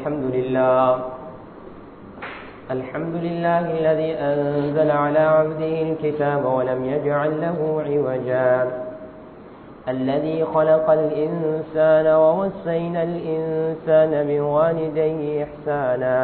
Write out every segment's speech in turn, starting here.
الحمد لله الحمد لله الذي أنزل على عبده الكتاب ولم يجعل له عوجا الذي خلق الإنسان ووسينا الإنسان بوالديه إحسانا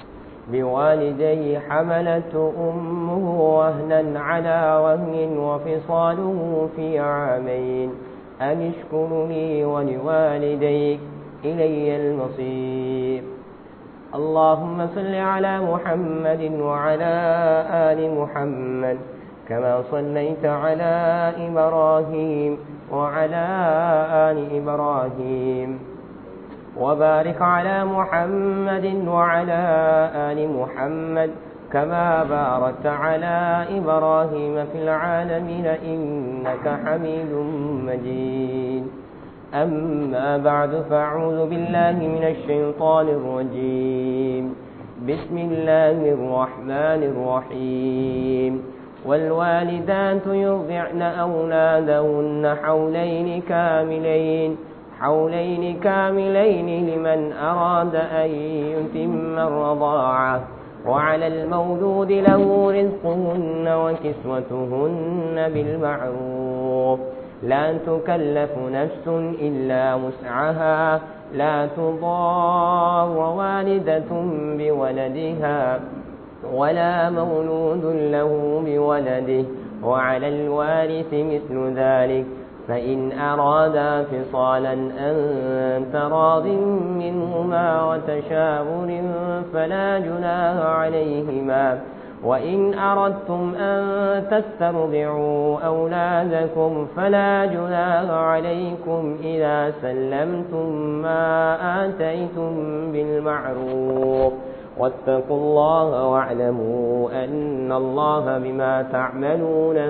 بوالديه حملته أمه وهنا على وهن وفصاله في عامين أن اشكر لي ولوالديك إلي المصير اللهم صل على محمد وعلى آل محمد كما صليت على إبراهيم وعلى آل إبراهيم وبارك على محمد وعلى آل محمد كما باركت على إبراهيم في العالمين إنك حميد مجيد أما بعد فأعوذ بالله من الشيطان الرجيم بسم الله الرحمن الرحيم والوالدات يرضعن أولادهن حولين كاملين حولين كاملين لمن أراد أن يتم الرضاعة وعلى المولود له رزقهن وكسوتهن بالمعروف لا تكلف نفس إلا وسعها لا تضار والدة بولدها ولا مولود له بولده وعلى الوارث مثل ذلك فإن أرادا فصالا أن تراض منهما وتشاور فلا جناح عليهما وإن أردتم أن تسترضعوا أولادكم فلا جناح عليكم إذا سلمتم ما آتيتم بالمعروف واتقوا الله واعلموا أن الله بما تعملون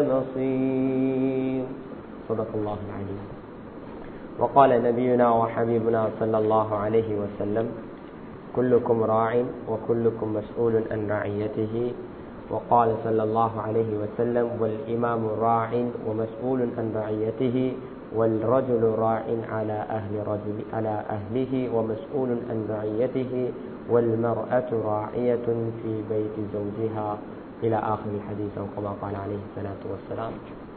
بصير صدق الله العليم وقال نبينا وحبيبنا صلى الله عليه وسلم كلكم راع وكلكم مسؤول عن رعيته وقال صلى الله عليه وسلم والإمام راع ومسؤول عن رعيته والرجل راع على أهل رجل على أهله ومسؤول عن رعيته والمرأة راعية في بيت زوجها إلى آخر الحديث أو كما قال عليه الصلاة والسلام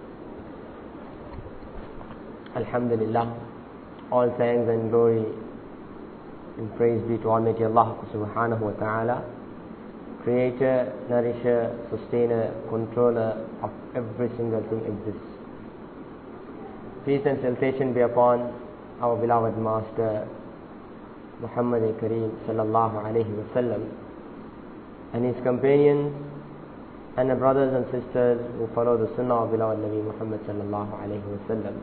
Alhamdulillah, all thanks and glory and praise be to Almighty Allah subhanahu wa ta'ala, creator, nourisher, sustainer, controller of every single thing exists. Peace and salutation be upon our beloved Master Muhammad Kareem sallallahu alayhi wa sallam and his companions and the brothers and sisters who follow the sunnah of beloved Nabi Muhammad sallallahu alayhi wa sallam.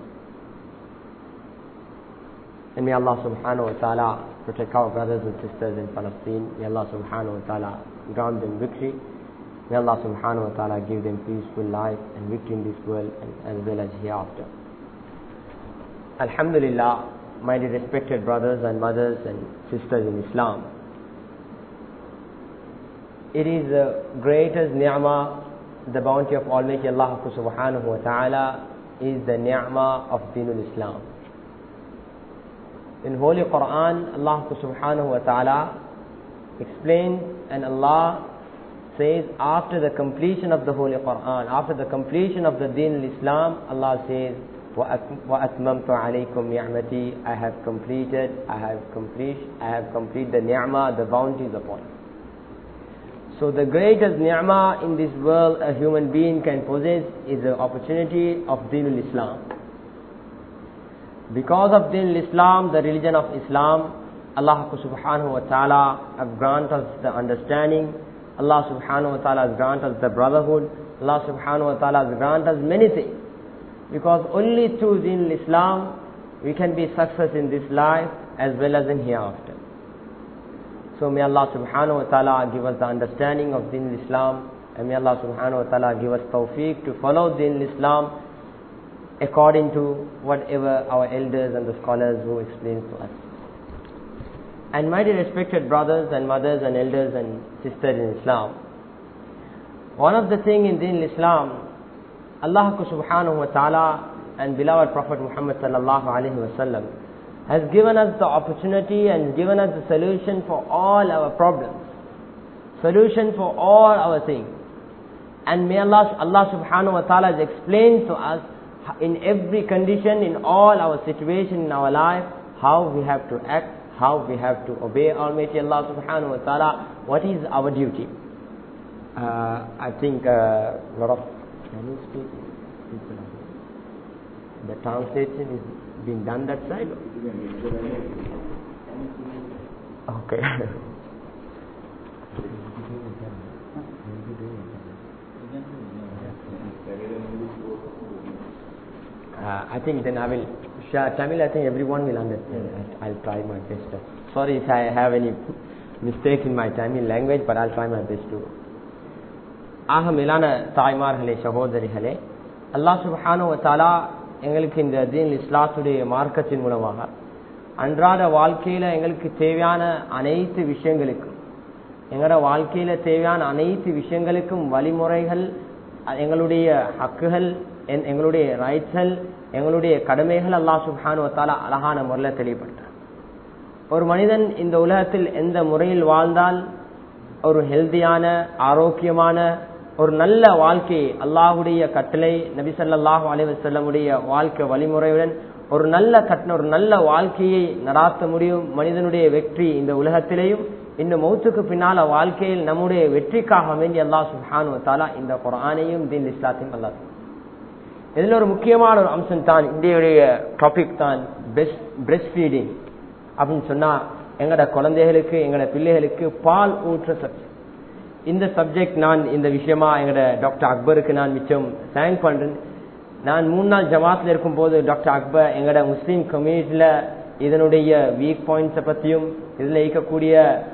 And may Allah subhanahu wa ta'ala protect our brothers and sisters in Palestine. May Allah subhanahu wa ta'ala grant them victory. May Allah subhanahu wa ta'ala give them peaceful life and victory in this world and as well as hereafter. Alhamdulillah, my dear respected brothers and mothers and sisters in Islam. It is the greatest ni'mah, the bounty of Almighty Allah subhanahu wa ta'ala is the ni'mah of Dinul Islam. In Holy Quran, Allah subhanahu wa ta'ala explains and Allah says after the completion of the Holy Quran, after the completion of the Deen al-Islam, Allah says, وَأَتْمَمْتُ عَلَيْكُمْ نِعْمَتِي I have completed, I have completed, I have completed the ni'mah, the bounties upon you. So the greatest ni'mah in this world a human being can possess is the opportunity of Deen al-Islam. Because of Din Islam, the religion of Islam, Allah subhanahu wa ta'ala have granted us the understanding, Allah subhanahu wa ta'ala has granted us the brotherhood, Allah subhanahu wa ta'ala has granted us many things. Because only through Din Islam we can be success in this life as well as in hereafter. So may Allah subhanahu wa ta'ala give us the understanding of Din Islam and may Allah subhanahu wa ta'ala give us tawfiq to follow Din Islam according to whatever our elders and the scholars who explain to us. And my dear respected brothers and mothers and elders and sisters in Islam, one of the things in Din Islam, Allah subhanahu wa ta'ala and beloved Prophet Muhammad sallallahu alayhi wa sallam has given us the opportunity and given us the solution for all our problems, solution for all our things. And may Allah, Allah subhanahu wa ta'ala has explained to us in every condition, in all our situation in our life, how we have to act, how we have to obey Almighty Allah subhanahu wa ta'ala, what is our duty. Uh, I think a uh, lot of Chinese speaking people are here. The translation is being done that side? Okay. Uh, I think then I will share Tamil. I think everyone will understand. I'll, I'll try my best. Sorry if I have any mistake in my Tamil language, but I'll try my best to. ஆக மேலான தாய்மார்களே சகோதரிகளே அல்லாஹ் சுபஹானு தாலா எங்களுக்கு இந்த தீன் இஸ்லாத்துடைய மார்க்கத்தின் மூலமாக அன்றாட வாழ்க்கையில எங்களுக்கு தேவையான அனைத்து விஷயங்களுக்கும் எங்களோட வாழ்க்கையில தேவையான அனைத்து விஷயங்களுக்கும் வழிமுறைகள் எங்களுடைய ஹக்குகள் எங்களுடைய ரைட்ஸ்கள் எங்களுடைய கடமைகள் அல்லாஹ் சுபானுவத்தால அழகான முறையில் தெளிவுபடுத்தார் ஒரு மனிதன் இந்த உலகத்தில் எந்த முறையில் வாழ்ந்தால் ஒரு ஹெல்தியான ஆரோக்கியமான ஒரு நல்ல வாழ்க்கையை அல்லாஹுடைய கட்டளை நபிசல்லாஹு அலைவசல்லமுடைய வாழ்க்கை வழிமுறையுடன் ஒரு நல்ல கட்ட ஒரு நல்ல வாழ்க்கையை நடாத்த முடியும் மனிதனுடைய வெற்றி இந்த உலகத்திலேயும் இந்த மௌத்துக்கு பின்னால வாழ்க்கையில் நம்முடைய வெற்றிக்காக வேண்டி அல்லா சுஹானு தாலா இந்த குரானையும் தீன் இஸ்லாத்தையும் அல்லா இதுல ஒரு முக்கியமான ஒரு அம்சம் தான் இந்தியுடைய டாபிக் தான் பிரெஸ்ட் ஃபீடிங் அப்படின்னு சொன்னா எங்கட குழந்தைகளுக்கு எங்கட பிள்ளைகளுக்கு பால் ஊற்ற சப்ஜெக்ட் இந்த சப்ஜெக்ட் நான் இந்த விஷயமா எங்கட டாக்டர் அக்பருக்கு நான் மிச்சம் தேங்க் பண்றேன் நான் மூணு நாள் ஜமாத்ல இருக்கும் போது டாக்டர் அக்பர் எங்கட முஸ்லீம் கம்யூனிட்டியில இதனுடைய வீக் பாயிண்ட்ஸை பத்தியும் இதுல இருக்கக்கூடிய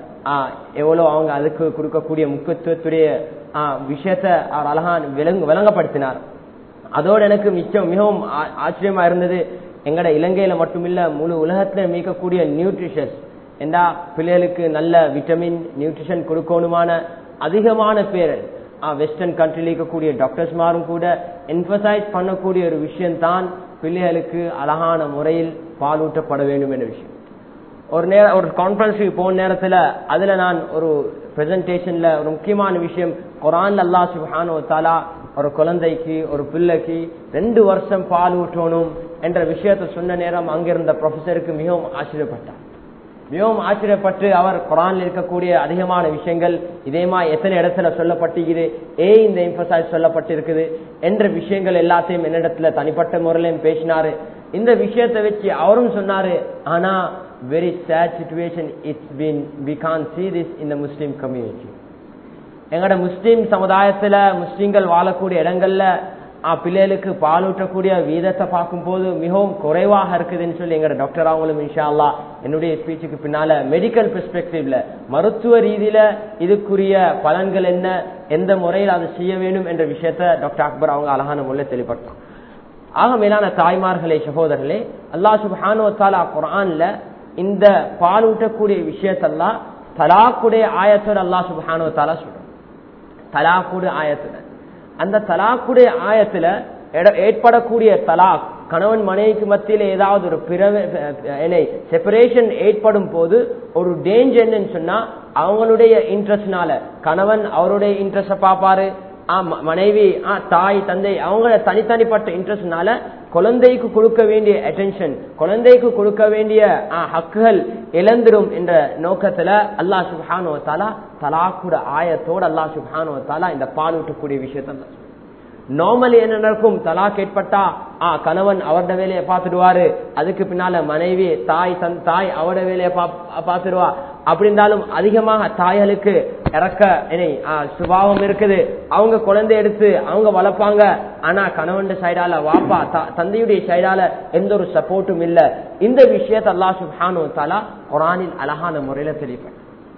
எவ்வளவு அவங்க அதுக்கு கொடுக்கக்கூடிய முக்கியத்துவத்துடைய விஷயத்த அவர் அழகான் விளங்க விளங்கப்படுத்தினார் அதோடு எனக்கு மிச்சம் மிகவும் ஆச்சரியமா இருந்தது எங்கட இலங்கையில மட்டுமில்ல முழு உலகத்துல மீக்கக்கூடிய நியூட்ரிஷன்ஸ் என்றா பிள்ளைகளுக்கு நல்ல விட்டமின் நியூட்ரிஷன் கொடுக்கணுமான அதிகமான பேர் வெஸ்டர்ன் கண்ட்ரில இருக்கக்கூடிய டாக்டர்ஸ்மாரும் கூட என்பசைஸ் பண்ணக்கூடிய ஒரு விஷயம் தான் பிள்ளைகளுக்கு அழகான முறையில் பாலூட்டப்பட வேண்டும் என்ற விஷயம் ஒரு நேரம் ஒரு கான்பரன்ஸுக்கு போன நேரத்துல அதுல நான் ஒரு பிரசன்டேஷன்ல ஒரு முக்கியமான விஷயம் குரான் அல்லா சுபானோ தாலா ஒரு குழந்தைக்கு ஒரு பிள்ளைக்கு ரெண்டு வருஷம் பால் ஊற்றணும் என்ற விஷயத்த சொன்ன நேரம் அங்கிருந்த ப்ரொஃபஸருக்கு மிகவும் ஆச்சரியப்பட்டார் மிகவும் ஆச்சரியப்பட்டு அவர் குரான் இருக்கக்கூடிய அதிகமான விஷயங்கள் இதேமா எத்தனை இடத்துல சொல்லப்பட்டிருக்குது ஏ இந்த எம்பசைஸ் சொல்லப்பட்டிருக்குது என்ற விஷயங்கள் எல்லாத்தையும் என்னிடத்துல தனிப்பட்ட முறையிலும் பேசினாரு இந்த விஷயத்தை வச்சு அவரும் சொன்னாரு ஆனா very sad situation it's been we can see this இந்த முஸ்லீம் கம்யூனிட்டி எங்கட முஸ்லீம் சமுதாயத்துல முஸ்லீம்கள் வாழக்கூடிய இடங்கள்ல பிள்ளைகளுக்கு பாலூட்டக்கூடிய வீதத்தை பார்க்கும் போது மிகவும் குறைவாக இருக்குதுன்னு சொல்லி எங்க டாக்டர் அவங்களும் இன்ஷா அல்லா என்னுடைய ஸ்பீச்சுக்கு பின்னால மெடிக்கல் பெர்ஸ்பெக்டிவ்ல மருத்துவ ரீதியில இதுக்குரிய பலன்கள் என்ன எந்த முறையில் அதை செய்ய வேண்டும் என்ற விஷயத்த டாக்டர் அக்பர் அவங்க அழகான முறையில் தெளிப்படுத்தும் ஆக மேலான தாய்மார்களே சகோதரர்களே அல்லா சுபானோ தாலா குரான்ல இந்த பாலூட்டக்கூடிய விஷயத்தெல்லாம் தலாக்குடைய ஆயத்தோட அல்லா சுபானோ தாலா சொல்றோம் தலாக்குடைய ஆயத்துல அந்த தலாக்குடைய ஆயத்துல ஏற்படக்கூடிய தலாக் கணவன் மனைவிக்கு மத்தியில ஏதாவது ஒரு பிறவை செப்பரேஷன் ஏற்படும் போது ஒரு டேஞ்சர் என்னன்னு சொன்னா அவங்களுடைய இன்ட்ரெஸ்ட்னால கணவன் அவருடைய இன்ட்ரெஸ்ட பாப்பாரு மனைவி தாய் தந்தை அவங்க தனித்தனிப்பட்ட இன்ட்ரெஸ்ட்னால குழந்தைக்கு கொடுக்க வேண்டிய அட்டென்ஷன் குழந்தைக்கு கொடுக்க வேண்டிய ஹக்குகள் இழந்துடும் என்ற நோக்கத்துல அல்லா சுபானோ தாலா தலாக்குட ஆயத்தோடு அல்லா சுபானோ தாலா இந்த பால் ஊட்டக்கூடிய விஷயத்த நார்மலி என்ன நடக்கும் தலாக் ஏற்பட்டா ஆ கணவன் அவரோட வேலையை பார்த்துடுவாரு அதுக்கு பின்னால மனைவி தாய் தன் தாய் அவரோட வேலையை பார்த்துடுவா அப்படி இருந்தாலும் அதிகமாக தாய்களுக்கு இறக்க சுபாவம் இருக்குது அவங்க குழந்தை எடுத்து அவங்க வளர்ப்பாங்க ஆனா கணவன் சைடால வாப்பா தந்தையுடைய சைடால எந்த ஒரு சப்போர்ட்டும் இல்ல இந்த விஷயத்த அல்லா சுபானு தாலா குரானில் அழகான முறையில தெளிப்பேன்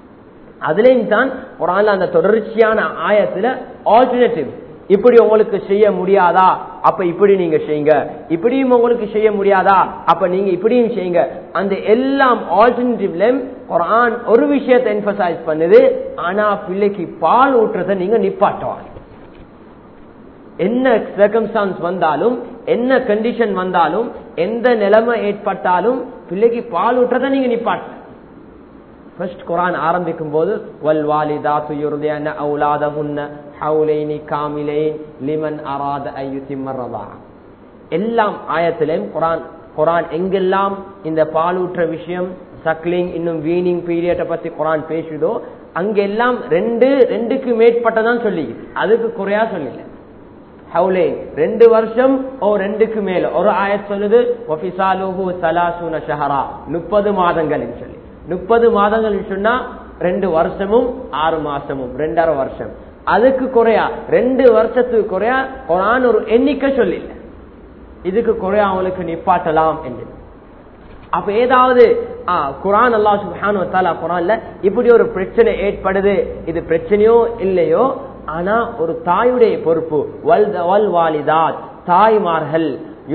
அதுலயும் தான் குரான்ல அந்த தொடர்ச்சியான ஆயத்துல ஆல்டர்னேட்டிவ் இப்படி உங்களுக்கு செய்ய முடியாதா அப்ப இப்படி நீங்க செய்யுங்க இப்படியும் உங்களுக்கு செய்ய முடியாதா அப்ப நீங்க இப்படியும் செய்யுங்க அந்த எல்லாம் ஆல்டர்னேட்டிவ்லயும் குரான் ஒரு விஷயத்தை என்பசைஸ் பண்ணுது ஆனா பிள்ளைக்கு பால் ஊட்டுறத நீங்க நிப்பாட்டுவாங்க என்ன சர்க்கம்ஸ்டான்ஸ் வந்தாலும் என்ன கண்டிஷன் வந்தாலும் எந்த நிலைமை ஏற்பட்டாலும் பிள்ளைக்கு பால் ஊற்றதை நீங்க நிப்பாட்டு ஃபர்ஸ்ட் குரான் ஆரம்பிக்கும் போது வல் வாலிதாத்து யுர்தியன அவுலாதஹுன்ன ஹவுலைனி காமிலைன் லிமன் அராத ஐயுத்திம்மர் எல்லாம் ஆயத்திலையும் குரான் குரான் எங்கெல்லாம் இந்த பாலூற்ற விஷயம் சக்லிங் இன்னும் வீனிங் பீரியட்டை பத்தி குரான் பேசுதோ அங்கெல்லாம் ரெண்டு ரெண்டுக்கு மேற்பட்டதான் சொல்லி அதுக்கு குறையா சொல்லல ஹவுலே ரெண்டு வருஷம் ஓ ரெண்டுக்கு மேல ஒரு ஆயத் சொல்லுது ஒபிசாலுஹு சலாசுன ஷஹரா முப்பது மாதங்கள் சொல்லி முப்பது மாதங்கள் சொன்னா ரெண்டு வருஷமும் ஆறு மாசமும் ரெண்டரை வருஷம் அதுக்கு குறையா ரெண்டு வருஷத்துக்கு குறையா குரான் ஒரு எண்ணிக்கை சொல்லல இதுக்கு குறையா அவங்களுக்கு நிப்பாட்டலாம் என்று அப்ப ஏதாவது குரான் அல்லா சுபானு தாலா குரான்ல இப்படி ஒரு பிரச்சனை ஏற்படுது இது பிரச்சனையோ இல்லையோ ஆனா ஒரு தாயுடைய பொறுப்பு வல் வல் வாலிதாத் தாய்மார்கள்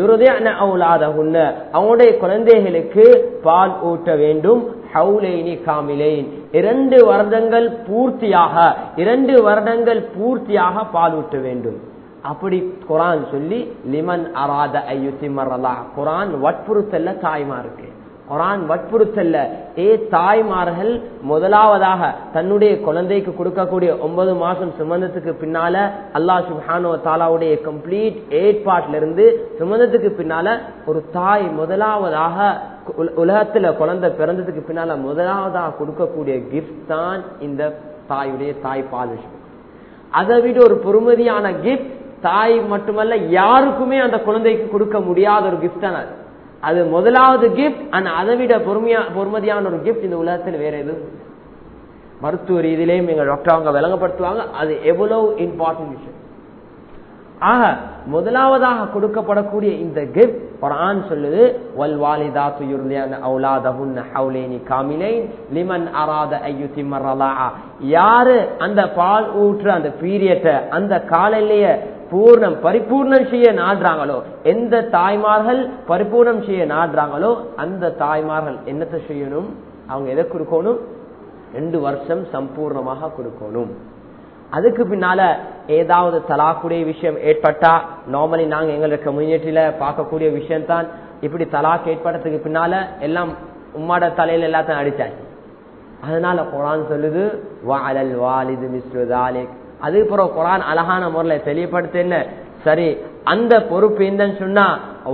அவங்களுடைய குழந்தைகளுக்கு பால் ஊட்ட வேண்டும் ஹவுலைனி காமிலேன் இரண்டு வருடங்கள் பூர்த்தியாக இரண்டு வருடங்கள் பூர்த்தியாக பால் ஊட்ட வேண்டும் அப்படி குரான் சொல்லி லிமன் அராத ஐயுத்திமரலா குரான் வற்புறுத்தல்ல தாய்மாருக்கு குரான் வற்புறுத்தல்ல ஏ தாய்மார்கள் முதலாவதாக தன்னுடைய குழந்தைக்கு கொடுக்கக்கூடிய ஒன்பது மாசம் சுமந்தத்துக்கு பின்னால அல்லாஹ் சுஹானோ தாலாவுடைய கம்ப்ளீட் ஏற்பாட்டில இருந்து சுமந்தத்துக்கு பின்னால ஒரு தாய் முதலாவதாக உலகத்துல குழந்தை பிறந்ததுக்கு பின்னால முதலாவதாக கொடுக்கக்கூடிய கிஃப்ட் தான் இந்த தாயுடைய தாய் பால் விஷயம் அதை விட ஒரு பொறுமதியான கிஃப்ட் தாய் மட்டுமல்ல யாருக்குமே அந்த குழந்தைக்கு கொடுக்க முடியாத ஒரு கிஃப்ட் தான் அது அது முதலாவது கிஃப்ட் ஆனா அதை விட பொறுமையா பொறுமதியான ஒரு கிஃப்ட் இந்த உலகத்தில் வேற எதுவும் மருத்துவ ரீதியிலையும் எங்க டாக்டர் அவங்க விளங்கப்படுத்துவாங்க அது எவ்வளவு இம்பார்ட்டன்ட் விஷயம் ஆக முதலாவதாக கொடுக்கப்படக்கூடிய இந்த கிஃப்ட் குரான் சொல்லுது வல் வாலிதா துயுர்லியான அவுலாதஹுன்ன ஹவுலேனி காமிலைன் லிமன் அராத ஐயுத்திமர்ரலா யாரு அந்த பால் ஊற்ற அந்த பீரியட்டை அந்த காலையிலேயே பூர்ணம் பரிபூர்ணம் செய்ய நாடுறாங்களோ எந்த தாய்மார்கள் பரிபூர்ணம் செய்ய நாடுறாங்களோ அந்த தாய்மார்கள் என்னத்தை செய்யணும் அவங்க எதை கொடுக்கணும் ரெண்டு வருஷம் சம்பூர்ணமாக கொடுக்கணும் அதுக்கு பின்னால ஏதாவது தலாக்குடைய விஷயம் ஏற்பட்டா நார்மலி நாங்க எங்களுக்கு கம்யூனிட்டியில பார்க்கக்கூடிய விஷயம் தான் இப்படி தலாக் ஏற்பட்டதுக்கு பின்னால எல்லாம் உம்மாட தலையில எல்லாத்தையும் அடிச்சாச்சு அதனால குரான் சொல்லுது வாலல் வாலிது மிஸ்ருதாலிக் அதுக்கப்புறம் குரான் அழகான முறையில தெளிவுபடுத்த என்ன சரி அந்த பொறுப்பு என்னன்னு சொன்னா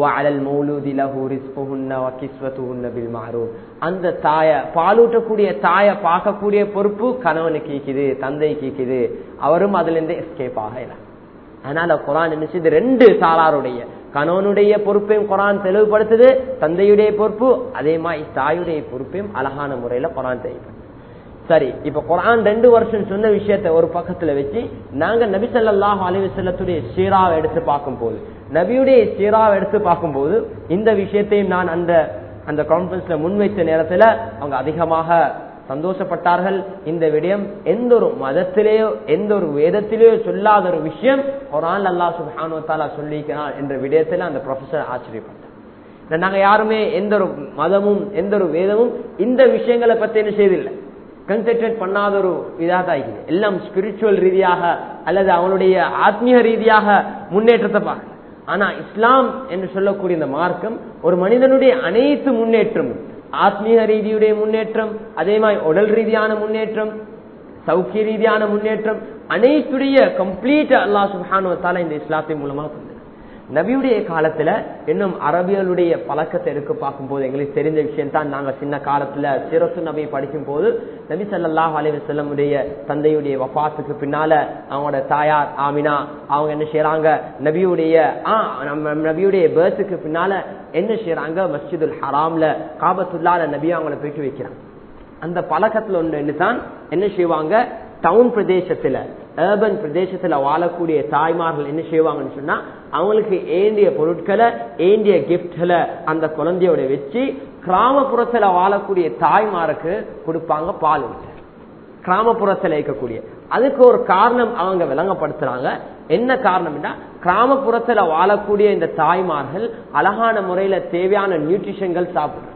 அந்த தாய பாலூட்டக்கூடிய தாய பார்க்கக்கூடிய பொறுப்பு கணவனுக்கு கீக்குது தந்தை கீக்குது அவரும் அதுல இருந்து எஸ்கேப் ஆகலாம் அதனால குரான் என்ன செய்து ரெண்டு சாலாருடைய கணவனுடைய பொறுப்பையும் குரான் தெளிவுபடுத்துது தந்தையுடைய பொறுப்பு அதே மாதிரி தாயுடைய பொறுப்பையும் அழகான முறையில குரான் தெளிவுபடுத்து சரி இப்ப குரான் ரெண்டு வருஷம் சொன்ன விஷயத்த ஒரு பக்கத்துல வச்சு நாங்க நபி சல்லாஹ் அலிவசல்லத்துடைய சீராவை எடுத்து பார்க்கும் போது நபியுடைய சீராவை எடுத்து பார்க்கும் போது இந்த விஷயத்தையும் நான் அந்த அந்த கான்பரன்ஸ்ல முன்வைத்த நேரத்துல அவங்க அதிகமாக சந்தோஷப்பட்டார்கள் இந்த விடயம் எந்த ஒரு மதத்திலேயோ எந்த ஒரு வேதத்திலேயோ சொல்லாத ஒரு விஷயம் குரான் அல்லா சுபானோ தாலா சொல்லிக்கிறான் என்ற விடயத்துல அந்த ப்ரொஃபசர் ஆச்சரியப்பட்டார் நாங்க யாருமே எந்த ஒரு மதமும் எந்த ஒரு வேதமும் இந்த விஷயங்களை பத்தி என்ன செய்தில்லை கன்சென்ட்ரேட் பண்ணாத ஒரு இதாக இருக்குது எல்லாம் ஸ்பிரிச்சுவல் ரீதியாக அல்லது அவனுடைய ஆத்மீக ரீதியாக முன்னேற்றத்தை பார்க்கல ஆனா இஸ்லாம் என்று சொல்லக்கூடிய இந்த மார்க்கம் ஒரு மனிதனுடைய அனைத்து முன்னேற்றமும் ஆத்மீக ரீதியுடைய முன்னேற்றம் அதே மாதிரி உடல் ரீதியான முன்னேற்றம் சௌக்கிய ரீதியான முன்னேற்றம் அனைத்துடைய கம்ப்ளீட் அல்லா சுஹானுவத்தால இந்த இஸ்லாத்தின் மூலமா தந்தது நபியுடைய காலத்துல இன்னும் அரபியலுடைய பழக்கத்தை எடுக்க பார்க்கும் போது எங்களுக்கு தெரிஞ்ச விஷயம் தான் நாங்க சின்ன காலத்துல சிரசு நபியை படிக்கும் போது நபி சல்லாஹ் அலிவசல்லமுடைய தந்தையுடைய வபாத்துக்கு பின்னால அவங்களோட தாயார் ஆமினா அவங்க என்ன செய்யறாங்க நபியுடைய ஆஹ் நம்ம நபியுடைய பேர்த்துக்கு பின்னால என்ன செய்யறாங்க மஸ்ஜிதுல் ஹராம்ல காபத்துல்லால நபி அவங்கள போயிட்டு வைக்கிறாங்க அந்த பழக்கத்துல ஒன்று என்னதான் என்ன செய்வாங்க டவுன் பிரதேசத்துல ஏர்பன் பிரதேசத்துல வாழக்கூடிய தாய்மார்கள் என்ன செய்வாங்கன்னு சொன்னா அவங்களுக்கு ஏண்டிய பொருட்களை ஏண்டிய கிஃப்ட்களை அந்த குழந்தையோட வச்சு கிராமப்புறத்துல வாழக்கூடிய தாய்மாருக்கு கொடுப்பாங்க பால் ஊற்ற கிராமப்புறத்துல இருக்கக்கூடிய அதுக்கு ஒரு காரணம் அவங்க விளங்கப்படுத்துறாங்க என்ன காரணம்னா கிராமப்புறத்துல வாழக்கூடிய இந்த தாய்மார்கள் அழகான முறையில தேவையான நியூட்ரிஷன்கள் சாப்பிடுறாங்க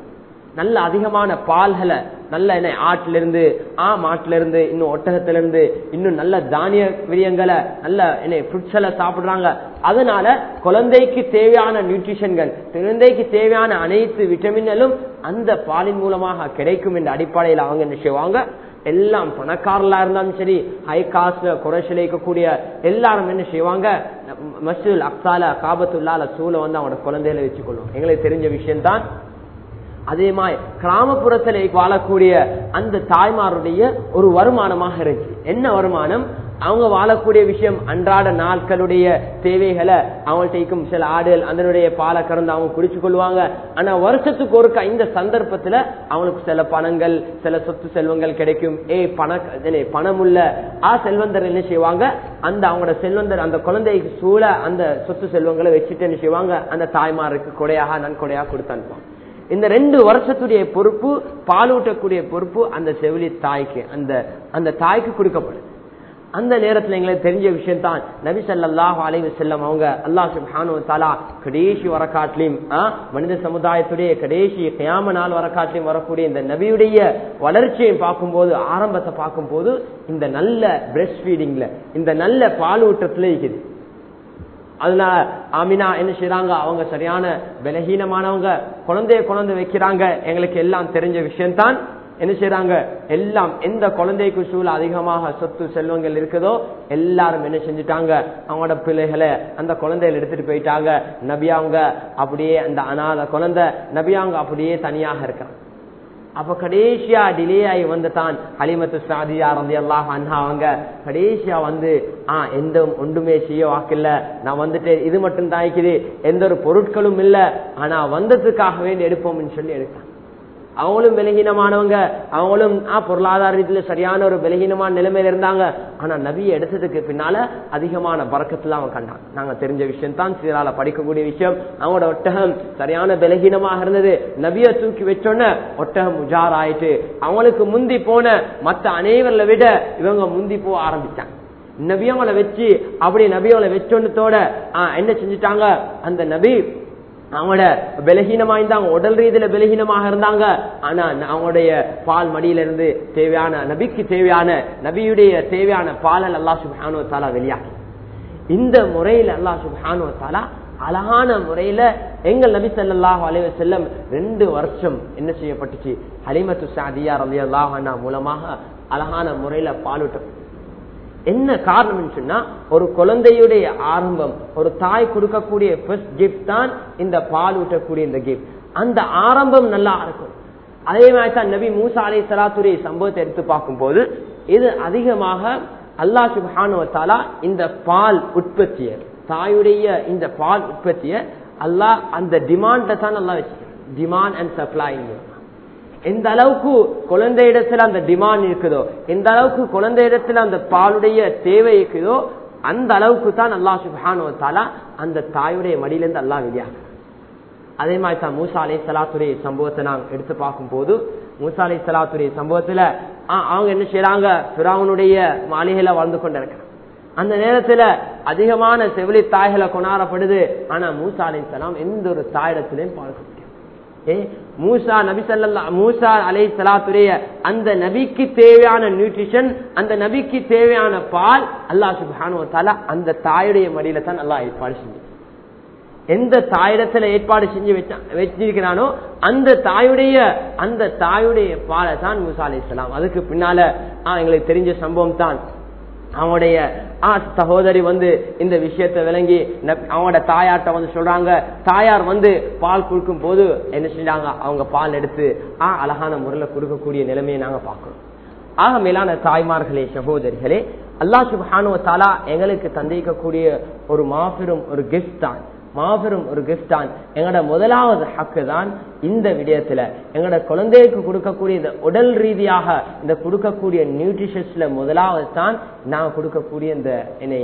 நல்ல அதிகமான பால்களை நல்ல என்ன ஆட்டில இருந்து ஆ மாட்டுல இருந்து இன்னும் ஒட்டகத்துல இருந்து இன்னும் நல்ல தானிய விரியங்களை நல்ல என்ன ஃப்ரூட்ஸ் எல்லாம் சாப்பிடுறாங்க அதனால குழந்தைக்கு தேவையான நியூட்ரிஷன்கள் குழந்தைக்கு தேவையான அனைத்து விட்டமின்களும் அந்த பாலின் மூலமாக கிடைக்கும் என்ற அடிப்படையில் அவங்க என்ன செய்வாங்க எல்லாம் பணக்காரலா இருந்தாலும் சரி ஹை காஸ்ட்ல குறைச்சலிக்கக்கூடிய எல்லாரும் என்ன செய்வாங்க மசூல் அக்சால காபத்துள்ளால சூழ வந்து அவங்களோட குழந்தைகளை வச்சுக்கொள்ளும் எங்களுக்கு தெரிஞ்ச விஷயம் தான் அதே மாதிரி கிராமப்புறத்தில் வாழக்கூடிய அந்த தாய்மாருடைய ஒரு வருமானமாக இருக்கு என்ன வருமானம் அவங்க வாழக்கூடிய விஷயம் அன்றாட நாட்களுடைய தேவைகளை அவங்கள்ட்ட சில ஆடுகள் அதனுடைய பாலை கறந்து அவங்க குடிச்சு கொள்வாங்க ஆனா வருஷத்துக்கு ஒருக்கா இந்த சந்தர்ப்பத்துல அவங்களுக்கு சில பணங்கள் சில சொத்து செல்வங்கள் கிடைக்கும் ஏ பண பணமுள்ள ஆ செல்வந்தர் என்ன செய்வாங்க அந்த அவங்களோட செல்வந்தர் அந்த குழந்தைக்கு சூழ அந்த சொத்து செல்வங்களை வச்சுட்டு என்ன செய்வாங்க அந்த தாய்மாருக்கு கொடையாக நன்கொடையாக கொடுத்து அனுப்புவாங்க இந்த ரெண்டு வருஷத்துடைய பொறுப்பு பாலூட்டக்கூடிய பொறுப்பு அந்த செவிலி தாய்க்கு அந்த அந்த தாய்க்கு கொடுக்கப்படுது அந்த நேரத்துல எங்களுக்கு தெரிஞ்ச விஷயம் தான் நபி சல்லாஹ் அலைவு செல்லம் அவங்க அல்லா சுபானு தாலா கடைசி வரக்காட்டிலையும் மனித சமுதாயத்துடைய கடைசி கியாம நாள் வரக்காட்டிலையும் வரக்கூடிய இந்த நபியுடைய வளர்ச்சியை பார்க்கும்போது ஆரம்பத்தை பார்க்கும்போது இந்த நல்ல பிரெஸ்ட் ஃபீடிங்ல இந்த நல்ல பாலூட்டத்துல இருக்குது அதனால ஆமினா என்ன செய்யறாங்க அவங்க சரியான பலகீனமானவங்க குழந்தைய குழந்தை வைக்கிறாங்க எங்களுக்கு எல்லாம் தெரிஞ்ச விஷயம்தான் என்ன செய்யறாங்க எல்லாம் எந்த குழந்தைக்கு சூழ அதிகமாக சொத்து செல்வங்கள் இருக்குதோ எல்லாரும் என்ன செஞ்சுட்டாங்க அவங்களோட பிள்ளைகளை அந்த குழந்தைகள் எடுத்துட்டு போயிட்டாங்க நபியாங்க அப்படியே அந்த அனாத குழந்தை நபியாங்க அப்படியே தனியாக இருக்கிறாங்க அப்ப கடைசியா டிலே ஆகி வந்து தான் ஹலிமத்து சாதியா ரந்தி அல்லாஹ் அண்ணா அவங்க கடைசியா வந்து ஆஹ் எந்த ஒன்றுமே செய்ய வாக்கில்ல நான் வந்துட்டு இது மட்டும் தான் இருக்குது எந்த ஒரு பொருட்களும் இல்ல ஆனா வந்ததுக்காக வேண்டி எடுப்போம்னு சொல்லி எடுத்தாங்க அவங்களும் பலகீனமானவங்க அவங்களும் பொருளாதார ரீதியில சரியான ஒரு பலகீனமான நிலைமையில இருந்தாங்க ஆனா நபியை எடுத்ததுக்கு பின்னால அதிகமான பறக்கத்துல அவங்க கண்டாங்க நாங்க தெரிஞ்ச விஷயம் தான் சீரால படிக்கக்கூடிய விஷயம் அவங்களோட ஒட்டகம் சரியான பலகீனமாக இருந்தது நபிய தூக்கி வச்சோன்ன ஒட்டகம் உஜார் ஆயிட்டு அவங்களுக்கு முந்தி போன மத்த அனைவரில் விட இவங்க முந்தி போக ஆரம்பிச்சாங்க நபியவங்களை வச்சு அப்படி நபியவங்களை வச்சோன்னத்தோட என்ன செஞ்சுட்டாங்க அந்த நபி அவங்களோட பலகீனமா இருந்தாங்க உடல் ரீதியில பலகீனமாக இருந்தாங்க ஆனா அவங்களுடைய பால் மடியில இருந்து தேவையான நபிக்கு தேவையான நபியுடைய தேவையான பாலல் அல்லா சுபானு தாலா வெளியாகி இந்த முறையில் அல்லா சுபானு தாலா அழகான முறையில எங்கள் நபி சல்லாஹ் அலைவ செல்லம் ரெண்டு வருஷம் என்ன செய்யப்பட்டுச்சு ஹலிமத்து சாதியா ரலி அல்லாஹ் மூலமாக அழகான முறையில பாலூட்டம் என்ன காரணம் சொன்னா ஒரு குழந்தையுடைய ஆரம்பம் ஒரு தாய் கொடுக்கக்கூடிய ஃபர்ஸ்ட் கிஃப்ட் தான் இந்த பால் ஊட்டக்கூடிய இந்த கிஃப்ட் அந்த ஆரம்பம் நல்லா இருக்கும் அதே மாதிரி தான் நபி மூசா அலை சலாத்துடைய சம்பவத்தை எடுத்து பார்க்கும் போது இது அதிகமாக அல்லா சுபானுவத்தாலா இந்த பால் உற்பத்திய தாயுடைய இந்த பால் உற்பத்திய அல்லாஹ் அந்த டிமாண்ட தான் நல்லா வச்சுக்கிறேன் டிமாண்ட் அண்ட் சப்ளை எந்த அளவுக்கு குழந்தை இடத்துல அந்த டிமாண்ட் இருக்குதோ எந்த அளவுக்கு குழந்தை இடத்துல அந்த பாலுடைய தேவை இருக்குதோ அந்த அளவுக்கு தான் அல்லா சுபானுவத்தாலா அந்த தாயுடைய மடியிலிருந்து அல்லா வெளியாக அதே மாதிரி தான் மூசா அலை சலாத்துடைய சம்பவத்தை நாங்க எடுத்து பார்க்கும் போது மூசா அலை சலாத்துடைய சம்பவத்துல அவங்க என்ன செய்யறாங்க பிராவனுடைய மாளிகையில வாழ்ந்து கொண்டிருக்கிறாங்க அந்த நேரத்துல அதிகமான செவிலி தாய்களை கொண்டாடப்படுது ஆனா மூசா அலை சலாம் எந்த ஒரு தாயிடத்திலையும் பார்க்க முடியும் ஏ மூசா நபி சல்லா மூசா அலை சலாத்துடைய அந்த நபிக்கு தேவையான நியூட்ரிஷன் அந்த நபிக்கு தேவையான பால் அல்லாஹ் சுபானு தாலா அந்த தாயுடைய மடியில தான் நல்லா ஏற்பாடு செஞ்சு எந்த தாயிடத்துல ஏற்பாடு செஞ்சு வச்சிருக்கிறானோ அந்த தாயுடைய அந்த தாயுடைய பாலை தான் மூசா அலை சலாம் அதுக்கு பின்னால எங்களுக்கு தெரிஞ்ச சம்பவம் தான் அவனுடைய சகோதரி வந்து இந்த விஷயத்தை விளங்கி அவங்களோட தாயாட்ட வந்து சொல்றாங்க தாயார் வந்து பால் கொடுக்கும் போது என்ன செஞ்சாங்க அவங்க பால் எடுத்து ஆ அழகான முறையில கொடுக்கக்கூடிய நிலைமையை நாங்க பார்க்கிறோம் ஆக மேலான தாய்மார்களே சகோதரிகளே அல்லா சுபானுவ தாலா எங்களுக்கு தந்திக்கக்கூடிய ஒரு மாபெரும் ஒரு கிஃப்ட் தான் மாபெரும் ஒரு கிஃப்ட் தான் எங்களோட முதலாவது ஹக்கு தான் இந்த விடயத்துல எங்களோட குழந்தைக்கு கொடுக்கக்கூடிய இந்த உடல் ரீதியாக இந்த கொடுக்கக்கூடிய நியூட்ரிஷன்ஸ்ல முதலாவது தான் நான் கொடுக்கக்கூடிய இந்த என்னை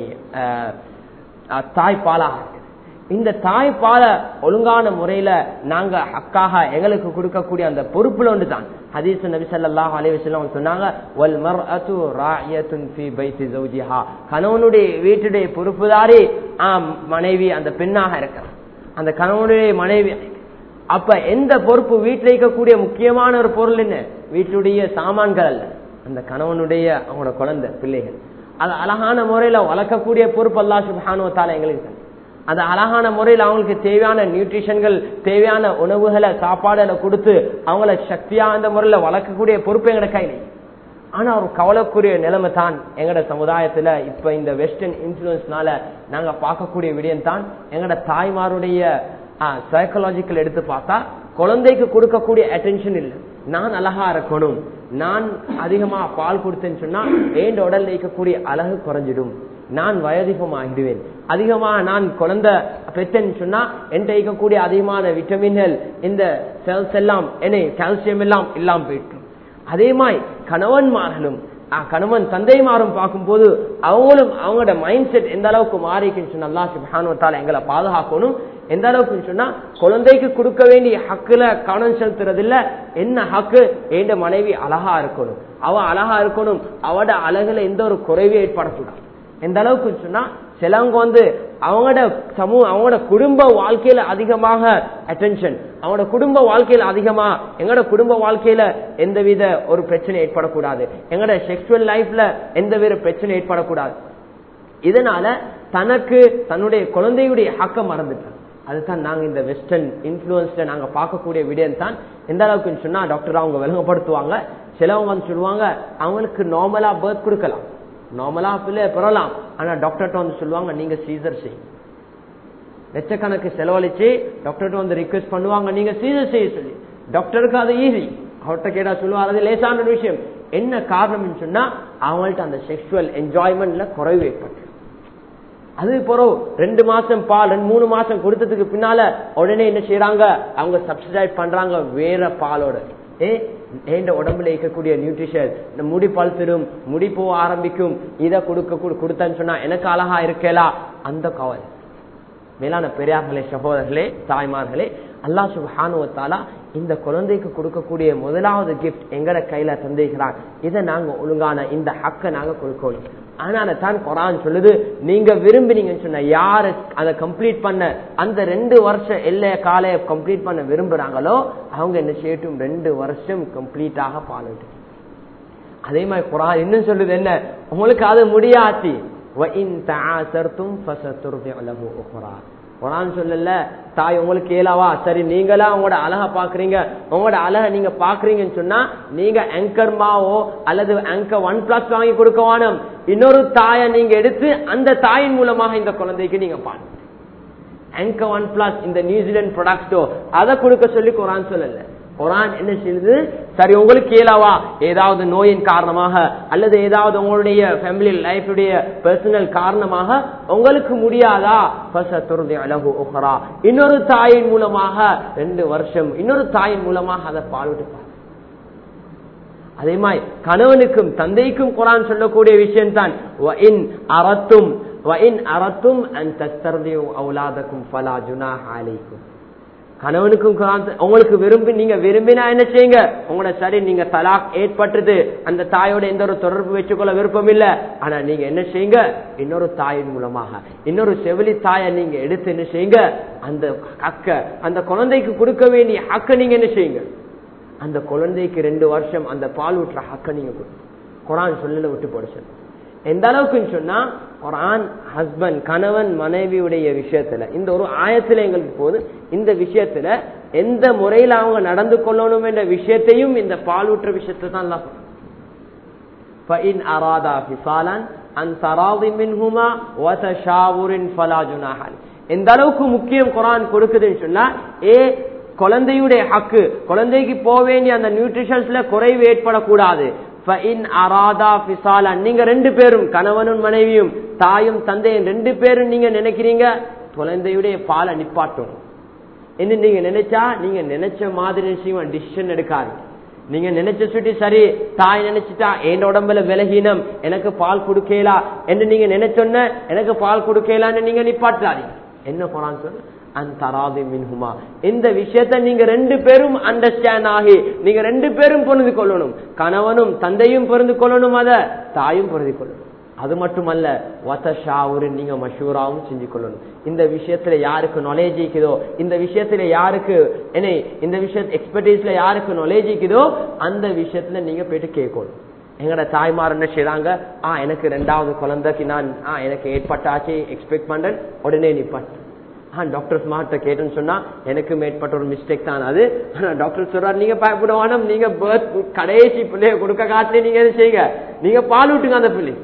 தாய்ப்பாலாக இந்த தாய்ப்பால ஒழுங்கான முறையில நாங்க அக்காக எங்களுக்கு கொடுக்கக்கூடிய அந்த பொறுப்புல ஒன்று தான் ஹதீஸ் நபி ஸல்லல்லாஹு அலைஹி வஸல்லம் சொன்னாங்க வல் மர்அத்து ராயத்துன் ஃபீ பைத்தி ஜௌஜிஹா கணவனுடைய வீட்டுடைய பொறுப்புதாரி ஆம் மனைவி அந்த பெண்ணாக இருக்கிறார் அந்த கணவனுடைய மனைவி அப்ப எந்த பொறுப்பு வீட்டில் இருக்கக்கூடிய முக்கியமான ஒரு பொருள் என்ன வீட்டுடைய சாமான்கள் அல்ல அந்த கணவனுடைய அவங்களோட குழந்தை பிள்ளைகள் அது அழகான முறையில வளர்க்கக்கூடிய பொறுப்பு அல்லா சுபானுவத்தால எங்களுக்கு தந்து. அந்த அழகான முறையில் அவங்களுக்கு தேவையான நியூட்ரிஷன்கள் தேவையான உணவுகளை சாப்பாடுகளை கொடுத்து அவங்கள சக்தியா அந்த முறையில வளர்க்கக்கூடிய பொறுப்பு எங்கட கையில ஆனா ஒரு கவலைக்குரிய நிலைமை தான் எங்கட சமுதாயத்துல இப்ப இந்த வெஸ்டர்ன் இன்ஃபுளுன்ஸ்னால நாங்க பார்க்கக்கூடிய விடயம் தான் எங்கட தாய்மாருடைய சைக்கலாஜிக்கல் எடுத்து பார்த்தா குழந்தைக்கு கொடுக்கக்கூடிய அட்டென்ஷன் இல்லை நான் அழகா இருக்கணும் நான் அதிகமா பால் கொடுத்தேன்னு சொன்னா ஏண்ட உடல்ல இருக்கக்கூடிய அழகு குறைஞ்சிடும் நான் வயதிகம் ஆகிடுவேன் அதிகமா நான் குழந்தை பெற்றேன்னு சொன்னா என்கிட்ட இருக்கக்கூடிய அதிகமான விட்டமின்கள் இந்த செல்ஸ் எல்லாம் என்ன கால்சியம் எல்லாம் இல்லாம போயிட்டு அதே மாதிரி கணவன்மார்களும் அஹ், கணவன் தந்தைமாரும் பார்க்கும்போது அவங்களும் அவங்களோட மைண்ட் செட் எந்த அளவுக்கு மாறிக்குன்னு சொன்னா அல்லாஹ் சுப்ஹானஹு வ தஆலா எங்களை பாதுகாக்கணும் எந்த அளவுக்கு சொன்னா குழந்தைக்கு கொடுக்க வேண்டிய ஹக்குல கவனம் செலுத்துறது இல்ல என்ன ஹக்கு எந்த மனைவி அழகா இருக்கணும் அவ அழகா இருக்கணும் அவட அழகுல எந்த ஒரு குறைவே ஏற்படக்கூடாது எந்த அளவுக்கு சொன்னா சிலவங்க வந்து அவங்களோட சமூக அவங்களோட குடும்ப வாழ்க்கையில அதிகமாக அட்டென்ஷன் அவங்களோட குடும்ப வாழ்க்கையில அதிகமா எங்களோட குடும்ப வாழ்க்கையில எந்தவித ஒரு பிரச்சனை ஏற்படக்கூடாது எங்களோட செக்ஷுவல் லைஃப்ல எந்தவித பிரச்சனை ஏற்படக்கூடாது இதனால தனக்கு தன்னுடைய குழந்தையுடைய ஹக்க மறந்துட்டான் அதுதான் நாங்க இந்த வெஸ்டர்ன் இன்ஃபுளுன்ஸ்ல நாங்க பார்க்கக்கூடிய விடயம் தான் எந்த அளவுக்கு சொன்னா டாக்டர் அவங்க விளங்கப்படுத்துவாங்க சிலவங்க வந்து சொல்லுவாங்க அவங்களுக்கு நார்மலா பர்த் கொடுக்கலாம் நார்மலா பிள்ளை பெறலாம் ஆனா டாக்டர்கிட்ட வந்து சொல்லுவாங்க நீங்க சீசர் செய்யும் லட்சக்கணக்கு செலவழிச்சு டாக்டர்கிட்ட வந்து ரிக்வெஸ்ட் பண்ணுவாங்க நீங்க சீசர் செய்ய சொல்லி டாக்டருக்கு அது ஈஸி அவர்கிட்ட கேட்டா சொல்லுவார் அது லேசான ஒரு விஷயம் என்ன காரணம்னு சொன்னா அவங்கள்ட்ட அந்த செக்ஷுவல் என்ஜாய்மெண்ட்ல குறைவு ஏற்பட்டு அது பிறகு ரெண்டு மாசம் பால் ரெண்டு மூணு மாசம் கொடுத்ததுக்கு பின்னால உடனே என்ன செய்யறாங்க அவங்க சப்சிடைஸ் பண்றாங்க வேற பாலோட ஏ ஏண்ட உடம்புல இருக்கக்கூடிய நியூட்ரிஷன் இந்த முடி பழுத்திடும் முடி போக ஆரம்பிக்கும் இதை கொடுக்க கொடு- கொடுத்தேன்னு சொன்னா எனக்கு அழகா இருக்கலா அந்த கவலை மேலான பெரியார்களே சகோதரர்களே தாய்மார்களே அல்லாஹ் சுபானுவத்தாலா இந்த குழந்தைக்கு கொடுக்கக்கூடிய முதலாவது கிஃப்ட் எங்கட கையில தந்திருக்கிறான் இதை நாங்க ஒழுங்கான இந்த ஹக்க நாங்க கொடுக்கணும் அதனால தான் குரான் சொல்லுது நீங்க விரும்பினீங்கன்னு சொன்ன யாரு அதை கம்ப்ளீட் பண்ண அந்த ரெண்டு வருஷம் எல்லைய காலைய கம்ப்ளீட் பண்ண விரும்புறாங்களோ அவங்க என்ன செய்யட்டும் ரெண்டு வருஷம் கம்ப்ளீட்டாக பாலட்டும் அதே மாதிரி குரான் இன்னும் சொல்லுது என்ன உங்களுக்கு அது முடியாச்சு وَإِن تَعَاثَرْتُمْ فَسَتُرْضِعُ لَهُ أُخْرَى குரான் சொல்லல தாய் உங்களுக்கு ஏலாவா சரி நீங்களா உங்களோட அழக பாக்குறீங்க உங்களோட அழக நீங்க பாக்குறீங்கன்னு சொன்னா நீங்க ஆங்கர் மாவோ அல்லது ஆங்கர் ஒன் பிளஸ் வாங்கி கொடுக்க வேணும் இன்னொரு தாயை நீங்க எடுத்து அந்த தாயின் மூலமாக இந்த குழந்தைக்கு நீங்க பாருங்க ஆங்கர் ஒன் பிளஸ் இந்த நியூசிலாந்து ப்ராடக்டோ அதை கொடுக்க சொல்லி குரான் சொல்லல குரான் என்ன செய்யுது சரி உங்களுக்கு கேளாவா ஏதாவது நோயின் காரணமாக அல்லது ஏதாவது உங்களுடைய ஃபேமிலி லைஃபுடைய பர்சனல் காரணமாக உங்களுக்கு முடியாதா ஃபசத்துர்தி அலகு உஹரா இன்னொரு தாயின் மூலமாக ரெண்டு வருஷம் இன்னொரு தாயின் மூலமாக அதை பால்விட்டு அதே மாதிரி கணவனுக்கும் தந்தைக்கும் குரான் சொல்லக்கூடிய விஷயம் தான் அறத்தும் அறத்தும் அவுலாதக்கும் ஃபலா ஜுனாஹ அலைக்கும் கணவனுக்கும் குரான் உங்களுக்கு விரும்பி நீங்க விரும்பினா என்ன செய்யுங்க உங்களோட சரி நீங்க தலாக் ஏற்பட்டது அந்த தாயோட எந்த ஒரு தொடர்பு வச்சுக்கொள்ள விருப்பம் இல்ல ஆனா நீங்க என்ன செய்யுங்க இன்னொரு தாயின் மூலமாக இன்னொரு செவிலி தாயை நீங்க எடுத்து என்ன செய்யுங்க அந்த அக்க அந்த குழந்தைக்கு கொடுக்க வேண்டிய ஹக்க நீங்க என்ன செய்யுங்க அந்த குழந்தைக்கு ரெண்டு வருஷம் அந்த பால் ஊற்ற ஹக்க நீங்க கொடுங்க குரான் சொல்லல விட்டு போட சொல்லு எந்த அளவுக்குன்னு சொன்னா குரான் ஹஸ்பண்ட் கணவன் மனைவியுடைய விஷயத்துல இந்த ஒரு ஆயத்துல எங்களுக்கு போது இந்த விஷயத்துல எந்த முறையில அவங்க நடந்து கொள்ளணும் என்ற விஷயத்தையும் இந்த பாலூற்ற விஷயத்தை தான் எல்லாம் فإن أرادا فصالا عن تراض منهما وتشاور فلا جناح எந்த அளவுக்கு முக்கியம் குரான் கொடுக்குதுன்னு சொன்னா ஏ குழந்தையுடைய ஹக்கு குழந்தைக்கு போக வேண்டிய அந்த நியூட்ரிஷன்ஸ்ல குறைவு ஏற்படக்கூடாது நீங்க ரெண்டு பேரும் கணவனும் மனைவியும் தாயும் தந்தையும் ரெண்டு பேரும் நீங்க நினைக்கிறீங்க குழந்தையுடைய பாலை நிப்பாட்டும் என்ன நீங்க நினைச்சா நீங்க நினைச்ச மாதிரி டிசிஷன் எடுக்காது நீங்க நினைச்ச சுட்டி சரி தாய் நினைச்சிட்டா என் உடம்புல விலகினம் எனக்கு பால் கொடுக்கலா என்று நீங்க நினைச்சொன்ன எனக்கு பால் கொடுக்கலான்னு நீங்க நிப்பாட்டாதீங்க என்ன குரான் சொல்லு அந்தராதி மின்ஹுமா இந்த விஷயத்தை நீங்க ரெண்டு பேரும் அண்டர்ஸ்டாண்ட் ஆகி நீங்க ரெண்டு பேரும் புரிந்து கொள்ளணும் கணவனும் தந்தையும் புரிந்து கொள்ளணும் அத தாயும் புரிந்து கொள்ளணும் அது மட்டுமல்ல வசஷாவுரு நீங்க மஷூராவும் செஞ்சு கொள்ளணும் இந்த விஷயத்துல யாருக்கு நாலேஜ் இருக்குதோ இந்த விஷயத்துல யாருக்கு என்ன இந்த விஷய எக்ஸ்பர்டீஸ்ல யாருக்கு நாலேஜ் இருக்குதோ அந்த விஷயத்துல நீங்க போயிட்டு கேட்கணும் எங்கட தாய்மார் என்ன செய்யறாங்க ஆ எனக்கு ரெண்டாவது குழந்தைக்கு நான் ஆ எனக்கு ஏற்பட்டாச்சு எக்ஸ்பெக்ட் பண்றேன் உடனே நிப்பாட்டு ஆ டாக்டர் ஸ்மார்ட்ட கேட்டேன்னு சொன்னா எனக்கு மேற்பட்ட ஒரு மிஸ்டேக் தான் அது ஆனா டாக்டர் சொல்றாரு நீங்க பயப்பட நீங்க பேர்த் கடைசி பிள்ளைய கொடுக்க காட்டிலே நீங்க எது செய்யுங்க நீங்க பால் விட்டுங்க அந்த பிள்ளை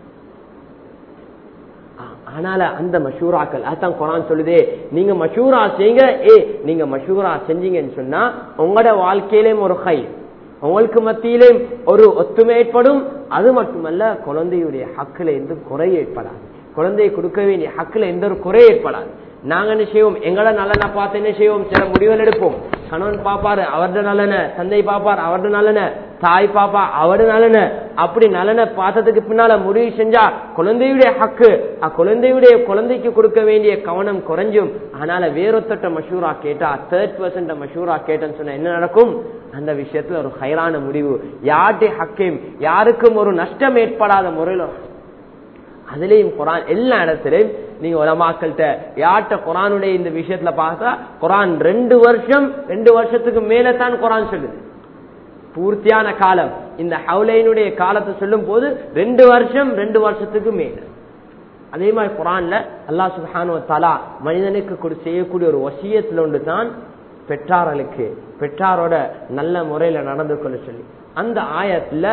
ஆனால அந்த மஷூராக்கள் அதான் குரான் சொல்லுதே நீங்க மஷூரா செய்யுங்க ஏ நீங்க மஷூரா செஞ்சீங்கன்னு சொன்னா உங்களோட வாழ்க்கையிலேயும் ஒரு கை உங்களுக்கு மத்தியிலே ஒரு ஒத்துமை ஏற்படும் அது மட்டுமல்ல குழந்தையுடைய ஹக்குல எந்த குறை ஏற்படாது குழந்தையை கொடுக்க வேண்டிய ஹக்குல எந்த ஒரு குறை ஏற்படாது நாங்க என்ன செய்வோம் எங்களோட நலனை பார்த்து என்ன செய்வோம் சில முடிவுகள் எடுப்போம் கணவன் பாப்பாரு அவரது நலன தந்தை பாப்பார் அவரது நலன தாய் பாப்பா அவரது நலன அப்படி நலனை பார்த்ததுக்கு பின்னால முடிவு செஞ்சா குழந்தையுடைய ஹக்கு அக்குழந்தையுடைய குழந்தைக்கு கொடுக்க வேண்டிய கவனம் குறைஞ்சும் ஆனால வேறொத்தட்ட மஷூரா கேட்டா தேர்ட் பர்சன்ட் மஷூரா கேட்டேன்னு சொன்னா என்ன நடக்கும் அந்த விஷயத்துல ஒரு ஹைரான முடிவு யாருடைய ஹக்கையும் யாருக்கும் ஒரு நஷ்டம் ஏற்படாத முறையில் அதுலயும் குரான் எல்லா இடத்திலையும் நீங்க உலமாக்கள்கிட்ட யார்கிட்ட குரானுடைய இந்த விஷயத்துல பார்த்தா குரான் ரெண்டு வருஷம் ரெண்டு வருஷத்துக்கு மேல தான் குரான் சொல்லுது பூர்த்தியான காலம் இந்த ஹவுலைனுடைய காலத்தை சொல்லும் போது ரெண்டு வருஷம் ரெண்டு வருஷத்துக்கு மேல அதே மாதிரி குரான்ல அல்லா சுஹானு தலா மனிதனுக்கு கொடு செய்யக்கூடிய ஒரு வசியத்துல ஒன்று தான் பெற்றார்களுக்கு பெற்றாரோட நல்ல முறையில நடந்து கொள்ள சொல்லி அந்த ஆயத்துல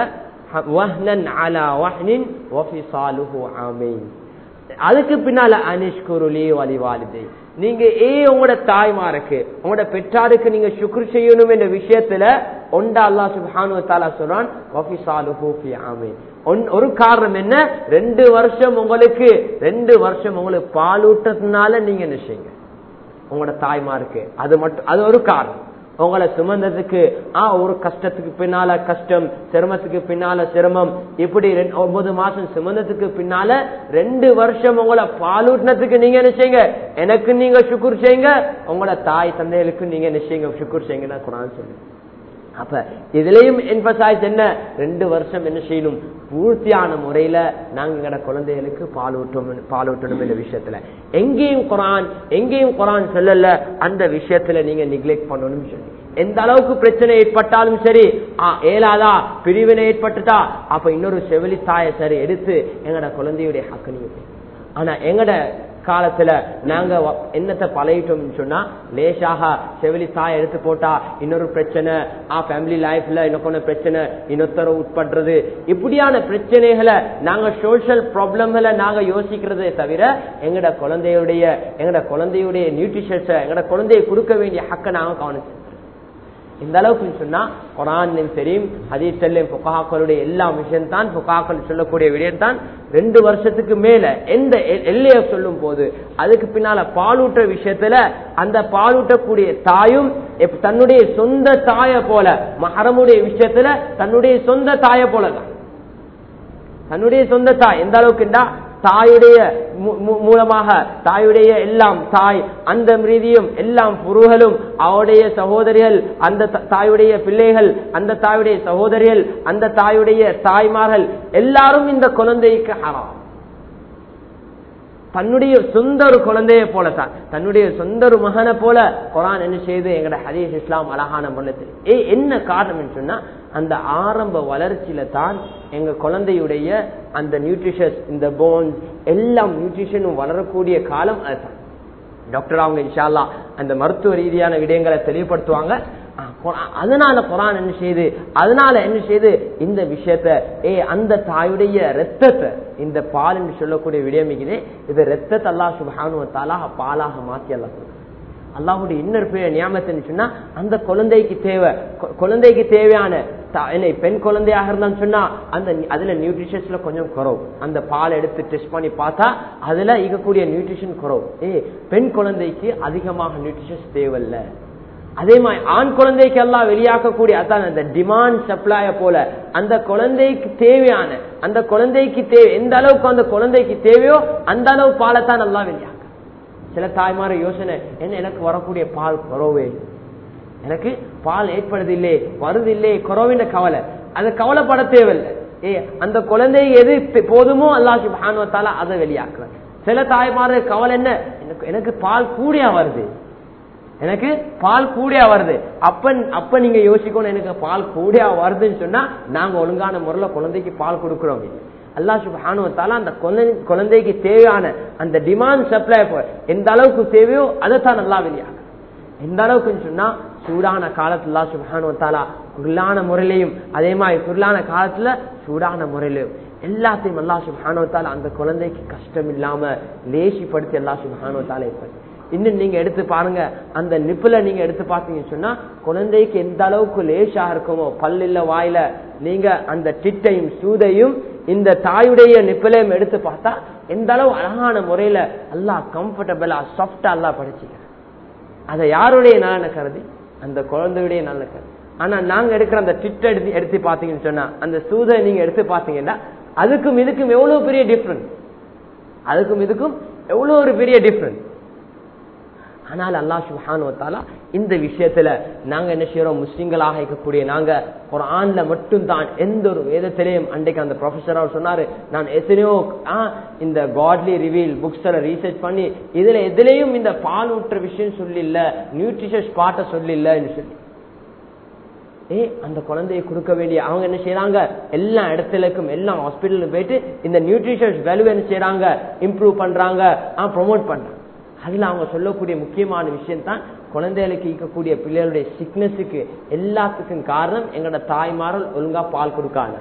அதுக்கு பின்னால அனிஷ்குருலி வலிவாலிதை நீங்க ஏ உங்களோட தாய்மாருக்கு உங்களோட பெற்றாருக்கு நீங்க சுக்ரு செய்யணும் என்ற விஷயத்துல ஒண்டா அல்லா சுபானு தாலா சொல்றான் ஒரு காரணம் என்ன ரெண்டு வருஷம் உங்களுக்கு ரெண்டு வருஷம் உங்களுக்கு பாலூட்டத்தினால நீங்க என்ன செய்யுங்க உங்களோட தாய்மாருக்கு அது மட்டும் அது ஒரு காரணம் உங்களை சுமந்ததுக்கு ஆ ஒரு கஷ்டத்துக்கு பின்னால கஷ்டம் சிரமத்துக்கு பின்னால சிரமம் இப்படி ஒன்பது மாசம் சுமந்ததுக்கு பின்னால ரெண்டு வருஷம் உங்களை பாலூட்டினத்துக்கு நீங்க என்ன செய்யுங்க எனக்கு நீங்க சுக்குர் செய்யுங்க உங்களோட தாய் தந்தைகளுக்கு நீங்க என்ன செய்யுங்க சுக்குர் செய்யுங்க குரான் சொல்லுங்க அப்ப இதுலயும் என்பசைஸ் என்ன ரெண்டு வருஷம் என்ன செய்யணும் பூர்த்தியான முறையில நாங்க எங்கட குழந்தைகளுக்கு பால் ஊட்டணும் பால் ஊட்டணும் என்ற விஷயத்துல எங்கேயும் குரான் எங்கேயும் குரான் சொல்லல அந்த விஷயத்துல நீங்க நிக்லெக்ட் பண்ணணும் சொல்லி எந்த அளவுக்கு பிரச்சனை ஏற்பட்டாலும் சரி ஏலாதா பிரிவினை ஏற்பட்டுட்டா அப்ப இன்னொரு செவிலி தாயை சரி எடுத்து எங்கட குழந்தையுடைய ஹக்கு நீங்க ஆனா எங்கட காலத்துல நாங்க என்னத்தை பழகிட்டோம் சொன்னா லேசாக செவிலி தாய் எடுத்து போட்டா இன்னொரு பிரச்சனை ஆ ஃபேமிலி லைஃப்ல இன்னொரு பிரச்சனை இன்னொருத்தர உட்படுறது இப்படியான பிரச்சனைகளை நாங்க சோசியல் ப்ராப்ளம்களை நாங்க யோசிக்கிறதே தவிர எங்கட குழந்தையுடைய எங்கட குழந்தையுடைய நியூட்ரிஷன்ஸ எங்கட குழந்தையை கொடுக்க வேண்டிய ஹக்க நாங்க கவனிச்சு இந்த அளவுக்கு சொன்னா குரான்லையும் தெரியும் ஹதீசல்லையும் புகாக்களுடைய எல்லா விஷயம் தான் புகாக்கள் சொல்லக்கூடிய விடயம் தான் ரெண்டு வருஷத்துக்கு மேல எந்த எல்லைய சொல்லும் போது அதுக்கு பின்னால பாலூட்ட விஷயத்துல அந்த பாலூட்டக்கூடிய தாயும் தன்னுடைய சொந்த தாய போல மகரமுடைய விஷயத்துல தன்னுடைய சொந்த தாய போலதான் தன்னுடைய சொந்த தாய் எந்த அளவுக்குண்டா தாயுடைய மூலமாக தாயுடைய எல்லாம் தாய் அந்த ரீதியும் எல்லாம் புருகளும் அவருடைய சகோதரிகள் அந்த தாயுடைய பிள்ளைகள் அந்த தாயுடைய சகோதரிகள் அந்த தாயுடைய தாய்மார்கள் எல்லாரும் இந்த குழந்தைக்கு ஹராம் தன்னுடைய சொந்த ஒரு குழந்தைய போலத்தான் தன்னுடைய சொந்த ஒரு மகனை போல குரான் என்ன செய்து எங்கட ஹரீஷ் இஸ்லாம் அழகான முள்ளத்தில் ஏ என்ன காரணம் சொன்னா அந்த ஆரம்ப வளர்ச்சியில தான் எங்க குழந்தையுடைய அந்த நியூட்ரிஷஸ் இந்த போன்ஸ் எல்லாம் நியூட்ரிஷனும் வளரக்கூடிய காலம் அதுதான் டாக்டர் அவங்க இன்ஷால்லா அந்த மருத்துவ ரீதியான விடயங்களை தெளிவுபடுத்துவாங்க அதனால குரான் என்ன செய்யுது அதனால என்ன செய்யுது இந்த விஷயத்த ஏ அந்த தாயுடைய ரத்தத்தை இந்த பால் என்று சொல்லக்கூடிய விடயமிக்குதே இது ரத்தத்தை அல்லா சுபானுவத்தாலாக பாலாக மாத்தி அல்லா அல்லாஹுடைய இன்னொரு பேர் நியமத்தின்னு சொன்னா அந்த குழந்தைக்கு தேவை குழந்தைக்கு தேவையான பெண் குழந்தையாக இருந்தான்னு சொன்னா அந்த அதுல நியூட்ரிஷன்ஸ்ல கொஞ்சம் குறவு அந்த பால் எடுத்து டெஸ்ட் பண்ணி பார்த்தா அதுல இருக்கக்கூடிய நியூட்ரிஷன் குறவு ஏ பெண் குழந்தைக்கு அதிகமாக நியூட்ரிஷன்ஸ் தேவையில்லை அதே மாதிரி ஆண் குழந்தைக்கு எல்லாம் வெளியாக்கக்கூடிய அதான் அந்த டிமாண்ட் சப்ளைய போல அந்த குழந்தைக்கு தேவையான அந்த குழந்தைக்கு தேவை எந்த அளவுக்கு அந்த குழந்தைக்கு தேவையோ அந்த அளவு பாலைத்தான் நல்லா வெளியாக்க சில தாய்மார யோசனை என்ன எனக்கு வரக்கூடிய பால் குறவே எனக்கு பால் ஏற்படுதில்லை வருதில்லை குறவின கவலை அது கவலைப்பட தேவையில்லை ஏ அந்த குழந்தை எது போதுமோ அல்லாஹ் சுபானுவத்தால அதை வெளியாக்குறாங்க சில தாய்மாரு கவலை என்ன எனக்கு எனக்கு பால் கூடியா வருது எனக்கு பால் கூடியா வருது அப்ப அப்ப நீங்க யோசிக்கணும் எனக்கு பால் கூடியா வருதுன்னு சொன்னா நாங்க ஒழுங்கான முறையில குழந்தைக்கு பால் கொடுக்கிறோம் அல்லா சுபானுவத்தால அந்த குழந்தைக்கு தேவையான அந்த டிமாண்ட் சப்ளை எந்த அளவுக்கு தேவையோ அதைத்தான் நல்லா வெளியாகும் எந்த அளவுக்குன்னு சொன்னா சூடான காலத்துல சுபானுவத்தாலா குருளான முறையிலையும் அதே மாதிரி குருளான காலத்துல சூடான முறையிலையும் எல்லாத்தையும் அல்லா சுபானுவத்தால அந்த குழந்தைக்கு கஷ்டம் இல்லாம லேசிப்படுத்தி அல்லா சுபானுவத்தால இருப்பாரு இன்னும் நீங்க எடுத்து பாருங்க அந்த நிப்புல நீங்க எடுத்து பார்த்தீங்கன்னு சொன்னா குழந்தைக்கு எந்த அளவுக்கு லேசா இருக்குமோ பல்லில்ல வாயில நீங்க அந்த டிட்டையும் சூதையும் இந்த தாயுடைய நிப்பிலையும் எடுத்து பார்த்தா எந்த அளவு அழகான முறையில எல்லாம் கம்ஃபர்டபுளா சாஃப்டா எல்லாம் படிச்சுக்க அதை யாருடைய நலன கருதி அந்த குழந்தையுடைய நல்ல கருதி ஆனா நாங்க எடுக்கிற அந்த டிட் எடுத்து எடுத்து பாத்தீங்கன்னு சொன்னா அந்த சூதை நீங்க எடுத்து பாத்தீங்கன்னா அதுக்கும் இதுக்கும் எவ்வளவு பெரிய டிஃபரன்ஸ் அதுக்கும் இதுக்கும் எவ்வளவு ஒரு பெரிய டிஃபரன்ஸ் ஆனால் அல்லா சுஹானுவத்தாலா இந்த விஷயத்துல நாங்க என்ன செய்யறோம் முஸ்லிம்களாக இருக்கக்கூடிய நாங்க ஒரு ஆண்ல மட்டும்தான் எந்த ஒரு வேதத்திலையும் அன்றைக்கு அந்த ப்ரொஃபஸர் அவர் சொன்னாரு நான் எத்தனையோ இந்த காட்லி ரிவீல் புக்ஸ் ரீசர்ச் பண்ணி இதுல எதுலையும் இந்த பால் ஊற்ற விஷயம் சொல்லில்ல நியூட்ரிஷஸ் பாட்டை சொல்லில்லன்னு சொல்லி ஏ அந்த குழந்தையை கொடுக்க வேண்டிய அவங்க என்ன செய்யறாங்க எல்லா இடத்துலக்கும் எல்லா ஹாஸ்பிட்டலுக்கு போயிட்டு இந்த நியூட்ரிஷன்ஸ் வேல்யூ என்ன செய்யறாங்க இம்ப்ரூவ் பண்றாங்க ப்ரொமோட் பண்றாங்க அதுல அவங்க சொல்லக்கூடிய முக்கியமான விஷயம் தான் குழந்தைகளுக்கு இருக்கக்கூடிய பிள்ளைகளுடைய சிக்னஸுக்கு எல்லாத்துக்கும் காரணம் எங்களோட தாய்மார்கள் ஒழுங்கா பால் கொடுக்காங்க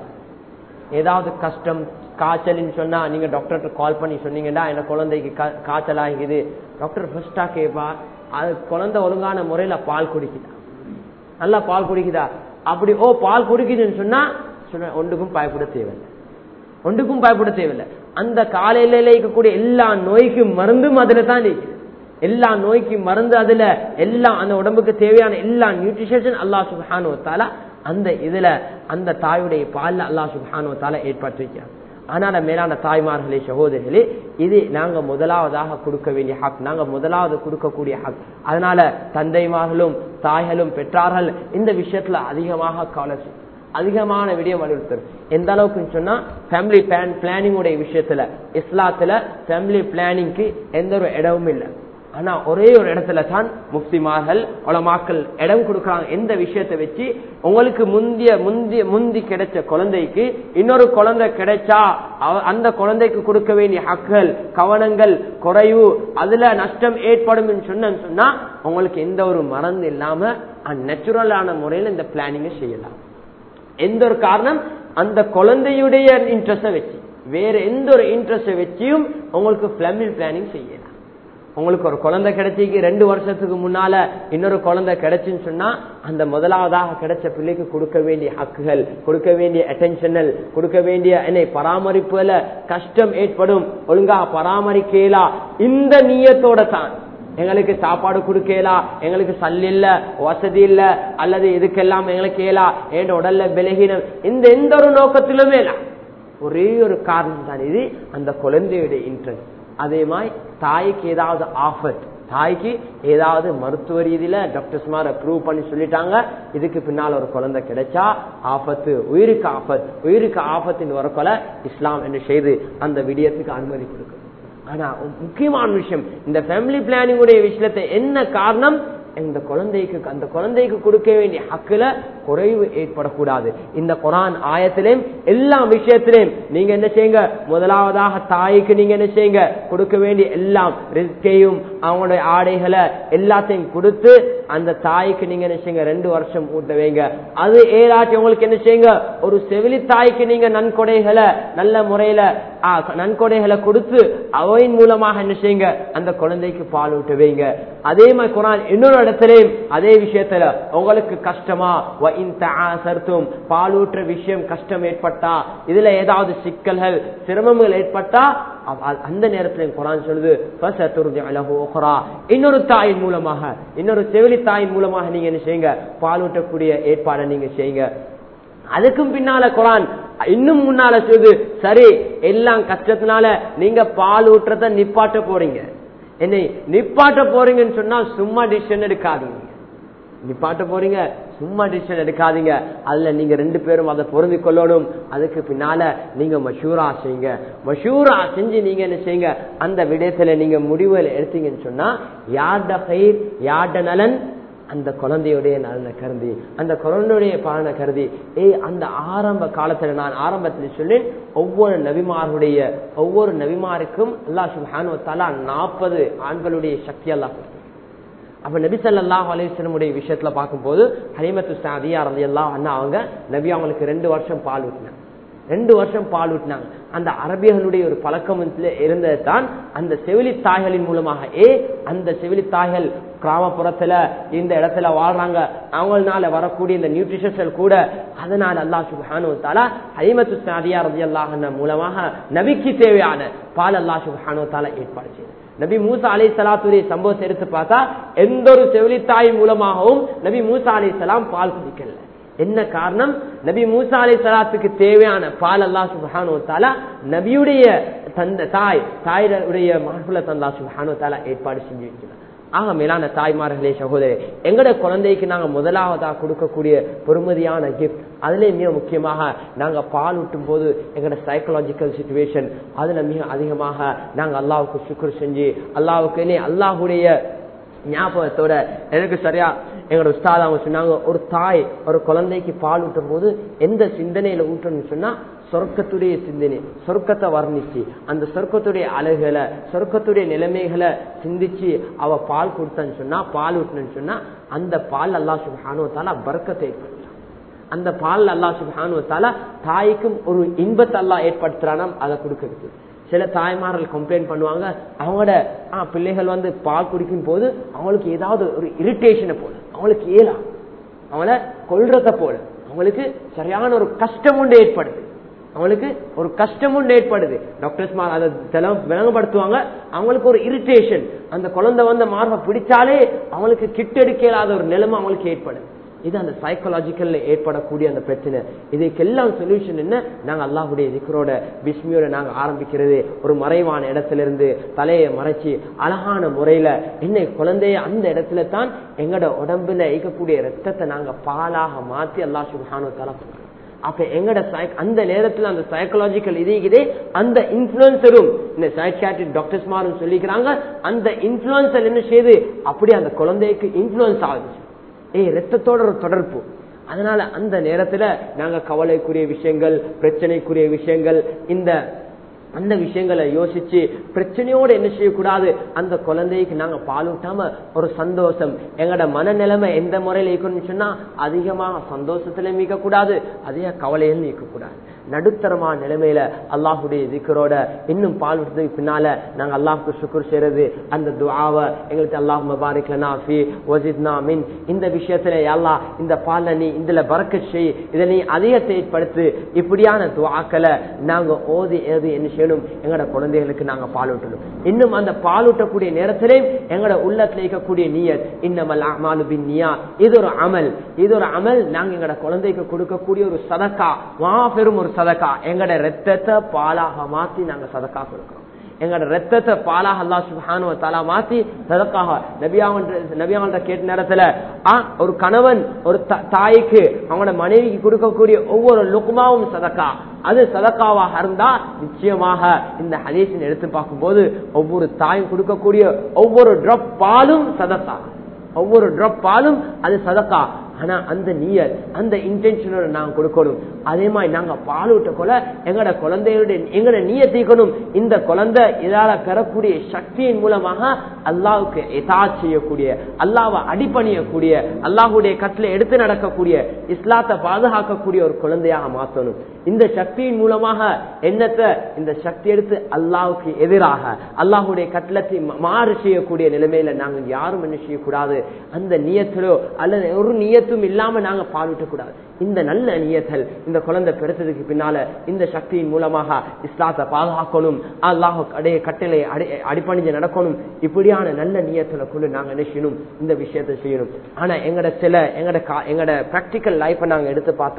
ஏதாவது கஷ்டம் காய்ச்சல்னு சொன்னா நீங்க டாக்டர்கிட்ட கால் பண்ணி சொன்னீங்கன்னா என்ன குழந்தைக்கு காய்ச்சல் ஆகிக்குது டாக்டர் ஃபர்ஸ்டா கேட்பா அது குழந்தை ஒழுங்கான முறையில பால் குடிக்குதா நல்லா பால் குடிக்குதா அப்படி ஓ பால் குடிக்குதுன்னு சொன்னா சொன்ன ஒன்றுக்கும் பயப்பட தேவையில்லை ஒன்றுக்கும் பயப்பட தேவையில்லை அந்த காலையில இருக்கக்கூடிய எல்லா நோய்க்கும் மருந்தும் அதுல தான் இருக்குது எல்லா நோய்க்கும் மருந்து அதுல எல்லா அந்த உடம்புக்கு தேவையான எல்லா நியூட்ரிஷன் அல்லா சுபானுவத்தால அந்த இதுல அந்த தாயுடைய பால்ல அல்லா சுபானுவத்தால ஏற்பட்டு வைக்கிறார் ஆனால மேலான தாய்மார்களே சகோதரிகளே இது நாங்க முதலாவதாக கொடுக்க வேண்டிய ஹக் நாங்க முதலாவது கொடுக்கக்கூடிய ஹக் அதனால தந்தைமார்களும் தாய்களும் பெற்றார்கள் இந்த விஷயத்துல அதிகமாக கவலை அதிகமான விடயம் வலியுறுத்தல் எந்த அளவுக்குன்னு சொன்னா ஃபேமிலி பிளானிங் உடைய விஷயத்துல இஸ்லாத்துல ஃபேமிலி பிளானிங்க்கு எந்த ஒரு இடமும் இல்லை ஆனா ஒரே ஒரு இடத்துல தான் முஃப்திமார்கள் உலமாக்கள் இடம் கொடுக்கறாங்க எந்த விஷயத்தை வச்சு உங்களுக்கு முந்திய முந்திய முந்தி கிடைச்ச குழந்தைக்கு இன்னொரு குழந்தை கிடைச்சா அந்த குழந்தைக்கு கொடுக்க வேண்டிய ஹக்குகள் கவனங்கள் குறைவு அதுல நஷ்டம் ஏற்படும் சொன்னா உங்களுக்கு எந்த ஒரு மறந்து இல்லாம நேச்சுரலான முறையில் இந்த பிளானிங்கை செய்யலாம் எந்த ஒரு காரணம் அந்த குழந்தையுடைய இன்ட்ரெஸ்ட வச்சு வேற எந்த ஒரு இன்ட்ரெஸ்ட வச்சியும் உங்களுக்கு பிளமில் பிளானிங் செய்யலாம் உங்களுக்கு ஒரு குழந்தை கிடைச்சிக்கு ரெண்டு வருஷத்துக்கு முன்னால இன்னொரு குழந்தை கிடைச்சுன்னு சொன்னா அந்த முதலாவதாக கிடைச்ச பிள்ளைக்கு கொடுக்க வேண்டிய ஹக்குகள் கொடுக்க வேண்டிய அட்டென்ஷனல் கொடுக்க வேண்டிய என்னை பராமரிப்புல கஷ்டம் ஏற்படும் ஒழுங்கா பராமரிக்கலா இந்த நீயத்தோட தான் எங்களுக்கு சாப்பாடு கொடுக்கலா எங்களுக்கு சல் இல்ல வசதி இல்ல அல்லது இதுக்கெல்லாம் எங்களுக்கு ஏலா என் உடல்ல விலகினம் இந்த எந்த ஒரு நோக்கத்திலுமே இல்ல ஒரே ஒரு காரணம் தான் இது அந்த குழந்தையுடைய இன்ட்ரெஸ்ட் அதே மாதிரி தாய்க்கு ஏதாவது ஆஃபத் தாய்க்கு ஏதாவது மருத்துவ ரீதியில டாக்டர்ஸ் மாதிரி ப்ரூவ் பண்ணி சொல்லிட்டாங்க இதுக்கு பின்னால் ஒரு குழந்தை கிடைச்சா ஆபத்து உயிருக்கு ஆபத் உயிருக்கு ஆபத்தின் வரக்கொல இஸ்லாம் என்று செய்து அந்த விடயத்துக்கு அனுமதி கொடுக்கும் ஆனா முக்கியமான விஷயம் இந்த ஃபேமிலி பிளானிங் உடைய விஷயத்தை என்ன காரணம் இந்த குழந்தைக்கு அந்த குழந்தைக்கு கொடுக்க வேண்டிய ஹக்குல குறைவு ஏற்படக்கூடாது இந்த குரான் ஆயத்திலையும் எல்லா விஷயத்திலையும் நீங்க என்ன செய்யுங்க முதலாவதாக தாய்க்கு நீங்க என்ன செய்யுங்க கொடுக்க வேண்டிய எல்லாம் ரிஸ்கையும் அவங்களுடைய ஆடைகளை எல்லாத்தையும் கொடுத்து அந்த தாய்க்கு நீங்க என்ன செய்யுங்க ரெண்டு வருஷம் ஊட்ட வைங்க அது ஏதாச்சும் உங்களுக்கு என்ன செய்யுங்க ஒரு செவிலி தாய்க்கு நீங்க நன்கொடைகளை நல்ல முறையில நன்கொடைகளை கொடுத்து அவையின் மூலமாக என்ன செய்யுங்க அந்த குழந்தைக்கு பால் ஊட்ட வைங்க அதே மாதிரி குரான் இன்னொரு இடத்துலயும் அதே விஷயத்துல உங்களுக்கு கஷ்டமா சர்த்தும் பாலூற்ற விஷயம் கஷ்டம் ஏற்பட்டா இதுல ஏதாவது சிக்கல்கள் சிரமங்கள் ஏற்பட்டா அந்த நேரத்தில் குரான் சொல்லுது இன்னொரு தாயின் மூலமாக இன்னொரு செவிலி தாயின் மூலமாக நீங்க என்ன செய்யுங்க பாலூட்டக்கூடிய ஏற்பாடை நீங்க செய்யுங்க அதுக்கும் பின்னால குரான் இன்னும் முன்னால சொல்லுது சரி எல்லாம் கஷ்டத்தினால நீங்க பால் ஊற்றத்தை நிப்பாட்ட போறீங்க என்னை நிப்பாட்ட போறீங்கன்னு சொன்னா சும்மா டிசிஷன் எடுக்காதீங்க நிப்பாட்ட போறீங்க சும்மா டிசிஷன் எடுக்காதீங்க அதுல நீங்க ரெண்டு பேரும் அதை பொருந்திக் கொள்ளணும் அதுக்கு பின்னால நீங்க மஷூரா செய்யுங்க மஷூரா செஞ்சு நீங்க என்ன செய்யுங்க அந்த விடயத்துல நீங்க முடிவுகள் எடுத்தீங்கன்னு சொன்னா யார்ட கயிர் யார்ட நலன் அந்த குழந்தையுடைய நலனை கருதி அந்த குழந்தையுடைய பலனை கருதி ஏய் அந்த ஆரம்ப காலத்துல நான் ஆரம்பத்தில் சொன்னேன் ஒவ்வொரு நபிமாருடைய ஒவ்வொரு நபிமாருக்கும் அல்லாஹ் சுபானுவத்தாலா நாற்பது ஆண்களுடைய சக்தி அல்லாஹ் கொடுத்தார் அப்ப நபி ஸல்லல்லாஹு அலைஹி வஸல்லமுடைய விஷயத்துல பார்க்கும்போது ஹலிமத்து சாதியா ரலியல்லாஹு அன்ஹா அவங்க நபி அவங்களுக்கு ரெண்டு வருஷம் பால் ஊட்டினாங்க ரெண்டு வருஷம் பால் ஊட்டினாங்க அந்த அரபியர்களுடைய ஒரு பழக்கம் இருந்தது தான் அந்த செவிலி தாய்களின் மூலமாக ஏ அந்த செவிலி தாய்கள் கிராமப்புறத்துல இந்த இடத்துல வாழ்றாங்க அவங்களால வரக்கூடிய இந்த நியூட்ரிஷன்ஸ் கூட அதனால அல்லாஹ் சுப்ஹானு தாலா ஹலிமத்து சாதியா ரலியல்லாஹு அன்ஹா மூலமாக நபிக்கு தேவையான பால் அல்லாஹ் சுப்ஹானு தாலா ஏற்பாடு செய்தார் நபி மூசா அலை சலாத்துடைய சம்பவத்தை எடுத்து பார்த்தா எந்த ஒரு செவிலித்தாய் மூலமாகவும் நபி மூசா அலை சலாம் பால் குடிக்கல என்ன காரணம் நபி மூசா அலை சலாத்துக்கு தேவையான பால் அல்லா சுபஹானோ தாலா நபியுடைய தந்த தாய் தாயுடைய மார்புல தந்தா சுபஹானோ தாலா ஏற்பாடு செஞ்சு வைக்கிறார் ஆக மேலான தாய்மார்களே சகோதரி எங்கட குழந்தைக்கு நாங்க முதலாவதா கொடுக்கக்கூடிய பொறுமதியான கிஃப்ட் அதுல மிக முக்கியமாக நாங்க பால் ஊட்டும் போது எங்கட சைக்கலாஜிக்கல் சுச்சுவேஷன் அதுல மிக அதிகமாக நாங்க அல்லாவுக்கு சுக்குர் செஞ்சு அல்லாவுக்கு அல்லாஹுடைய ஞாபகத்தோட எனக்கு சரியா எங்களோட உஸ்தாத் அவங்க சொன்னாங்க ஒரு தாய் ஒரு குழந்தைக்கு பால் ஊட்டும் போது எந்த சிந்தனையில ஊட்டணும்னு சொன்னா சொர்க்கத்துடைய சிந்தனை சொர்க்கத்தை வர்ணிச்சு அந்த சொர்க்கத்துடைய அழகுகளை சொர்க்கத்துடைய நிலைமைகளை சிந்திச்சு அவ பால் கொடுத்தான்னு சொன்னா பால் ஊட்டணும்னு சொன்னா அந்த பால் அல்லா சுபானுவத்தால பறக்கத்தை ஏற்படுத்தலாம் அந்த பால் அல்லா சுபானுவத்தால தாய்க்கும் ஒரு இன்பத்தை அல்லா ஏற்படுத்துறானா அதை கொடுக்கறது சில தாய்மார்கள் கம்ப்ளைண்ட் பண்ணுவாங்க அவங்களோட பிள்ளைகள் வந்து பால் குடிக்கும் போது அவங்களுக்கு ஏதாவது ஒரு இரிட்டேஷனை போல அவங்களுக்கு ஏலா அவங்கள கொள்றத போல அவங்களுக்கு சரியான ஒரு கஷ்டம் உண்டு ஏற்படுது அவங்களுக்கு ஒரு கஷ்டம் உண்டு ஏற்படுது டாக்டர்ஸ் அதை விளங்கப்படுத்துவாங்க அவங்களுக்கு ஒரு இரிட்டேஷன் அந்த குழந்தை வந்து மார்பை பிடிச்சாலே அவங்களுக்கு கிட்டெடுக்க இல்லாத ஒரு நிலைமை அவங்களுக்கு ஏற்படுது இது அந்த சைக்கலாஜிக்கல்ல ஏற்படக்கூடிய அந்த பிரச்சனை இதுக்கெல்லாம் சொல்யூஷன் என்ன நாங்க அல்லாஹுடைய திக்கரோட பிஸ்மியோட நாங்க ஆரம்பிக்கிறது ஒரு மறைவான இடத்துல இருந்து தலையை மறைச்சு அழகான முறையில என்ன குழந்தைய அந்த இடத்துல தான் எங்களோட உடம்புல இயக்கக்கூடிய ரத்தத்தை நாங்க பாலாக மாத்தி அல்லா சுபானு தலா அப்ப எங்கட அந்த நேரத்துல அந்த சைக்கலாஜிக்கல் இதே அந்த இன்ஃபுளுசரும் இந்த சைக்காட்ரிக் டாக்டர்ஸ் மாரும் சொல்லிக்கிறாங்க அந்த இன்ஃபுளுசர் என்ன செய்யுது அப்படி அந்த குழந்தைக்கு இன்ஃபுளுன்ஸ் ஆகுது ஏய் ரத்தத்தோட ஒரு தொடர்பு அதனால அந்த நேரத்துல நாங்க கவலைக்குரிய விஷயங்கள் பிரச்சனைக்குரிய விஷயங்கள் இந்த அந்த விஷயங்களை யோசிச்சு பிரச்சனையோட என்ன செய்யக்கூடாது அந்த குழந்தைக்கு நாங்க பாலூட்டாம ஒரு சந்தோஷம் எங்கட மனநிலைமை எந்த முறையில இருக்கணும்னு சொன்னா அதிகமாக சந்தோஷத்துல மீக்க கூடாது அதிக கவலையில் நீக்க கூடாது நடுத்தரமான நிலைமையில அல்லாஹுடைய திக்கரோட இன்னும் பால் விட்டதுக்கு பின்னால நாங்க அல்லாஹுக்கு சுக்குர் செய்யறது அந்த துவாவை எங்களுக்கு அல்லாஹ் மபாரிக்லனா ஃபி வஜித்னா மின் இந்த விஷயத்துல அல்லா இந்த பால்ல நீ இதுல பறக்க செய் இதை நீ அதிகத்தை ஏற்படுத்து இப்படியான துவாக்களை நாங்க ஓதி ஏது என்ன செய்யணும் எங்களோட குழந்தைகளுக்கு நாங்க பால் ஊட்டணும் இன்னும் அந்த பால் ஊட்டக்கூடிய நேரத்திலே எங்களோட உள்ளத்துல இருக்கக்கூடிய நீயத் இன்னமல் அமாலு பின் நியா இது ஒரு அமல் இது ஒரு அமல் நாங்க எங்களோட குழந்தைக்கு கொடுக்கக்கூடிய ஒரு சதக்கா மாபெரும் ஒரு சதக்கா எங்கட ரத்தத்தை பாலாக மாத்தி நாங்க சதக்கா கொடுக்கிறோம் எங்களோட ரத்தத்தை பாலாக அல்லா சுபானு தலா மாத்தி சதக்காக நபியாவன் கேட்ட நேரத்துல ஒரு கணவன் ஒரு தாய்க்கு அவங்களோட மனைவிக்கு கொடுக்கக்கூடிய ஒவ்வொரு லுக்குமாவும் சதக்கா அது சதக்காவாக இருந்தா நிச்சயமாக இந்த ஹதீசின் எடுத்து பார்க்கும்போது ஒவ்வொரு தாயும் கொடுக்கக்கூடிய ஒவ்வொரு ட்ரப் பாலும் சதக்கா ஒவ்வொரு ட்ரப் பாலும் அது சதக்கா ஆனா அந்த நீயர் அந்த இன்டென்ஷனோட நாங்க கொடுக்கணும் அதே மாதிரி நாங்க பால் ஊட்ட கொள்ள எங்கட குழந்தையுடைய எங்கட நீய தீக்கணும் இந்த குழந்தை இதால பெறக்கூடிய சக்தியின் மூலமாக அல்லாவுக்கு எதா செய்யக்கூடிய அல்லாவை அடிப்பணியக்கூடிய அல்லாஹுடைய கட்டில எடுத்து நடக்கக்கூடிய இஸ்லாத்தை பாதுகாக்கக்கூடிய ஒரு குழந்தையாக மாற்றணும் இந்த சக்தியின் மூலமாக என்னத்தை இந்த சக்தி எடுத்து அல்லாவுக்கு எதிராக அல்லாஹுடைய கட்டளத்தை மாறு செய்யக்கூடிய நிலைமையில நாங்கள் யாரும் என்ன செய்யக்கூடாது அந்த நியத்திலோ அல்லது ஒரு நியத்தும் இல்லாம நாங்க பாவிட்டக்கூடாது இந்த நல்ல நியத்தல் இந்த குழந்தை பெருத்ததுக்கு பின்னால இந்த சக்தியின் மூலமாக இஸ்லாத்தை பாதுகாக்கணும் அல்லாஹ் அடைய கட்டளை அடிப்பணிஞ்சு நடக்கணும் இப்படியான நல்ல நியத்துல கொண்டு நாங்க என்ன செய்யணும் இந்த விஷயத்தை செய்யணும் ஆனா எங்கட சில எங்கட எங்கட பிராக்டிக்கல் லைஃபை நாங்க எடுத்து பார்த்தா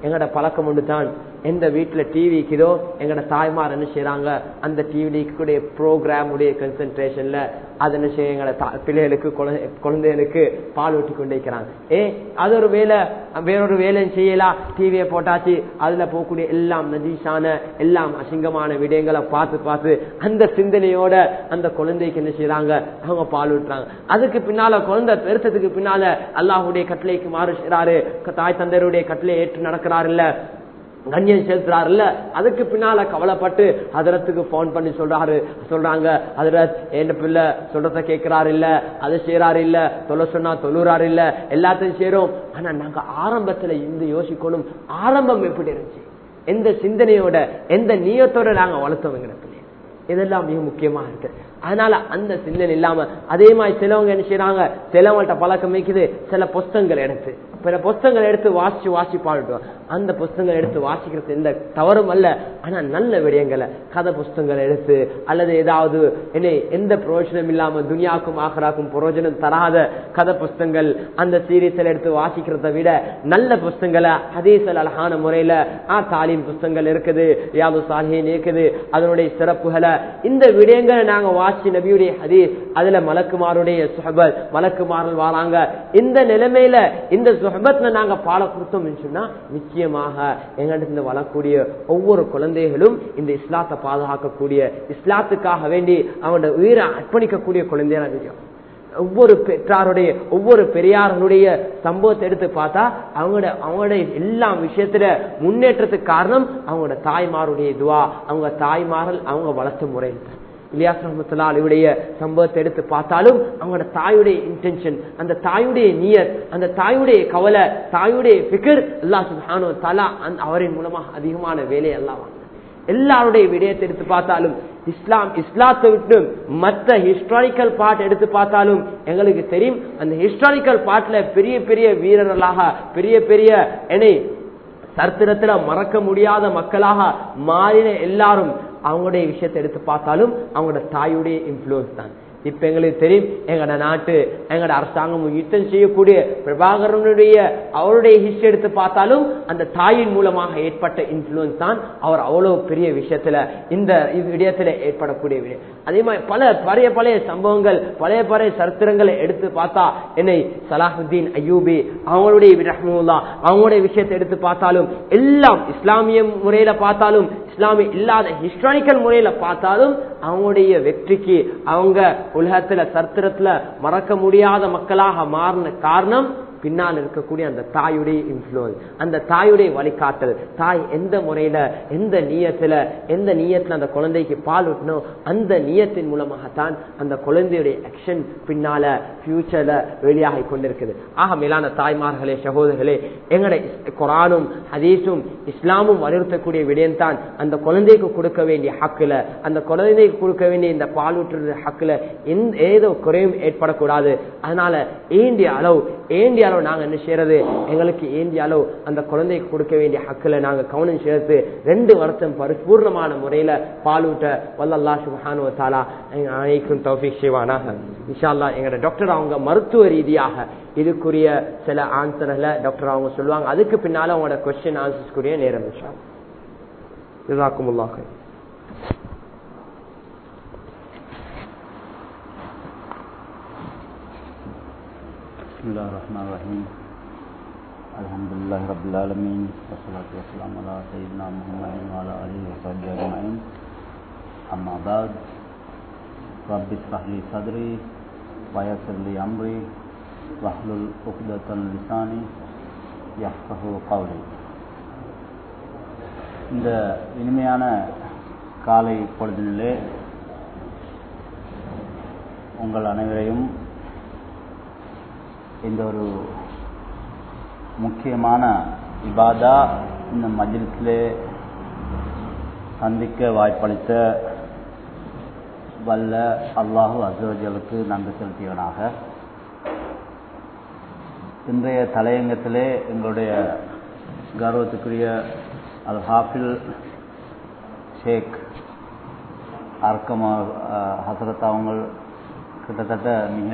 எங்கட பழக்கம் ஒன்று தான் எந்த வீட்டுல டிவி இருக்குதோ எங்கட தாய்மார் என்ன செய்யறாங்க அந்த டிவிக்குடைய ப்ரோக்ராம் உடைய கன்சென்ட்ரேஷன்ல அது என்ன செய்ய எங்கட தா- பிள்ளைகளுக்கு குழந்தை- குழந்தைகளுக்கு பால் ஊட்டி கொண்டு இருக்கிறாங்க ஏ அது ஒரு வேலை வேறொரு வேலை செய்யலாம் டிவியை போட்டாச்சு அதுல போகக்கூடிய எல்லாம் நஜீஷான எல்லாம் அசிங்கமான விடயங்களை பார்த்து பார்த்து அந்த சிந்தனையோட அந்த குழந்தைக்கு என்ன செய்யறாங்க அவங்க பால் ஊட்டுறாங்க அதுக்கு பின்னால குழந்தை பெருத்ததுக்கு பின்னால அல்லாஹுடைய கட்டளைக்கு மாறு செய்றாரு தாய் தந்தையருடைய கட்டளை ஏற்று நடக்கிறாரு இல்ல கண்ணியம் செலுத்துறாருல்ல அதுக்கு பின்னால கவலைப்பட்டு அதரத்துக்கு போன் பண்ணி சொல்றாரு சொல்றாங்க அதரத் என் பிள்ளை சொல்றத கேட்கிறாரு இல்ல அதை செய்யறாரு இல்ல தொலை சொன்னா தொழுறாரு இல்ல எல்லாத்தையும் செய்யறோம் ஆனா நாங்க ஆரம்பத்துல இந்த யோசிக்கணும் ஆரம்பம் எப்படி இருந்துச்சு எந்த சிந்தனையோட எந்த நீயத்தோட நாங்க வளர்த்தோம் எங்க பிள்ளை இதெல்லாம் மிக முக்கியமா இருக்கு அதனால அந்த சிந்தனை இல்லாம அதே மாதிரி சிலவங்க என்ன செய்யறாங்க சிலவங்கள்ட்ட பழக்கம் வைக்குது சில புஸ்தங்கள் எடுத்து பிற புஸ்தங்கள் எடுத்து வாசிச்சு வாசி பாடுவோம் அந்த புஸ்தங்கள் எடுத்து வாசிக்கிறது எந்த தவறும் அல்ல ஆனா நல்ல விடயங்களை கதை புஸ்தங்கள் எடுத்து அல்லது ஏதாவது என்ன எந்த பிரயோஜனம் இல்லாம துனியாக்கும் ஆகராக்கும் பிரயோஜனம் தராத கதை புஸ்தங்கள் அந்த சீரீஸில் எடுத்து வாசிக்கிறத விட நல்ல புஸ்தங்களை ஹதீசல் அழகான முறையில ஆ தாலீம் புஸ்தங்கள் இருக்குது யாது சாலிஹின் இருக்குது அதனுடைய சிறப்புகளை இந்த விடயங்களை நாங்க வாசி நபியுடைய ஹதீஸ் அதுல மலக்குமாருடைய சுஹபத் மலக்குமாரல் வராங்க இந்த நிலைமையில இந்த சுஹபத்ல நாங்க பாட கொடுத்தோம் சொன்னா நிச்சயமாக எங்கிட்ட வரக்கூடிய ஒவ்வொரு குழந்தைகளும் இந்த இஸ்லாத்தை பாதுகாக்கக்கூடிய இஸ்லாத்துக்காக வேண்டி அவனோட உயிரை அர்ப்பணிக்கக்கூடிய குழந்தையா தெரியும் ஒவ்வொரு பெற்றாருடைய ஒவ்வொரு பெரியார்களுடைய சம்பவத்தை எடுத்து பார்த்தா அவங்களோட அவங்களுடைய எல்லா விஷயத்துல முன்னேற்றத்துக்கு காரணம் அவங்களோட தாய்மாருடைய துவா அவங்க தாய்மார்கள் அவங்க வளர்த்த முறையில் தான் இலியாஸ் ரஹமத்துல்லா அலிவுடைய சம்பவத்தை எடுத்து பார்த்தாலும் அவங்களோட தாயுடைய இன்டென்ஷன் அந்த தாயுடைய நியர் அந்த தாயுடைய கவலை தாயுடைய பிகர் அல்லா சுபானு தலா அவரின் மூலமாக அதிகமான வேலையை எல்லாம் வாங்க எல்லாருடைய விடயத்தை எடுத்து பார்த்தாலும் இஸ்லாம் இஸ்லாத்தை விட்டு மற்ற ஹிஸ்டாரிக்கல் பார்ட் எடுத்து பார்த்தாலும் எங்களுக்கு தெரியும் அந்த ஹிஸ்டாரிக்கல் பார்ட்ல பெரிய பெரிய வீரர்களாக பெரிய பெரிய என்னை சரித்திரத்துல மறக்க முடியாத மக்களாக மாறின எல்லாரும் அவங்களுடைய விஷயத்தை எடுத்து பார்த்தாலும் அவங்களோட தாயுடைய இன்ஃபுளுன்ஸ் தான் இப்ப எங்களுக்கு தெரியும் எங்கட நாட்டு எங்கட அரசாங்கம் யுத்தம் செய்யக்கூடிய பிரபாகரனுடைய அவருடைய ஹிஸ்டரி எடுத்து பார்த்தாலும் அந்த தாயின் மூலமாக ஏற்பட்ட இன்ஃபுளுன்ஸ் தான் அவர் அவ்வளவு பெரிய விஷயத்துல இந்த விடயத்துல ஏற்படக்கூடிய விடயம் அதே மாதிரி பல பழைய பழைய சம்பவங்கள் பழைய பழைய சரித்திரங்களை எடுத்து பார்த்தா என்னை சலாஹுத்தீன் அய்யூபி அவங்களுடைய ரஹ்முல்லா அவங்களுடைய விஷயத்தை எடுத்து பார்த்தாலும் எல்லாம் இஸ்லாமிய முறையில பார்த்தாலும் இஸ்லாமிய இல்லாத ஹிஸ்டாரிக்கல் முறையில பார்த்தாலும் அவங்களுடைய வெற்றிக்கு அவங்க உலகத்துல சரித்திரத்துல மறக்க முடியாத மக்களாக மாறின காரணம் பின்னால் இருக்கக்கூடிய அந்த தாயுடைய இன்ஃபுளுன்ஸ் அந்த தாயுடைய வழிகாட்டல் தாய் எந்த முறையில எந்த நீயத்துல எந்த நீயத்துல அந்த குழந்தைக்கு பால் ஊட்டணும் அந்த நீயத்தின் மூலமாகத்தான் அந்த குழந்தையுடைய ஆக்ஷன் பின்னால ஃபியூச்சர்ல வெளியாகி கொண்டிருக்குது ஆக மேலான தாய்மார்களே சகோதரர்களே எங்கட குரானும் ஹதீஸும் இஸ்லாமும் வலியுறுத்தக்கூடிய விடயம் தான் அந்த குழந்தைக்கு கொடுக்க வேண்டிய ஹக்குல அந்த குழந்தைக்கு கொடுக்க வேண்டிய இந்த பால் ஊற்றுற ஹக்குல எந்த ஏதோ குறையும் ஏற்படக்கூடாது அதனால ஏண்டிய அளவு ஏண்டிய அளவு நாங்க என்ன செய்யறது எங்களுக்கு ஏண்டிய அளவு அந்த குழந்தைக்கு கொடுக்க வேண்டிய ஹக்குல நாங்க கவனம் செலுத்து ரெண்டு வருஷம் பரிபூர்ணமான முறையில பாலூட்ட வல்லல்லா சுபஹானு தாலா அனைக்கும் தௌஃபிக் செய்வானாக இன்ஷால்லா எங்களோட டாக்டர் அவங்க மருத்துவ ரீதியாக இதுக்குரிய சில ஆன்சர்களை டாக்டர் அவங்க சொல்லுவாங்க அதுக்கு பின்னால அவங்களோட கொஸ்டின் ஆன்சர்ஸ்க்குரிய நேரம் இன்ஷா ஜிசாக்குமுல்லாஹ் بسم الله الرحمن الرحيم الحمد لله رب العالمين والصلاة والسلام على سيدنا محمد وعلى آله وصحبه أجمعين أما بعد رب اشرح لي صدري ويسر لي أمري واحلل عقدة من لساني يفقه قولي இந்த இனிமையான காலை பொழுதினிலே உங்கள் அனைவரையும் இந்த ஒரு முக்கியமான இபாதா இந்த மஜிலிஸிலே சந்திக்க வாய்ப்பளித்த வல்ல அல்லாஹு அசோஜலுக்கு நன்றி செலுத்தியவனாக இன்றைய தலையங்கத்திலே எங்களுடைய கௌரவத்துக்குரிய அல் ஹாஃபில் ஷேக் அர்க்கமா ஹசரத் அவங்க கிட்டத்தட்ட மிக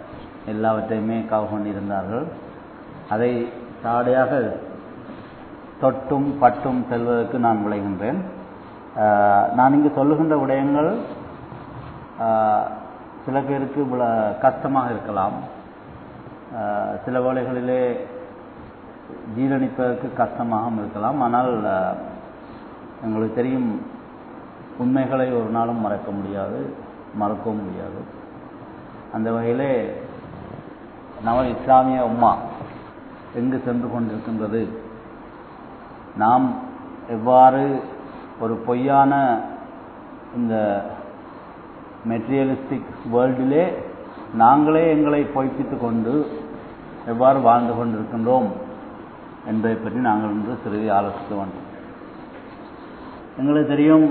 எல்லாவற்றையுமே கவர் பண்ணியிருந்தார்கள் அதை தாடையாக தொட்டும் பட்டும் செல்வதற்கு நான் விளைகின்றேன் ஆஹ், நான் இங்கு சொல்லுகின்ற விடயங்கள் ஆஹ், சில பேருக்கு விள- கஷ்டமாக இருக்கலாம் ஆஹ், சில வேளைகளிலே ஜீரணிப்பதற்கு கஷ்டமாகவும் இருக்கலாம் ஆனால் ஆஹ், எங்களுக்கு தெரியும் உண்மைகளை ஒரு நாளும் மறக்க முடியாது மறக்கவும் முடியாது அந்த வகையிலே நமது இஸ்லாமிய உம்மா எங்கு சென்று கொண்டிருக்கின்றது நாம் எவ்வாறு ஒரு பொய்யான இந்த மெட்டீரியலிஸ்டிக் வேர்ல்டிலே நாங்களே எங்களை பொய்ப்பித்துக் கொண்டு எவ்வாறு வாழ்ந்து கொண்டிருக்கின்றோம் என்பதை பற்றி நாங்கள் இன்று சிறிது ஆலோசிக்க வேண்டும் எங்களுக்கு தெரியும்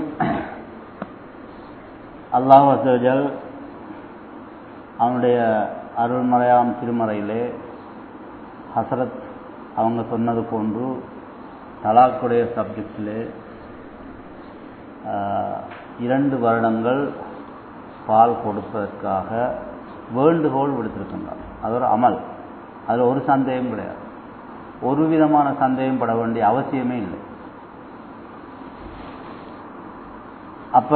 அல்லாஹ் வசஜல் அவனுடைய அருள்மறையாம் திருமறையிலே ஹசரத் அவங்க சொன்னது போன்று தலாக்குடைய சப்ஜெக்டிலே இரண்டு வருடங்கள் பால் கொடுப்பதற்காக வேண்டுகோள் விடுத்திருக்கின்றார் அது ஒரு அமல் அதில் ஒரு சந்தேகம் கிடையாது ஒரு விதமான சந்தேகம் பட வேண்டிய அவசியமே இல்லை அப்ப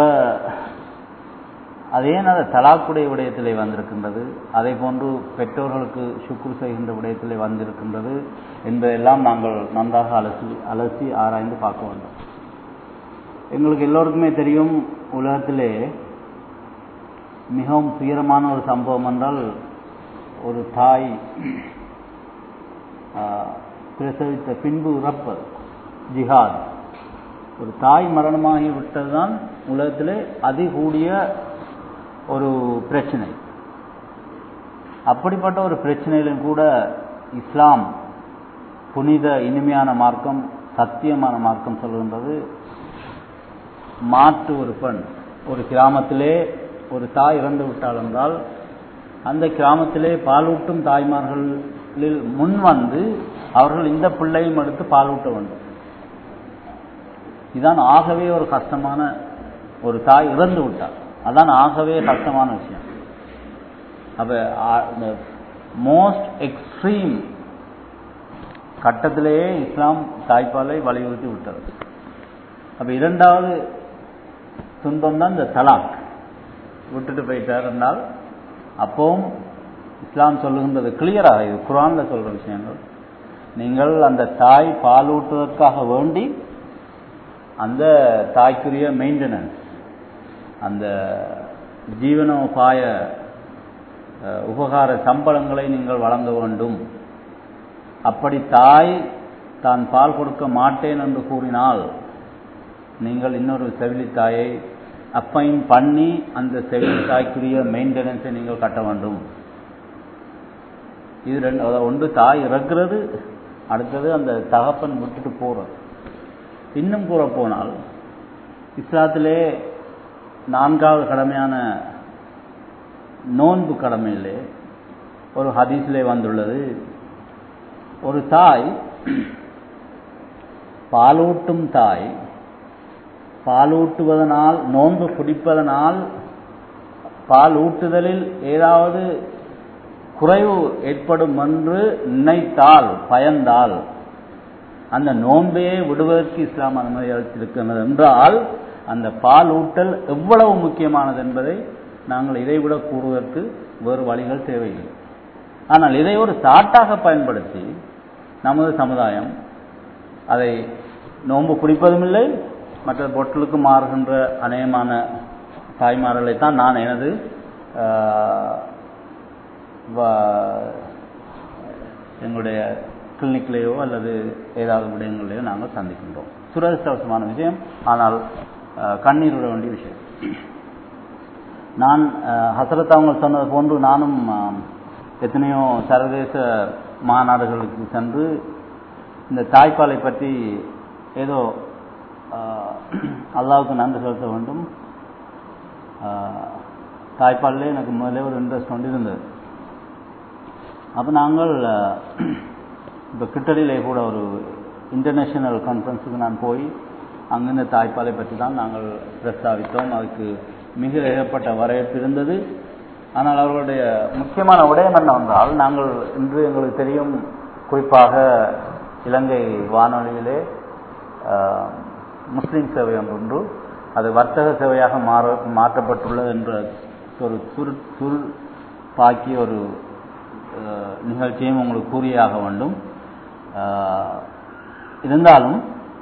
அது ஏன் அது தலாக்குடைய விடயத்திலே வந்திருக்கின்றது அதே போன்று பெற்றோர்களுக்கு சுக்குர் செய்கின்ற விடயத்திலே வந்திருக்கின்றது என்பதெல்லாம் நாங்கள் நன்றாக அலசி அலசி ஆராய்ந்து பார்க்க வேண்டும் எங்களுக்கு எல்லோருக்குமே தெரியும் உலகத்திலே மிகவும் துயரமான ஒரு சம்பவம் என்றால் ஒரு தாய் ஆஹ், பிரசவித்த பின்பு இறப்பது ஜிஹாத் ஒரு தாய் மரணமாகி விட்டதுதான் உலகத்திலே அதிகூடிய ஒரு பிரச்சனை அப்படிப்பட்ட ஒரு பிரச்சனையிலும் கூட இஸ்லாம் புனித இனிமையான மார்க்கம் சத்தியமான மார்க்கம் சொல்கின்றது மாற்று ஒரு பெண் ஒரு கிராமத்திலே ஒரு தாய் இறந்து விட்டாள் என்றால் அந்த கிராமத்திலே பாலூட்டும் தாய்மார்களில் முன் வந்து அவர்கள் இந்த பிள்ளையும் எடுத்து பாலூட்ட வேண்டும் இதான் ஆகவே ஒரு கஷ்டமான ஒரு தாய் இறந்து விட்டார் அதான் ஆகவே கஷ்டமான விஷயம் அப்ப ஆ- இந்த மோஸ்ட் எக்ஸ்ட்ரீம் கட்டத்திலேயே இஸ்லாம் தாய்ப்பாலை வலியுறுத்தி விட்டது அப்ப இரண்டாவது துன்பம் தான் இந்த தலாக் விட்டுட்டு போயிட்டார் என்றால் அப்பவும் இஸ்லாம் சொல்லுகின்றது கிளியராக இது குரான்ல சொல்ற விஷயங்கள் நீங்கள் அந்த தாய் பாலூட்டுவதற்காக வேண்டி அந்த தாய்க்குரிய மெயின்டெனன்ஸ் அந்த ஜீவனோபாய அஹ், உபகார சம்பளங்களை நீங்கள் வழங்க வேண்டும் அப்படி தாய் தான் பால் கொடுக்க மாட்டேன் என்று கூறினால் நீங்கள் இன்னொரு செவிலி தாயை அப்பாயின் பண்ணி அந்த செவிலி தாய்க்குரிய மெயின்டெனன்ஸை நீங்கள் கட்ட வேண்டும் இது ரெண்டு அதாவது ஒன்று தாய் இறக்குறது அடுத்தது அந்த தகப்பன் விட்டுட்டு போறது இன்னும் கூற போனால் இஸ்லாத்திலே நான்காவது கடமையான நோன்பு கடமையிலே ஒரு ஹதீஸிலே வந்துள்ளது ஒரு தாய் பாலூட்டும் தாய் பாலூட்டுவதனால் நோன்பு பிடிப்பதனால் பால் ஊட்டுதலில் ஏதாவது குறைவு ஏற்படும் என்று நினைத்தால் பயந்தால் அந்த நோன்பையே விடுவதற்கு இஸ்லாம் அனுமதி அளித்திருக்கிறது என்றால் அந்த பால் ஊட்டல் எவ்வளவு முக்கியமானது என்பதை நாங்கள் இதைவிட கூறுவதற்கு வேறு வழிகள் தேவையில்லை ஆனால் இதை ஒரு சாட்டாக பயன்படுத்தி நமது சமுதாயம் அதை நோன்பு குடிப்பதும் இல்லை மற்ற பொட்டலுக்கு மாறுகின்ற அநேகமான தாய்மார்களை தான் நான் எனது ஆஹ், வ- எங்களுடைய கிளினிக்லேயோ அல்லது ஏதாவது விடயங்களிலேயோ நாங்கள் சந்திக்கின்றோம் சுரதிருஷ்டவசமான விஷயம் ஆனால் ஆஹ், கண்ணீர் விட வேண்டிய விஷயம் நான் ஆஹ், ஹசரத் அவங்க சொன்னது போன்று நானும் ஆஹ், எத்தனையோ சர்வதேச மாநாடுகளுக்கு சென்று இந்த தாய்ப்பாலை பற்றி ஏதோ ஆஹ், அல்லாவுக்கு நன்றி செலுத்த வேண்டும் ஆஹ், தாய்ப்பாலிலே எனக்கு முதல்ல ஒரு இன்ட்ரெஸ்ட் கொண்டு இருந்தது அப்போ நாங்கள் இப்போ கிட்டடியிலே கூட ஒரு இன்டர்நேஷனல் கான்ஃபரன்ஸுக்கு நான் போய் அங்கிருந்த தாய்ப்பாலை பற்றி தான் நாங்கள் பிரஸ்தாவித்தோம் அதுக்கு மிக ஏகப்பட்ட வரவேற்பு இருந்தது ஆனால் அவர்களுடைய முக்கியமான விடயம் என்னவென்றால் நாங்கள் இன்று எங்களுக்கு தெரியும் குறிப்பாக இலங்கை வானொலியிலே அஹ், முஸ்லிம் சேவை ஒன்று உண்டு அது வர்த்தக சேவையாக மாற மாற்றப்பட்டுள்ளது என்ற ஒரு சுரு சுரு பாக்கி ஒரு அஹ், நிகழ்ச்சியும் உங்களுக்கு கூறியாக வேண்டும் அஹ், இருந்தாலும்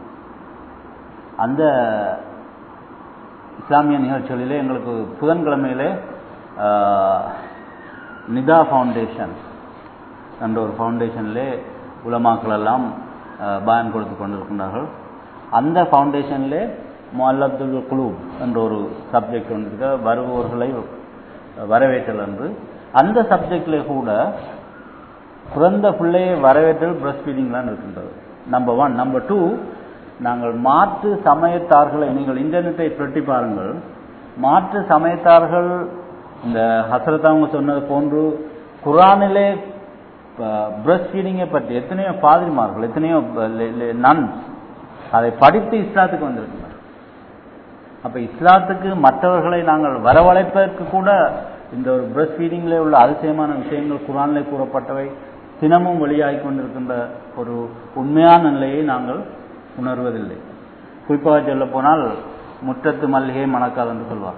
அந்த இஸ்லாமிய நிகழ்ச்சிகளிலே எங்களுக்கு புதன்கிழமையிலே ஆஹ், நிதா ஃபவுண்டேஷன் என்ற ஒரு ஃபவுண்டேஷனிலே உலமாக்கள் எல்லாம் ஆஹ், பயான் கொடுத்து கொண்டிருக்கின்றார்கள் அந்த ஃபவுண்டேஷனிலே முல்லப்துல் குழு என்ற ஒரு சப்ஜெக்ட் ஒன்று இருக்கு வருபவர்களை வரவேற்றல் என்று அந்த சப்ஜெக்டிலே கூட பிறந்த பிள்ளையை வரவேற்றல் பிரஸ்ட் ஃபீடிங்லாம் இருக்கின்றது நம்பர் ஒன் நம்பர் டூ நாங்கள் மாற்று சமயத்தார்களை நீங்கள் இன்டர்நெட்டை பிரட்டி பாருங்கள் மாற்று சமயத்தார்கள் இந்த ஹசரத் அவங்க சொன்னது போன்று குரானிலே பிரஸ்ட் ஃபீடிங்கை பற்றி எத்தனையோ பாதிரிமார்கள் எத்தனையோ நன்ஸ் அதை படித்து இஸ்லாத்துக்கு வந்திருக்கிறார் அப்ப இஸ்லாத்துக்கு மற்றவர்களை நாங்கள் வரவழைப்பதற்கு கூட இந்த ஒரு பிரஸ்ட் ஃபீடிங்ல உள்ள அதிசயமான விஷயங்கள் குரானிலே கூறப்பட்டவை தினமும் வெளியாகிக் கொண்டிருக்கின்ற ஒரு உண்மையான நிலையை நாங்கள் உணர்வதில்லை குறிப்பாக சொல்ல போனால் முற்றத்து மல்லிகை மணக்காது என்று சொல்வார்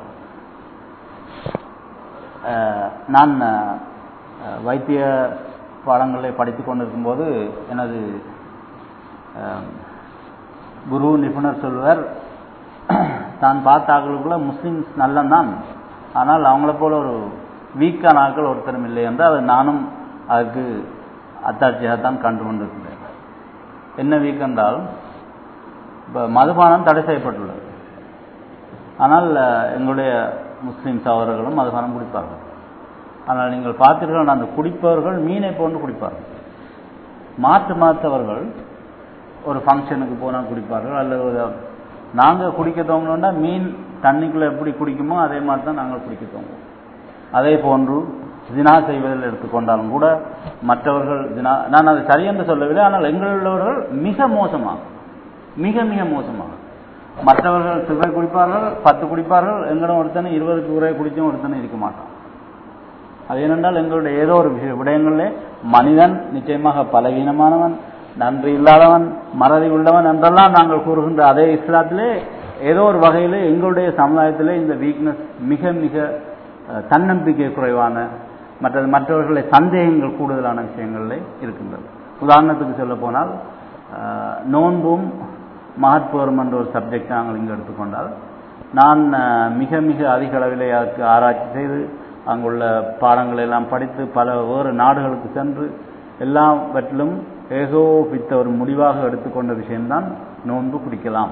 அஹ், நான் அஹ், வைத்திய பாடங்களை படித்துக் கொண்டிருக்கும்போது எனது அஹ், குரு நிபுணர் சொல்வர் தான் பார்த்த ஆட்களுக்குள்ள முஸ்லிம்ஸ் நல்லந்தான் ஆனால் அவங்கள போல ஒரு வீக்கான ஆட்கள் ஒருத்தரும் இல்லை என்று அதை நானும் அதுக்கு அத்தாட்சியாகத்தான் கண்டு கொண்டிருக்கிறேன் என்ன வீக் என்றால் இப்போ மதுபானம் தடை செய்யப்பட்டுள்ளது ஆனால் அஹ், எங்களுடைய முஸ்லிம் சகோதரர்களும் மதுபானம் குடிப்பார்கள் ஆனால் நீங்கள் பார்த்தீர்கள் அந்த குடிப்பவர்கள் மீனை போன்று குடிப்பார்கள் மாற்று மாற்றவர்கள் ஒரு ஃபங்க்ஷனுக்கு போனால் குடிப்பார்கள் அல்லது நாங்கள் குடிக்க தோங்கணும்னா மீன் தண்ணிக்குள்ளே எப்படி குடிக்குமோ அதே மாதிரி தான் நாங்கள் குடிக்க தோங்குவோம் அதே போன்று ஜினா செய்வதில் எடுத்துக்கொண்டாலும் கூட மற்றவர்கள் ஜினா நான் அது சரியென்று சொல்லவில்லை ஆனால் எங்களில் உள்ளவர்கள் மிக மோசமாக மிக மிக மோசமாக மற்றவர்கள் சிகரெட் குடிப்பார்கள் பத்து குடிப்பார்கள் எங்களிடம் ஒருத்தனை இருபதுக்கு உரை குடிச்சும் ஒருத்தனை இருக்க மாட்டான் அது ஏனென்றால் எங்களுடைய ஏதோ ஒரு விஷய விடயங்களிலே மனிதன் நிச்சயமாக பலவீனமானவன் நன்றி இல்லாதவன் மறதி உள்ளவன் என்றெல்லாம் நாங்கள் கூறுகின்ற அதே இஸ்லாத்திலே ஏதோ ஒரு வகையிலே எங்களுடைய சமுதாயத்திலே இந்த வீக்னஸ் மிக மிக அஹ், தன்னம்பிக்கை குறைவான மற்றது மற்றவர்களை சந்தேகங்கள் கூடுதலான விஷயங்களிலே இருக்கின்றது உதாரணத்துக்கு சொல்ல போனால் அஹ், நோன்பும் மகத்புரம் என்ற ஒரு சப்ஜெக்ட் நாங்கள் இங்கு எடுத்துக்கொண்டால் நான் அஹ், மிக மிக அதிக அளவிலே அதுக்கு ஆராய்ச்சி செய்து அங்குள்ள பாடங்களை எல்லாம் படித்து பல வேறு நாடுகளுக்கு சென்று எல்லாவற்றிலும் ஏகோபித்த ஒரு முடிவாக எடுத்துக்கொண்ட விஷயம்தான் நோன்பு பிடிக்கலாம்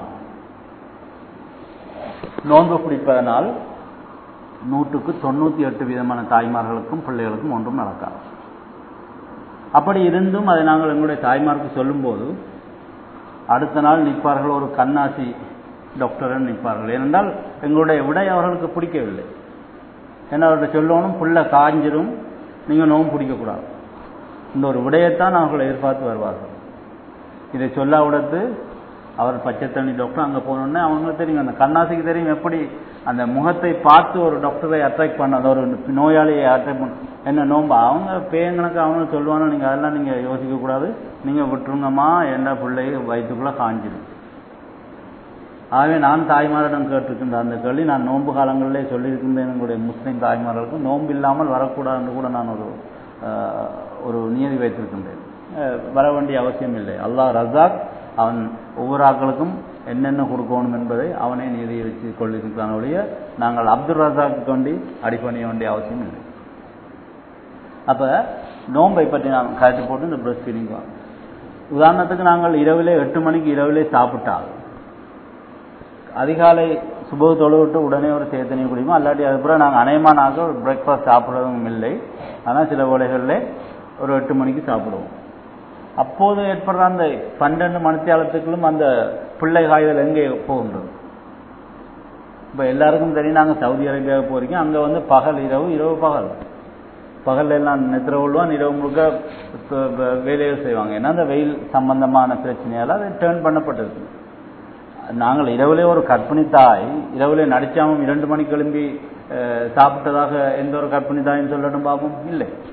நோன்பு பிடிப்பதனால் நூற்றுக்கு தொண்ணூற்றி எட்டு விதமான தாய்மார்களுக்கும் பிள்ளைகளுக்கும் ஒன்றும் நடக்காது அப்படி இருந்தும் அதை நாங்கள் எங்களுடைய தாய்மாருக்கு சொல்லும்போது அடுத்த நாள் நிற்பார்கள் ஒரு கண்ணாசி டாக்டர் நிற்பார்கள் ஏனென்றால் எங்களுடைய விடை அவர்களுக்கு பிடிக்கவில்லை ஏன்னா அவர்கிட்ட சொல்லணும் புள்ள காஞ்சிரும் நீங்கள் நோம்பு பிடிக்கக்கூடாது இந்த ஒரு விடயத்தான் அவர்கள் எதிர்பார்த்து வருவார்கள் இதை சொல்லாவிடத்து அவர் பச்சை தண்ணி டாக்டர் அங்கே போனோடனே அவங்களுக்கு தெரியும் அந்த கண்ணாசிக்கு தெரியும் எப்படி அந்த முகத்தை பார்த்து ஒரு டாக்டரை அட்ராக்ட் பண்ண அது ஒரு நோயாளியை அட்ராக்ட் பண்ண என்ன நோம்பா அவங்க பேங்கணக்கு அவங்க சொல்லுவாங்க நீங்கள் அதெல்லாம் நீங்கள் யோசிக்கக்கூடாது நீங்கள் விட்டுருங்கம்மா என்ன பிள்ளை வயிற்றுக்குள்ளே காஞ்சிடும் ஆகவே நான் தாய்மாரிடம் கேட்டிருக்கின்ற அந்த கேள்வி நான் நோன்பு காலங்களிலே சொல்லியிருக்கின்றேன் எங்களுடைய முஸ்லீம் தாய்மார்களுக்கு நோன்பு இல்லாமல் வரக்கூடாது என்று கூட நான் ஒரு அஹ், ஒரு நியதி வைத்திருக்கின்றேன் அஹ், வர வேண்டிய அவசியம் இல்லை அல்லாஹ் ரசாக் அவன் ஒவ்வொரு ஆக்களுக்கும் என்னென்ன கொடுக்கணும் என்பதை அவனே நிதியை வச்சு கொள்ளிருக்கிறான் ஒழிய நாங்கள் அப்துல் ரசாக்கு கொண்டு அடிப்பணிய வேண்டிய அவசியம் இல்லை அப்ப நோன்பை பற்றி நான் கருத்து போட்டு இந்த பிரஸ்ட் ஃபீடிங் உதாரணத்துக்கு நாங்கள் இரவிலே எட்டு மணிக்கு இரவிலே சாப்பிட்டால் அதிகாலை சுப தொழுவிட்டு உடனே ஒரு சேத்தனை குடிப்போம் அல்லாட்டி அதுக்கப்புறம் நாங்கள் அநேகமான பிரேக்ஃபாஸ்ட் சாப்பிட்றதும் இல்லை ஆனால் சில வேளைகளில் ஒரு எட்டு மணிக்கு சாப்பிடுவோம் அப்போது ஏற்படுற அந்த பன்னெண்டு மணித்தியாலத்துக்குள்ளும் அந்த பிள்ளை காய்தல் எங்கே போகின்றது இப்போ எல்லாருக்கும் தெரியும் நாங்கள் சவுதி அரேபியாவுக்கு போறீங்க அங்கே வந்து பகல் இரவு இரவு பகல் பகல்ல எல்லாம் நித்திர கொள்வான் இரவு முழுக்க இப்ப- இப்ப வேலைகள் செய்வாங்க ஏன்னா அந்த வெயில் சம்பந்தமான பிரச்சனையால் அது டேர்ன் பண்ணப்பட்டிருக்கு நாங்கள் இரவிலே ஒரு கற்பிணி தாய் இரவிலே நடிச்சாமும் இரண்டு மணிக்கு எழும்பி அஹ், சாப்பிட்டதாக எந்த ஒரு கற்பிணி தாயும் சொல்லட்டும் பார்ப்போம் இல்லை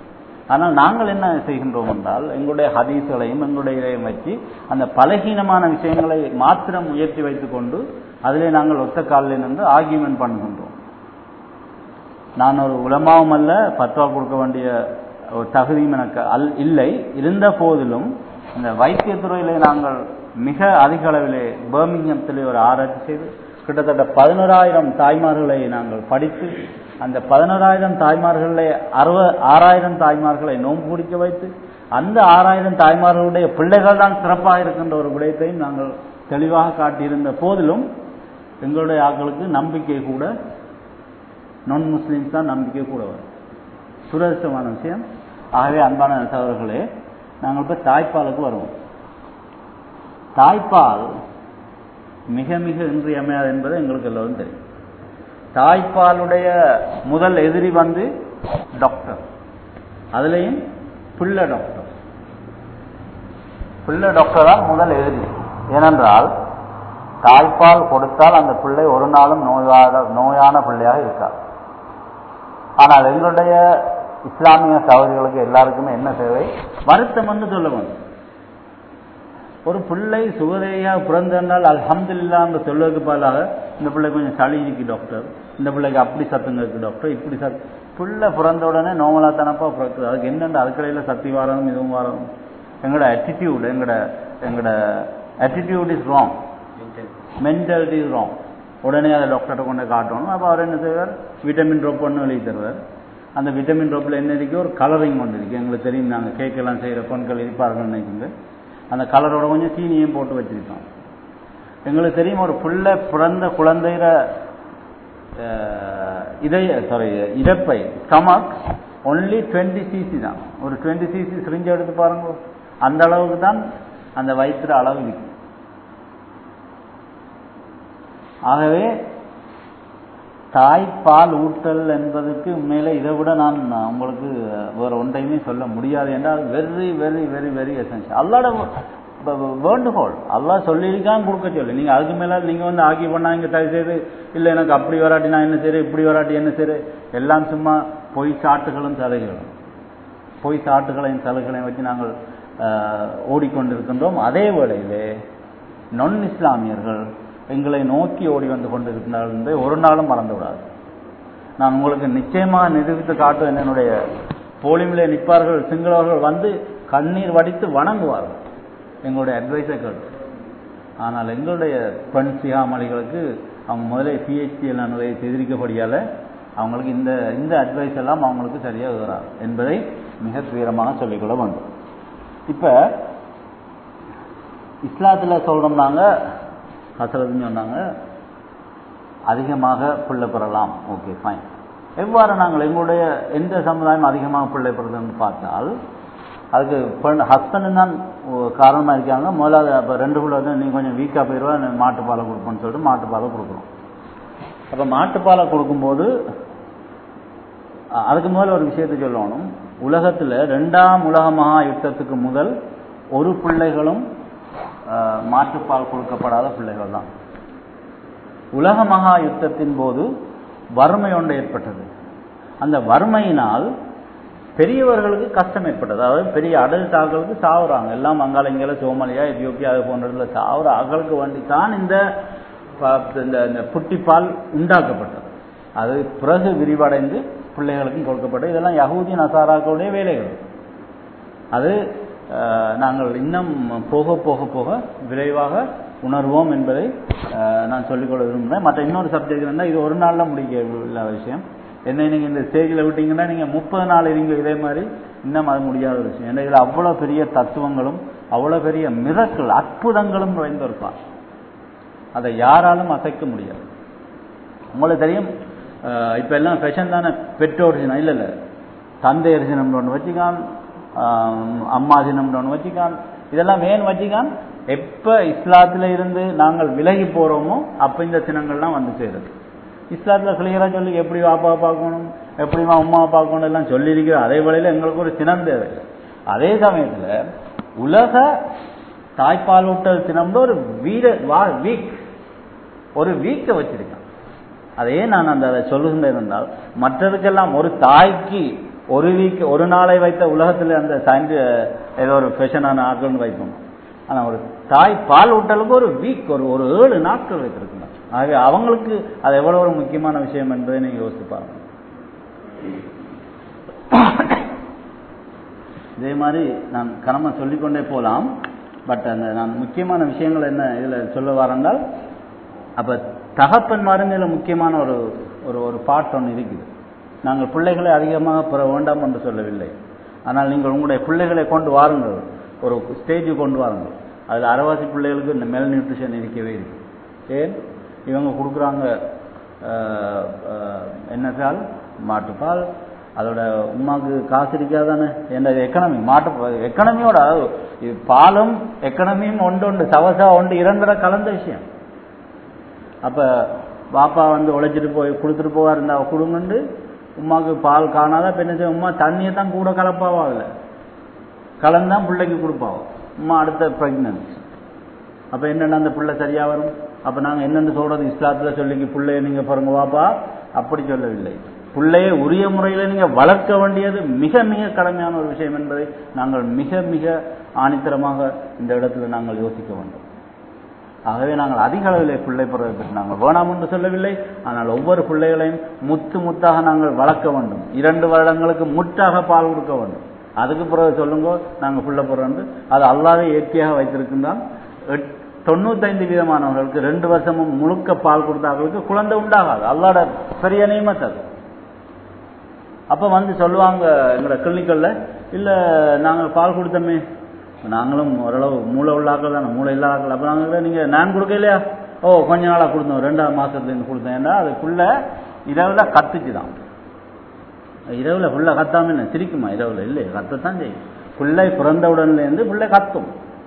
ஆனால் நாங்கள் என்ன செய்கின்றோம் என்றால் எங்களுடைய ஹதீஸ்களையும் எங்களுடைய இதையும் வச்சு அந்த பலகீனமான விஷயங்களை மாத்திரம் உயர்த்தி வைத்துக்கொண்டு அதிலே நாங்கள் ஒத்த காலில் நின்று ஆர்கியூமெண்ட் பண்ணுகின்றோம் நான் ஒரு உலமாவும் அல்ல பத்வா கொடுக்க வேண்டிய ஒரு தகுதியும் எனக்கு அல் இல்லை இருந்த போதிலும் இந்த வைத்தியத்துறையிலே நாங்கள் மிக அதிக அளவிலே பர்மிங்ஹம்த்திலே ஒரு ஆராய்ச்சி செய்து கிட்டத்தட்ட பதினோராயிரம் தாய்மார்களை நாங்கள் படித்து அந்த பதினோராயிரம் தாய்மார்களிலே அறுவ ஆறாயிரம் தாய்மார்களை நோன்பு பிடிக்க வைத்து அந்த ஆறாயிரம் தாய்மார்களுடைய பிள்ளைகள் தான் சிறப்பாக இருக்கின்ற ஒரு விடயத்தையும் நாங்கள் தெளிவாக காட்டியிருந்த போதிலும் எங்களுடைய ஆட்களுக்கு நம்பிக்கை கூட நான் முஸ்லீம்ஸ் தான் நம்பிக்கை கூட வரும் துரதிருஷ்டமான விஷயம் ஆகவே அன்பான சகோதரர்களே நாங்கள் இப்போ தாய்ப்பாலுக்கு வருவோம் தாய்ப்பால் மிக மிக இன்றியமையாது என்பது எங்களுக்கு எல்லோரும் தெரியும் தாய்ப்பாலுடைய முதல் எதிரி வந்து டாக்டர் அதுலேயும் பிள்ளை டாக்டர் பிள்ளை டாக்டர் தான் முதல் எதிரி ஏனென்றால் தாய்ப்பால் கொடுத்தால் அந்த பிள்ளை ஒரு நாளும் நோயாத நோயான பிள்ளையாக இருக்காது ஆனால் எங்களுடைய இஸ்லாமிய சகோதரிகளுக்கு எல்லாருக்குமே என்ன தேவை வருத்தம் என்று சொல்ல வேண்டும் ஒரு பிள்ளை சுகதையா பிறந்தால் அல்ஹம்துல்லா என்று சொல்வதற்கு பதிலாக இந்த பிள்ளை கொஞ்சம் சளி இருக்கு டாக்டர் இந்த பிள்ளைக்கு அப்படி சத்துங்க இருக்கு டாக்டர் இப்படி சத் பிள்ளை பிறந்த உடனே நோமலா தானப்பா பிறக்குது அதுக்கு என்னென்ன அதுக்கடையில் சக்தி வரணும் இதுவும் வரணும் எங்களோட attitude எங்களோட எங்களோட attitude is wrong mentality is wrong உடனே அதை டாக்டர்கிட்ட கொண்டு காட்டணும் அப்போ அவர் என்ன செய்வார் விட்டமின் ட்ராப் ஒன்று எழுதி தருவார் அந்த விட்டமின் ட்ராப்பில் என்ன இருக்கு ஒரு கலரிங் ஒன்று இருக்கு எங்களுக்கு தெரியும் நாங்கள் கேக்கெல்லாம் செய்கிற பெண்கள் இருப்பார்கள் நினைக்கிங்க அந்த கலரோட கொஞ்சம் சீனியும் போட்டு வச்சிருக்கோம் எங்களுக்கு தெரியும் ஒரு பிள்ளை பிறந்த குழந்தைகிற இதய சாரி இறப்பை ஸ்டமக் ஒன்லி டுவெண்ட்டி சிசி தான் ஒரு டுவெண்ட்டி சிசி சிரிஞ்சு எடுத்து பாருங்க அந்த அளவுக்கு தான் அந்த வயிற்றுல அளவு இருக்கு ஆகவே தாய்ப்பால் ஊட்டல் என்பதற்கு உண்மையில இதை விட நான் உங்களுக்கு வேற ஒன்றையுமே சொல்ல முடியாது என்றால் very very very very essential அல்லாட வேண்டுகோள் அல்லா சொல்லியிருக்கான் கொடுக்க சொல்லு நீங்க அதுக்கு மேல நீங்க வந்து ஆக்கி பண்ணா இங்க தயவு செய்து இல்ல எனக்கு அப்படி வராட்டி நான் என்ன செய்யறேன் இப்படி வராட்டி என்ன செய்யறேன் எல்லாம் சும்மா பொய் சாட்டுகளும் சதைகளும் பொய் சாட்டுகளையும் சலுகளையும் வச்சு நாங்கள் ஓடிக்கொண்டிருக்கின்றோம் அதே வேளையிலே நொன் இஸ்லாமியர்கள் எங்களை நோக்கி ஓடி வந்து கொண்டிருக்கிறார்கள் என்பதை ஒரு நாளும் மறந்து விடாது நான் உங்களுக்கு நிச்சயமாக நிரூபித்து காட்டுவேன் என்னுடைய போலிமிலே நிற்பார்கள் சிங்களவர்கள் வந்து கண்ணீர் வடித்து வணங்குவார்கள் எங்களுடைய அட்வைஸை கேட்டு ஆனால் எங்களுடைய பெண் சிகாமணிகளுக்கு அவங்க முதலே பிஹெச்டி எல்லாம் நிறைய எதிர்க்கப்படியால் அவங்களுக்கு இந்த இந்த அட்வைஸ் எல்லாம் அவங்களுக்கு சரியாக வராது என்பதை மிக தீவிரமாக சொல்லிக்கொள்ள வேண்டும் இப்போ இஸ்லாத்தில் சொல்கிறோம்னாங்க ஹசரத்னு சொன்னாங்க அதிகமாக பிள்ளை பெறலாம் ஓகே ஃபைன் எவ்வாறு நாங்கள் எங்களுடைய எந்த சமுதாயம் அதிகமாக பிள்ளை பெறுதுன்னு பார்த்தால் அதுக்கு பெண் ஹஸ்பண்ட் தான் காரணமாக இருக்காங்க முதலாவது அப்போ ரெண்டு பிள்ளை வந்து நீ கொஞ்சம் வீக்காக போயிடுவா மாட்டுப்பாலை கொடுப்போன்னு சொல்லிட்டு மாட்டுப்பாலை கொடுக்குறோம் அப்போ மாட்டுப்பாலை கொடுக்கும்போது அதுக்கு முதல்ல ஒரு விஷயத்தை சொல்லணும் உலகத்தில் ரெண்டாம் உலக மகா யுத்தத்துக்கு முதல் ஒரு பிள்ளைகளும் மாட்டுப்பால் கொடுக்கப்படாத பிள்ளைகள் தான் உலக மகா யுத்தத்தின் போது வறுமை ஒன்று ஏற்பட்டது அந்த வறுமையினால் பெரியவர்களுக்கு கஷ்டம் ஏற்பட்டது அதாவது பெரிய அடல்ட் ஆக்களுக்கு சாவுறாங்க எல்லாம் அங்கால இங்கால சோமாலியா எத்தியோப்பியா அது போன்றதுல சாவுற ஆக்களுக்கு வேண்டி தான் இந்த இந்த புட்டிப்பால் உண்டாக்கப்பட்டது அது பிறகு விரிவடைந்து பிள்ளைகளுக்கும் கொடுக்கப்பட்டது இதெல்லாம் யகூதி நசாராக்களுடைய வேலைகள் அது நாங்கள் இன்னும் போக போக போக விரைவாக உணர்வோம் என்பதை நான் சொல்லிக்கொள்ள விரும்புகிறேன் மற்ற இன்னொரு சப்ஜெக்ட் இருந்தால் இது ஒரு நாளில் முடிக்க உள்ள விஷயம் என்ன நீங்கள் இந்த ஸ்டேஜில் விட்டீங்கன்னா நீங்கள் முப்பது நாள் இருங்க இதே மாதிரி இன்னும் அது முடியாத ஒரு விஷயம் ஏன்னா இதில் அவ்வளோ பெரிய தத்துவங்களும் அவ்வளோ பெரிய மிரக்கள் அற்புதங்களும் நிறைந்திருப்பான் அதை யாராலும் அசைக்க முடியாது உங்களுக்கு தெரியும் இப்போ எல்லாம் ஃபெஷன் தானே பெற்றோர் தினம் இல்லை இல்லை தந்தையர் தினம் ஒன்று வச்சுக்கான் அம்மா தினம் ஒன்று வச்சுக்கான் இதெல்லாம் வேன் வச்சுக்கான் எப்போ இஸ்லாத்தில் இருந்து நாங்கள் விலகி போகிறோமோ அப்போ இந்த தினங்கள்லாம் வந்து சேருது இஸ்லாத்தில் கிளியராக சொல்லி எப்படி வாப்பா பார்க்கணும் எப்படி அம்மா பார்க்கணும் எல்லாம் சொல்லியிருக்கிற அதே வேளையில் எங்களுக்கு ஒரு தினம் தேவை அதே சமயத்தில் உலக தாய்ப்பாலூட்டல் தினம்னு ஒரு வீர வா வீக் ஒரு வீக்கை வச்சிருக்கான் அதே நான் அந்த அதை சொல்லுகின்றேன் என்றால் மற்றதுக்கெல்லாம் ஒரு தாய்க்கு ஒரு வீக் ஒரு நாளை வைத்த உலகத்தில் அந்த சயின்டி ஏதோ ஒரு ஃபேஷனான ஆட்கள்னு வைப்போம் ஆனால் ஒரு தாய் பால் ஊட்டலுக்கு ஒரு வீக் ஒரு ஒரு ஏழு நாட்கள் வைத்திருக்கணும் ஆகவே அவங்களுக்கு அது எவ்வளவு ஒரு முக்கியமான விஷயம் என்பதை நீங்கள் யோசித்து பாருங்க இதே மாதிரி நான் கடமை சொல்லிக்கொண்டே போகலாம் பட் அந்த நான் முக்கியமான விஷயங்கள் என்ன இதில் சொல்ல வரேன்றால் அப்போ தகப்பன்மாரும் இதில் முக்கியமான ஒரு ஒரு ஒரு பாட்டு ஒன்று இருக்குது நாங்கள் பிள்ளைகளை அதிகமாக பெற வேண்டாம் என்று சொல்லவில்லை ஆனால் நீங்கள் உங்களுடைய பிள்ளைகளை கொண்டு வாருங்கள் ஒரு ஸ்டேஜுக்கு கொண்டு வாருங்கள் அதில் அரைவாசி பிள்ளைகளுக்கு இந்த மெல் நியூட்ரிஷன் இருக்கவே இருக்கு ஏன் இவங்க கொடுக்குறாங்க என்னத்தால் மாட்டுப்பால் அதோட உமாக்கு காசு இருக்காதானே என்ற எக்கனமி மாட்டு எக்கனமியோட இது பாலும் எக்கனமியும் ஒன்று ஒன்று சவசா ஒன்று இரண்டரை கலந்த விஷயம் அப்போ பாப்பா வந்து உழைச்சிட்டு போய் கொடுத்துட்டு போவா இருந்தா கொடுங்கண்டு உமாக்கு பால் காணாத பெண்ணு செய்ய உமா தண்ணியை தான் கூட கலப்பாவா இல்லை கலந்தான் பிள்ளைக்கு கொடுப்பாவோ உமா அடுத்த ப்ரெக்னன்சி அப்போ என்னென்ன அந்த பிள்ளை சரியா வரும் அப்போ நாங்கள் என்னென்னு சொல்றது இஸ்லாத்தில் சொல்லிங்க பிள்ளைய நீங்கள் பாருங்க வாப்பா அப்படி சொல்லவில்லை பிள்ளையை உரிய முறையில் நீங்கள் வளர்க்க வேண்டியது மிக மிக கடமையான ஒரு விஷயம் என்பதை நாங்கள் மிக மிக ஆணித்தரமாக இந்த இடத்துல நாங்கள் யோசிக்க வேண்டும் ஆகவே நாங்கள் அதிக அளவில் பிள்ளை பிறவை பற்றி நாங்கள் வேணாம் என்று சொல்லவில்லை ஆனால் ஒவ்வொரு பிள்ளைகளையும் முத்து முத்தாக நாங்கள் வளர்க்க வேண்டும் இரண்டு வருடங்களுக்கு முற்றாக பால் கொடுக்க வேண்டும் அதுக்கு பிறகு சொல்லுங்க நாங்கள் பிள்ளை பிறகு அது அல்லாவே இயற்கையாக வைத்திருக்கின்றான் தொண்ணூத்தைந்து வீதமானவர்களுக்கு ரெண்டு வருஷமும் முழுக்க பால் கொடுத்தார்களுக்கு குழந்தை உண்டாகாது அல்லாட பெரிய நியமத் அது அப்ப வந்து சொல்லுவாங்க எங்களோட கிளினிக்கல்ல இல்ல நாங்கள் பால் கொடுத்தோமே நாங்களும் ஓரளவு மூளை உள்ளாக்கள் தானே மூளை இல்லாக்கள் அப்ப நாங்கள் நீங்க நான் கொடுக்க இல்லையா ஓ கொஞ்ச நாளா கொடுத்தோம் ரெண்டாவது மாசத்துல இருந்து கொடுத்தேன் ஏன்னா அதுக்குள்ள இரவுல கத்துச்சு தான் இரவுல ஃபுல்லா கத்தாம என்ன சிரிக்குமா இரவுல இல்லை கத்தத்தான் செய்யும் பிள்ளை பிறந்தவுடன்ல இருந்து பிள்ளை கத்தும்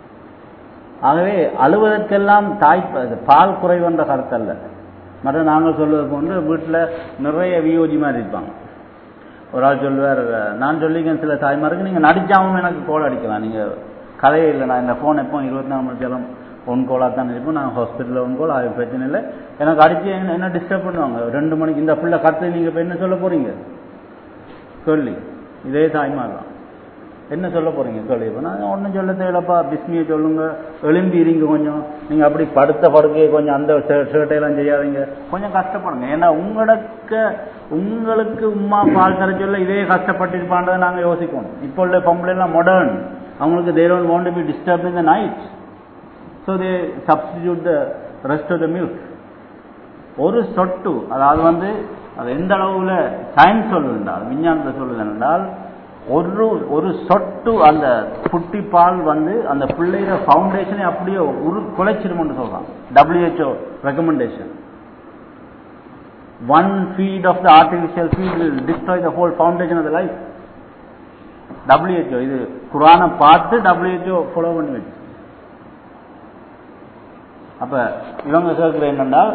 ஆகவே அழுவதற்கெல்லாம் தாய் பால் குறைவென்ற கருத்தல்ல மற்ற நாங்கள் சொல்வது போன்று வீட்டில் நிறைய வியோஜி மாதிரி இருப்பாங்க ஒரு ஆள் சொல்லுவார் நான் சொல்லிக்கேன் சில தாய்மாருக்கு நீங்கள் நடிச்சாவும் எனக்கு கோல் அடிக்கலாம் நீங்கள் கதையே இல்லை நான் இந்த ஃபோன் எப்போ இருபத்தி நாலு மணி நேரம் ஒன் கோலாக தான் இருப்போம் நான் ஹாஸ்பிட்டலில் ஒன் கோல் அது பிரச்சனை இல்லை எனக்கு அடித்து என்ன என்ன டிஸ்டர்ப் பண்ணுவாங்க ரெண்டு மணிக்கு இந்த பிள்ளை கற்று நீங்கள் இப்போ என்ன சொல்ல போகிறீங்க சொல்லி இதே தாய்மார் தான் என்ன சொல்ல போறீங்க சொல்லி நான் ஒன்றும் சொல்ல தேவையில்லப்பா பிஸ்மியை சொல்லுங்க எலும்பி இருங்க கொஞ்சம் நீங்க அப்படி படுத்த படுக்கையை கொஞ்சம் அந்த ஷர்ட்டையெல்லாம் செய்யாதீங்க கொஞ்சம் கஷ்டப்படுங்க ஏன்னா உங்களுக்கு உங்களுக்கு உமா பால் தர சொல்ல இதே கஷ்டப்பட்டிருப்பான்றதை நாங்க யோசிக்கணும் இப்போ உள்ள பொம்பளை எல்லாம் மாடர்ன் அவங்களுக்கு they don't want be disturb in the night so they substitute the rest of the milk ஒரு சொட்டு அதாவது வந்து அது எந்த அளவுல சயின்ஸ் சொல்லுதுன்றால் விஞ்ஞானத்தை சொல்லுது என்றால் ஒரு ஒரு சொட்டு அந்த குட்டி பால் வந்து அந்த பிள்ளையோட ஃபவுண்டேஷனை அப்படியே உரு குலைச்சிருமோன்னு சொல்றான் W H O recommendation one feed of the artificial feed will destroy the whole foundation of the life W H O இது குரானை பார்த்து டபிள்யூஹெச்ஓ ஃபாலோ பண்ணி வச்சு அப்ப இவங்க கேட்கிற என்னென்றால்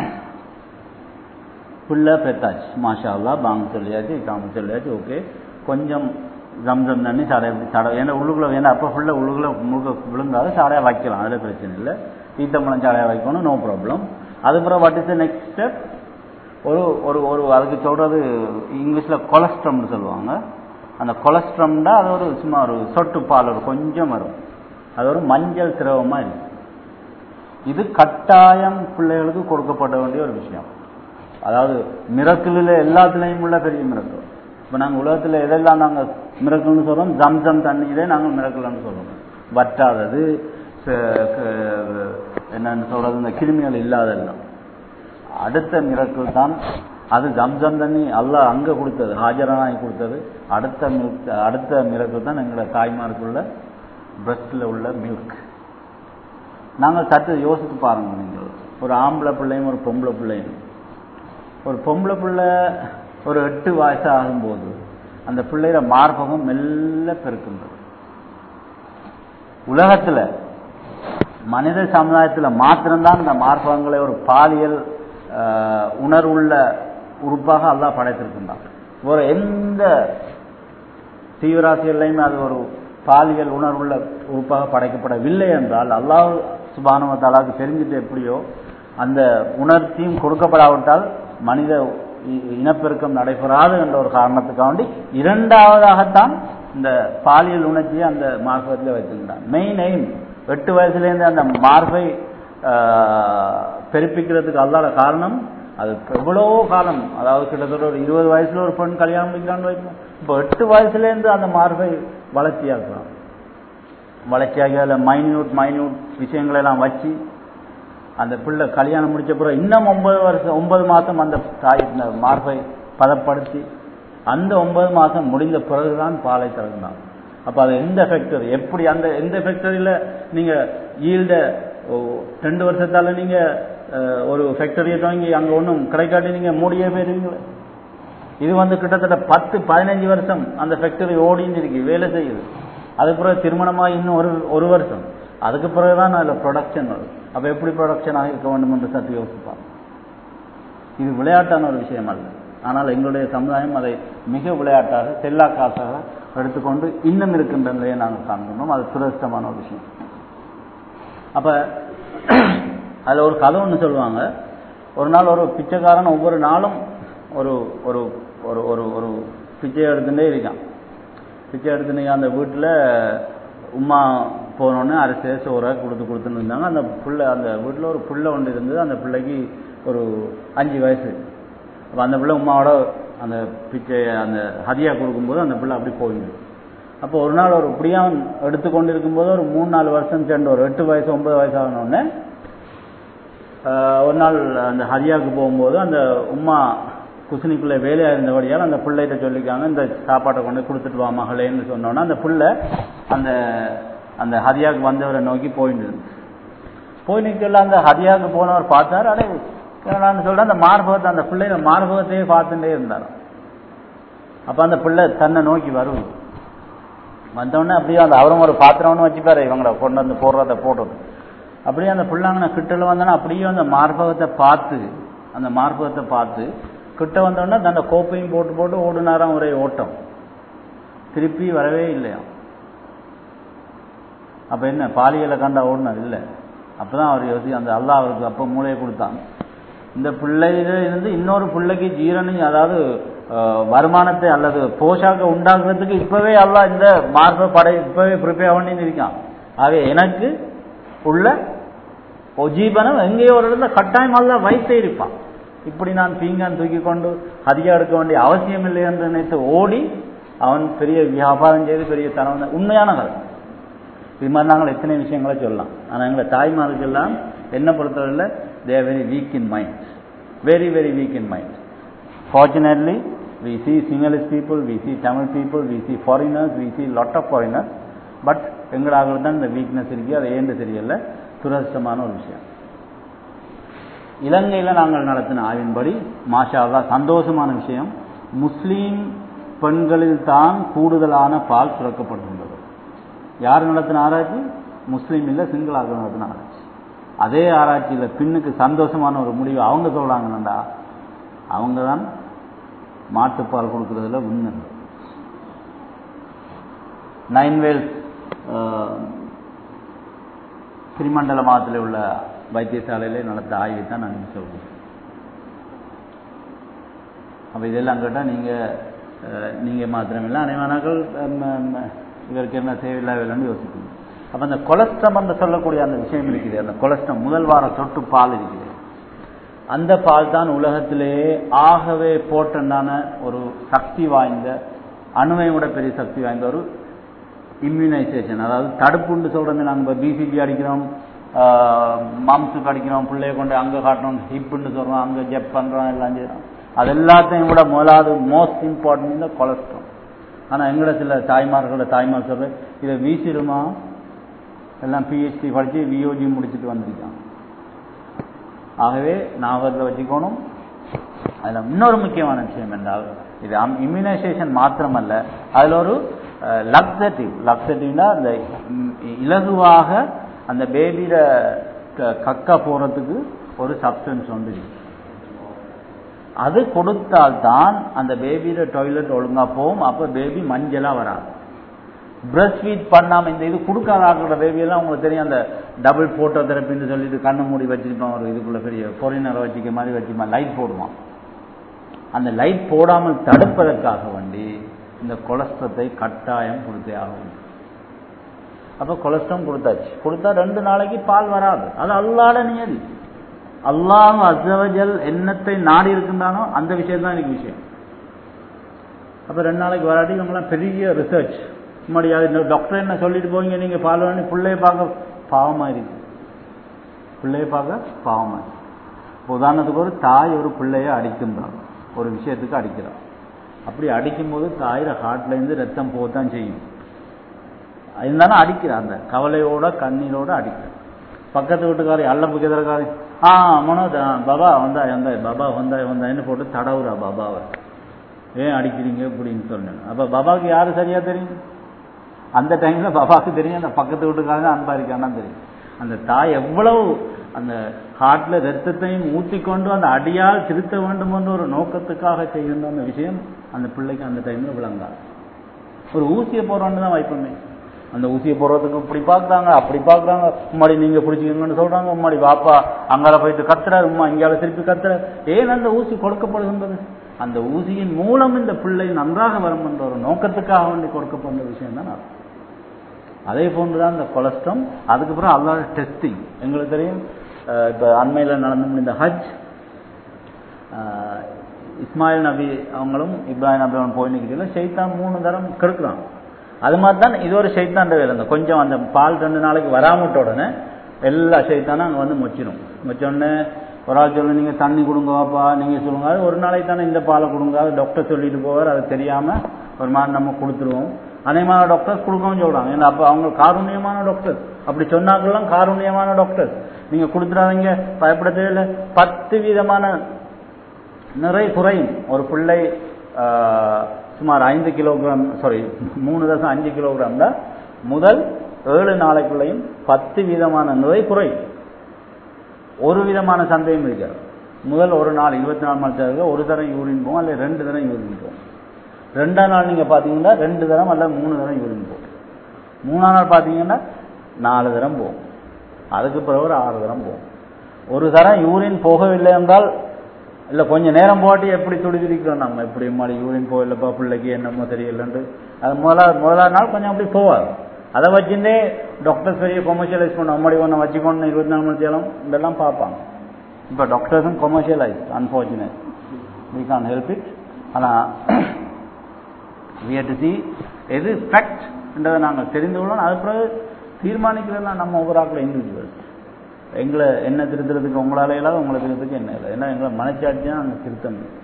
பிள்ளை பெத்தாச்சு மாஷா அல்லா பாங்க சொல்லியாச்சு காம சொல்லியாச்சு ஓகே கொஞ்சம் ஜம்சம் தண்ணி சாடையை சாடை ஏன்னா உள்ளுக்குள்ள ஏன்னா அப்போ ஃபுல்லாக உள்ளுக்குள்ள முழுக்க விழுந்தாது சாடையாக வைக்கலாம் அதில் பிரச்சனை இல்லை ஈத்தம்பழம் சாடையாக வைக்கணும் நோ ப்ராப்ளம் அதுக்கப்புறம் what is the next step ஒரு ஒரு ஒரு அதுக்கு சொல்றது இங்கிலீஷில் கொலஸ்ட்ரம்னு சொல்லுவாங்க அந்த கொலஸ்ட்ரம்னா அது ஒரு சும்மா ஒரு சொட்டு பால் ஒரு கொஞ்சம் வரும் அது ஒரு மஞ்சள் திரவமாக இருக்கு இது கட்டாயம் பிள்ளைகளுக்கு கொடுக்கப்பட வேண்டிய ஒரு விஷயம் அதாவது மிரக்கிளில் எல்லாத்துலேயும் உள்ள பெரிய மிரக்கல் இப்போ நாங்கள் உலகத்தில் எதெல்லாம் நாங்கள் மிரக்கல்னு சொல்கிறோம் ஜம்சம் தண்ணியிலே நாங்கள் மிரக்கல்னு சொல்கிறோம் வற்றாதது என்னன்னு சொல்கிறது இந்த கிருமிகள் இல்லாதெல்லாம் அடுத்த மிரக்கல் தான் அது ஜம்சம் தண்ணி அல்ல அங்கே கொடுத்தது ஹாஜரானாய் கொடுத்தது அடுத்த மில்க் அடுத்த மிரக்கல் தான் எங்களோட தாய்மாருக்குள்ள பிரஸ்டில் உள்ள மில்க் நாங்கள் சற்று யோசித்து பாருங்க நீங்கள் ஒரு ஆம்பளை பிள்ளையும் ஒரு பொம்பளை பிள்ளையும் ஒரு பொம்பளை பிள்ளை ஒரு எட்டு வயசு ஆகும்போது அந்த பிள்ளையோட மார்பகம் மெல்ல பெருக்கின்றது உலகத்துல மனித சமுதாயத்துல மாத்திரம்தான் இந்த மார்பகங்களை ஒரு பாலியல் உணர்வுள்ள உறுப்பாக அல்லாஹ் படைத்திருக்கின்றான் ஒரு எந்த தீவிராசிகள்லையுமே அது ஒரு பாலியல் உணர்வுள்ள உறுப்பாக படைக்கப்படவில்லை என்றால் அல்லாஹ் சுபானுவத்தாலாவுக்கு தெரிஞ்சுட்டு எப்படியோ அந்த உணர்ச்சியும் கொடுக்கப்படாவிட்டால் மனித இ- இனப்பெருக்கம் நடைபெறாது என்ற ஒரு காரணத்துக்காண்டி இரண்டாவதாகத்தான் இந்த பாலியல் உணர்ச்சியை அந்த மார்பகத்தில் வைத்திருந்தான் மெயின் எய்ம் எட்டு வயசுலேருந்து அந்த மார்பை ஆஹ், பெருப்பிக்கிறதுக்கு அல்லாத காரணம் அது எவ்வளவோ காலம் அதாவது கிட்டத்தட்ட ஒரு இருபது வயசுல ஒரு பெண் கல்யாணம் முடிக்கிறான்னு வைக்கணும் இப்போ எட்டு வயசுலேருந்து அந்த மார்பை வளர்ச்சியாக்குறான் வளர்ச்சியாகி அதில் மைன்யூட் மைன்யூட் விஷயங்களை எல்லாம் வச்சு அந்த பிள்ளை கல்யாணம் முடிச்ச பிறகு இன்னும் ஒன்பது வருஷம் ஒன்பது மாதம் அந்த தாய் இந்த மார்பை பதப்படுத்தி அந்த ஒன்பது மாதம் முடிந்த பிறகுதான் பாலை திறந்தான் அப்போ அது எந்த ஃபேக்டரி எப்படி அந்த எந்த ஃபேக்டரியில் நீங்கள் ஈல்ட ரெண்டு வருஷத்தால நீங்கள் ஒரு ஃபேக்டரியை தொடங்கி அங்கே ஒன்றும் கிடைக்காட்டி நீங்கள் மூடியே போயிருவீங்களே இது வந்து கிட்டத்தட்ட பத்து பதினஞ்சு வருஷம் அந்த ஃபேக்டரி ஓடின்னு இருக்கு வேலை செய்யுது அதுக்கு பிறகு திருமணமாக இன்னும் ஒரு ஒரு வருஷம் அதுக்கு பிறகு தான் அதில் ப்ரொடக்ஷன் வரும் அப்போ எப்படி ப்ரொடக்ஷனாக இருக்க வேண்டும் என்று சற்று யோசிப்பாங்க இது விளையாட்டான ஒரு விஷயம் அல்ல ஆனால் எங்களுடைய சமுதாயம் அதை மிக விளையாட்டாக செல்லா காசாக எடுத்துக்கொண்டு இன்னும் இருக்கின்ற நிலையை நாங்கள் காண்கின்றோம் அது துரதிருஷ்டமான ஒரு விஷயம் அப்ப அதில் ஒரு கதை ஒன்று சொல்லுவாங்க ஒரு நாள் ஒரு பிச்சைக்காரன் ஒவ்வொரு நாளும் ஒரு ஒரு ஒரு ஒரு ஒரு பிச்சை எடுத்துட்டே இருக்கான் பிச்சை எடுத்துட்டு அந்த வீட்டில் உமா போனோடனே அரிசி சோறை கொடுத்து கொடுத்துன்னு இருந்தாங்க அந்த பிள்ளை அந்த வீட்டில் ஒரு பிள்ளை ஒன்று இருந்தது அந்த பிள்ளைக்கு ஒரு அஞ்சு வயசு அப்போ அந்த பிள்ளை உமாவோட அந்த பிச்சை அந்த ஹதியா கொடுக்கும்போது அந்த பிள்ளை அப்படி போயிடுது அப்போ ஒரு நாள் ஒரு இப்படியான் எடுத்துக்கொண்டு இருக்கும்போது ஒரு மூணு நாலு வருஷம் சென்று ஒரு எட்டு வயசு ஒன்பது வயசு ஆகணுன்னே ஒரு நாள் அந்த ஹரியாவுக்கு போகும்போது அந்த உமா குசினிக்குள்ளே வேலையாக இருந்தபடியால் அந்த பிள்ளைகிட்ட சொல்லிக்காங்க இந்த சாப்பாட்டை கொண்டு கொடுத்துட்டு வா மகளேன்னு சொன்னோன்னா அந்த பிள்ளை அந்த அந்த ஹரியாவுக்கு வந்தவரை நோக்கி போயிட்டு இருந்துச்சு போய் நிற்கல அந்த ஹரியாவுக்கு போனவர் பார்த்தார் அடே நான் சொல்கிறேன் அந்த மார்பகத்தை அந்த பிள்ளைய மார்பகத்தையே பார்த்துட்டே இருந்தார் அப்போ அந்த பிள்ளை தன்னை நோக்கி வரும் வந்தோடனே அப்படியே அந்த அவரும் ஒரு பாத்திரம்னு வச்சுப்பாரு இவங்களை கொண்டு வந்து போடுறத போடுறது அப்படியே அந்த பிள்ளைங்க கிட்டல வந்தோன்னா அப்படியே அந்த மார்பகத்தை பார்த்து அந்த மார்பகத்தை பார்த்து கிட்ட வந்தோடனே அந்த கோப்பையும் போட்டு போட்டு ஓடுனாராம் ஒரே ஓட்டம் திருப்பி வரவே இல்லையா அப்ப என்ன பாலியலை கண்டா ஓடினார் இல்லை அப்பதான் அவர் யோசி அந்த அல்லா அவருக்கு அப்ப மூளையை கொடுத்தான் இந்த பிள்ளையில இருந்து இன்னொரு பிள்ளைக்கு ஜீரணி அதாவது வருமானத்தை அல்லது போஷாக்க உண்டாக்குறதுக்கு இப்பவே அல்லா இந்த மார்ப படை இப்பவே ப்ரிப்பேர் பண்ணி இருக்கான் ஆகவே எனக்கு உள்ள ஒஜீபனம் எங்கேயோ ஒரு இடத்துல கட்டாயம் அல்ல வைத்தே இருப்பான் இப்படி நான் பீங்கான் தூக்கி கொண்டு அதிகம் எடுக்க வேண்டிய அவசியம் இல்லை என்று நினைத்து ஓடி அவன் பெரிய வியாபாரம் செய்து பெரிய தனம் உண்மையான கதை இது மாதிரி நாங்கள் எத்தனை விஷயங்களை சொல்லலாம் ஆனால் எங்களை தாய்மாருக்கெல்லாம் என்ன பொறுத்தவரையில் they are very weak in mind very very weak in mind fortunately we see Sinhalese people we see Tamil people we see foreigners we see lot of foreigners but எங்களாக தான் இந்த வீக்னஸ் இருக்கு அதை ஏண்டு தெரியல துரதிருஷ்டமான ஒரு விஷயம் இலங்கையில் நாங்கள் நடத்தின ஆய்வின்படி மாஷா அல்லா சந்தோஷமான விஷயம் முஸ்லீம் பெண்களில் தான் கூடுதலான பால் சுரக்கப்படுகின்றது யார் நடத்தின ஆராய்ச்சி முஸ்லீம் இல்லை சிங்களாக நடத்தின ஆராய்ச்சி அதே ஆராய்ச்சியில் பின்னுக்கு சந்தோஷமான ஒரு முடிவு அவங்க சொல்றாங்கன்னண்டா அவங்க தான் மாட்டுப்பால் கொடுக்கறதுல உண்மை நைன்வேல் திரிமண்டல மாதத்தில் உள்ள வைத்தியசாலையிலே நடத்த ஆய்வை தான் நான் சொல்றேன் அப்போ இதெல்லாம் கேட்டால் நீங்கள் நீங்கள் மாத்திரமில்லை அனைவனாக்கள் இதற்கு என்ன தேவையில்லாவில்லைன்னு யோசிக்கணும் அப்போ அந்த கொலஸ்ட்ரம் என்று சொல்லக்கூடிய அந்த விஷயம் இருக்குது அந்த கொலஸ்ட்ரம் முதல் வார சொட்டு பால் இருக்குது அந்த பால் தான் உலகத்திலேயே ஆகவே போட்டண்டான ஒரு சக்தி வாய்ந்த அணுவை விட பெரிய சக்தி வாய்ந்த ஒரு இம்யூனைசேஷன் அதாவது தடுப்புன்னு சொல்றது நாங்கள் இப்போ பிசிஜி அடிக்கிறோம் மாம்சுக்கு அடிக்கிறோம் பிள்ளைய கொண்டு அங்கே காட்டுறோம் ஹிப்புன்னு சொல்கிறோம் அங்கே ஜெப் பண்ணுறோம் எல்லாம் செய்கிறோம் அது எல்லாத்தையும் விட முதலாவது மோஸ்ட் இம்பார்ட்டன்ட் இந்த கொலஸ்ட்ரால் ஆனால் எங்களோட சில தாய்மார்களோட தாய்மார் சொல்ற இதை வீசிடுமா எல்லாம் பிஹெச்டி படித்து விஓஜி முடிச்சுட்டு வந்திருக்காங்க ஆகவே ஞாபகத்தில் வச்சுக்கணும் அதில் இன்னொரு முக்கியமான விஷயம் என்றால் இது இம்யூனைசேஷன் மாத்திரமல்ல அதில் ஒரு லக்ஸட்டிவ் லக்ஸட்டிவ்னா அந்த இலகுவாக அந்த பேபியில கக்க போறதுக்கு ஒரு சப்ஸ்டன்ஸ் ஒன்று இருக்கு அது கொடுத்தால்தான் அந்த பேபியோட டாய்லெட் ஒழுங்கா போகும் அப்ப பேபி மஞ்சளா வராது பிரஸ்ட் ஃபீட் பண்ணாம இந்த இது கொடுக்காத ஆக்கிற பேபியெல்லாம் உங்களுக்கு தெரியும் அந்த டபுள் போட்டோ தெரப்பின்னு சொல்லிட்டு கண்ணு மூடி வச்சிருப்பான் ஒரு இதுக்குள்ள பெரிய பொறினரை வச்சுக்க மாதிரி வச்சுப்பான் லைட் போடுவான் அந்த லைட் போடாமல் தடுப்பதற்காக வேண்டி இந்த கொலஸ்ட்ரத்தை கட்டாயம் கொடுத்தே ஆகும் அப்ப கொலஸ்ட்ரம் கொடுத்தாச்சு கொடுத்தா ரெண்டு நாளைக்கு பால் வராது அது அல்லாட நியதி அல்லாஹ் அசவஜல் எண்ணத்தை நாடி இருக்கின்றானோ அந்த விஷயம் தான் எனக்கு விஷயம் அப்ப ரெண்டு நாளைக்கு வராட்டி இவங்கெல்லாம் பெரிய ரிசர்ச் முன்னாடி டாக்டர் என்ன சொல்லிட்டு போவீங்க நீங்க பால் வேணும் பிள்ளைய பார்க்க பாவமா இருக்கு பிள்ளைய பார்க்க பாவமா இருக்கு இப்ப உதாரணத்துக்கு ஒரு தாய் ஒரு பிள்ளைய அடிக்கின்றான் ஒரு விஷயத்துக்கு அடிக்கிறான் அப்படி அடிக்கும்போது தாயிர ஹார்ட்ல இருந்து ரத்தம் போகத்தான் செய்யும் இருந்தாலும் அடிக்கிறான் அந்த கவலையோட கண்ணீரோட அடிக்கிறான் பக்கத்து வீட்டுக்காரி அல்லப்பு எதிர்காரி ஆ மனோஜ் ஆ, பாபா வந்தாய் வந்தாய் பாபா வந்தாய் வந்தாய்ன்னு போட்டு தடவுறா பாபாவை ஏன் அடிக்கிறீங்க அப்படின்னு சொன்னேன் அப்ப பாபாவுக்கு யாரு சரியா தெரியும் அந்த டைம்ல பாபாவுக்கு தெரியும் அந்த பக்கத்து வீட்டுக்காரங்க அன்பா இருக்கான்னா தெரியும் அந்த தாய் எவ்வளவு அந்த ஹார்ட்ல ரத்தத்தையும் ஊத்தி கொண்டு அந்த அடியால் திருத்த வேண்டும் என்ற ஒரு நோக்கத்துக்காக செய்கின்ற அந்த விஷயம் அந்த பிள்ளைக்கு அந்த டைம்ல விளங்காது ஒரு ஊசியை போடுறோன்னு தான் வைப்போமே அந்த ஊசியை போடுறதுக்கு இப்படி பார்க்குறாங்க அப்படி பார்க்குறாங்க உம்மாடி நீங்க பிடிச்சிக்கங்கன்னு சொல்றாங்க உம்மாடி பாப்பா அங்கால போயிட்டு கத்துறாரு உம்மா இங்கால திருப்பி கத்துறாரு ஏன் அந்த ஊசி கொடுக்கப்படுகின்றது அந்த ஊசியின் மூலம் இந்த பிள்ளை நன்றாக வரும் என்ற ஒரு நோக்கத்துக்காக வேண்டி கொடுக்கப்படுற விஷயம் தான் அர்த்தம். அதே போன்றுதான் இந்த கொலஸ்ட்ரம் அதுக்கப்புறம் அல்லாத டெஸ்டிங் எங்களுக்கு தெரியும் அஹ் இப்ப அண்மையில நடந்து முடிந்த ஹஜ் அஹ் இஸ்மாயில் நபி அவங்களும் இப்ராஹிம் நபி அவன் போய் நிற்கிறதுல ஷைத்தான் மூணு தரம் கெடுக்கிறான் அது மாதிரி தான் இது ஒரு ஷைத்தாண்ட வேலை இந்த கொஞ்சம் அந்த பால் ரெண்டு நாளைக்கு வராமட்ட உடனே எல்லா ஷைத்தானும் அங்கே வந்து மொச்சிடும் மொச்ச உடனே ஒரு ஆள் சொல்லு நீங்கள் தண்ணி கொடுங்க வாப்பா நீங்கள் சொல்லுங்க அது ஒரு நாளைக்கு தானே இந்த பாலை கொடுங்க அது டாக்டர் சொல்லிட்டு போவார் அது தெரியாமல் ஒரு மாதிரி நம்ம கொடுத்துருவோம் அதே மாதிரி டாக்டர்ஸ் கொடுக்கவும் சொல்கிறாங்க ஏன்னா அப்போ அவங்க காருண்யமான டாக்டர் அப்படி சொன்னாங்கலாம் காருண்யமான டாக்டர் நீங்கள் கொடுத்துடாதீங்க பயப்பட தேவையில்லை பத்து விதமான நிறை குறையும் ஒரு பிள்ளை ஆஹ், சுமார் ஐந்து கிலோகிராம் சாரி மூணு தசம் அஞ்சு கிலோகிராம் தான் முதல் ஏழு நாளைக்குள்ளையும் பத்து விதமான நிறை குறையும் ஒரு விதமான சந்தேகம் இருக்காது முதல் ஒரு நாள் இருபத்தி நாலு மணி நேரத்துக்கு ஒரு தரம் யூரின் போகும் அல்லது ரெண்டு தரம் யூரின் போகும் ரெண்டாம் நாள் நீங்கள் பார்த்தீங்கன்னா ரெண்டு தரம் அல்லது மூணு தரம் யூரின் போகும் மூணாம் நாள் பார்த்தீங்கன்னா நாலு தரம் போகும் அதுக்கு பிறகு ஒரு ஆறு தரம் போகும் ஒரு தரம் யூரின் போகவில்லை என்றால் இல்லை கொஞ்சம் நேரம் போட்டு எப்படி துடிதிருக்கிறோம் நம்ம எப்படி மாதிரி யூரின் போகலப்பா பிள்ளைக்கு என்னமோ தெரியலன்ட்டு அது முதலா முதலாவது நாள் கொஞ்சம் அப்படி போவார் அதை வச்சுட்டே டாக்டர்ஸ் பெரிய கொமர்ஷியலைஸ் பண்ண அம்மாடி ஒன்று வச்சுக்கொண்டு இருபத்தி நாலு மணி நேரம் இதெல்லாம் பார்ப்பாங்க இப்போ டாக்டர்ஸும் commercialise unfortunate we can help it ஆனால் வி டு சி எது ஃபேக்ட் என்றதை நாங்கள் தெரிந்து கொள்ளணும் அது பிறகு தீர்மானிக்கிறதுலாம் நம்ம ஒவ்வொரு ஆக்கில் இண்டிவிஜுவல் எங்களை என்ன திருத்துறதுக்கு உங்களால இல்லாத உங்களை திருத்துறதுக்கு என்ன இல்லை ஏன்னா எங்களை மனச்சாட்சி தான் நாங்கள் திருத்த முடியும்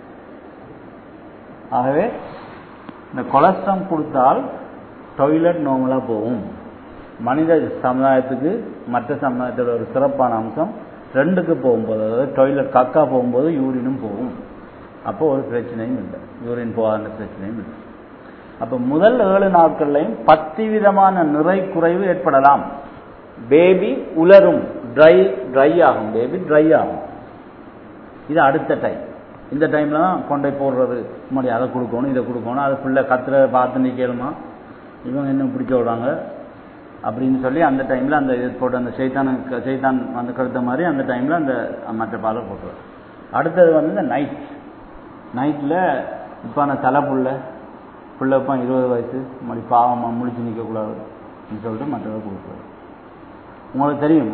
ஆகவே இந்த கொலஸ்ட்ரம் கொடுத்தால் டாய்லெட் நார்மலாக போகும் மனித சமுதாயத்துக்கு மற்ற சமுதாயத்தோட ஒரு சிறப்பான அம்சம் ரெண்டுக்கு போகும்போது அதாவது டாய்லெட் கக்கா போகும்போது யூரினும் போகும் அப்போ ஒரு பிரச்சனையும் இல்லை யூரின் போகாத பிரச்சனையும் இல்லை அப்போ முதல் ஏழு நாட்கள்லையும் பத்து விதமான நிறை குறைவு ஏற்படலாம் பேபி உலரும் ட்ரை ட்ரை ஆகும் பேபி ட்ரை ஆகும் இது அடுத்த டைம் இந்த டைம்ல தான் கொண்டை போடுறது முன்னாடி அதை கொடுக்கணும் இதை கொடுக்கணும் அதை பிள்ளை கத்துற பார்த்து நிற்கலுமா இவங்க என்ன பிடிச்ச விடுறாங்க அப்படின்னு சொல்லி அந்த டைம்ல அந்த இது போட்டு அந்த சைத்தான் சைத்தான் வந்து கருத்த மாதிரி அந்த டைம்ல அந்த மற்ற பாலை போட்டுருவார் அடுத்தது வந்து இந்த நைட் நைட்டில் இப்போ அந்த தலை புள்ள புள்ள இப்போ இருபது வயசு மறுபடி பாவமாக முழிச்சு நிற்கக்கூடாது அப்படின்னு சொல்லிட்டு மற்றதை கொடுக்குறாரு உங்களுக்கு தெரியும்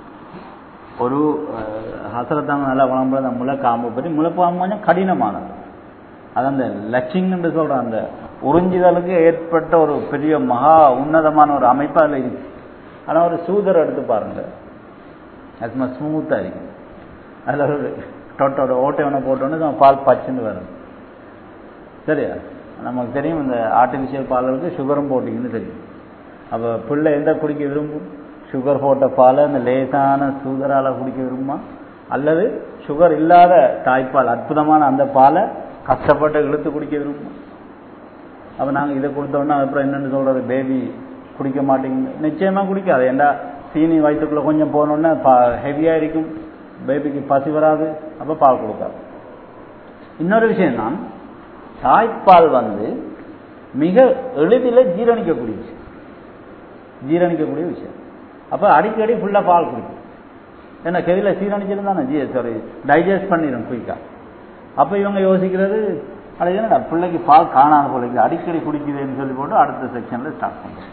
ஒரு ஹசரத்தாங்க நல்லா வளம்புற அந்த முளைக்காம்பு பற்றி முளைப்பாம்பு கொஞ்சம் கடினமானது அது அந்த லட்சிங் என்று சொல்ற அந்த உறிஞ்சுதலுக்கு ஏற்பட்ட ஒரு பெரிய மகா உன்னதமான ஒரு அமைப்பு அதில் இருக்கு ஆனால் ஒரு சூதர் எடுத்து பாருங்க அது சும்மா ஸ்மூத்தாக இருக்கு அதில் ஒரு டொட்டோட ஓட்டை ஒன்று போட்டோன்னு நம்ம பால் பச்சுன்னு வரும் சரியா நமக்கு தெரியும் இந்த ஆர்டிஃபிஷியல் பாலுக்கு சுகரும் போட்டிங்கன்னு தெரியும் அப்போ பிள்ளை எந்த குடிக்க விரும்பும் சுகர் போட்ட பாலை அந்த லேசான சூதரால குடிக்க விரும்புமா அல்லது சுகர் இல்லாத தாய்ப்பால் அற்புதமான அந்த பாலை கஷ்டப்பட்டு இழுத்து குடிக்க விரும்புமா அப்போ நாங்கள் இதை கொடுத்தோன்னா அப்புறம் என்னென்னு சொல்கிறது பேபி குடிக்க மாட்டேங்குது நிச்சயமாக குடிக்காது ஏண்டா சீனி வயிற்றுக்குள்ளே கொஞ்சம் போனோன்னே பா ஹெவியாக இருக்கும் பேபிக்கு பசி வராது அப்போ பால் கொடுக்காது இன்னொரு விஷயம் தான் தாய்ப்பால் வந்து மிக எளிதில் ஜீரணிக்கக்கூடிய விஷயம் ஜீரணிக்கக்கூடிய விஷயம் அப்போ அடிக்கடி ஃபுல்லாக பால் குடிக்கும் ஏன்னா கெதியில் சீரணிச்சிருந்தானே ஜி சாரி டைஜஸ்ட் பண்ணிடும் குயிக்காக அப்ப இவங்க யோசிக்கிறது அது என்னடா பிள்ளைக்கு பால் காணாத போல இருக்குது அடிக்கடி குடிக்குதுன்னு சொல்லி போட்டு அடுத்த செக்ஷன்ல ஸ்டார்ட் பண்றோம்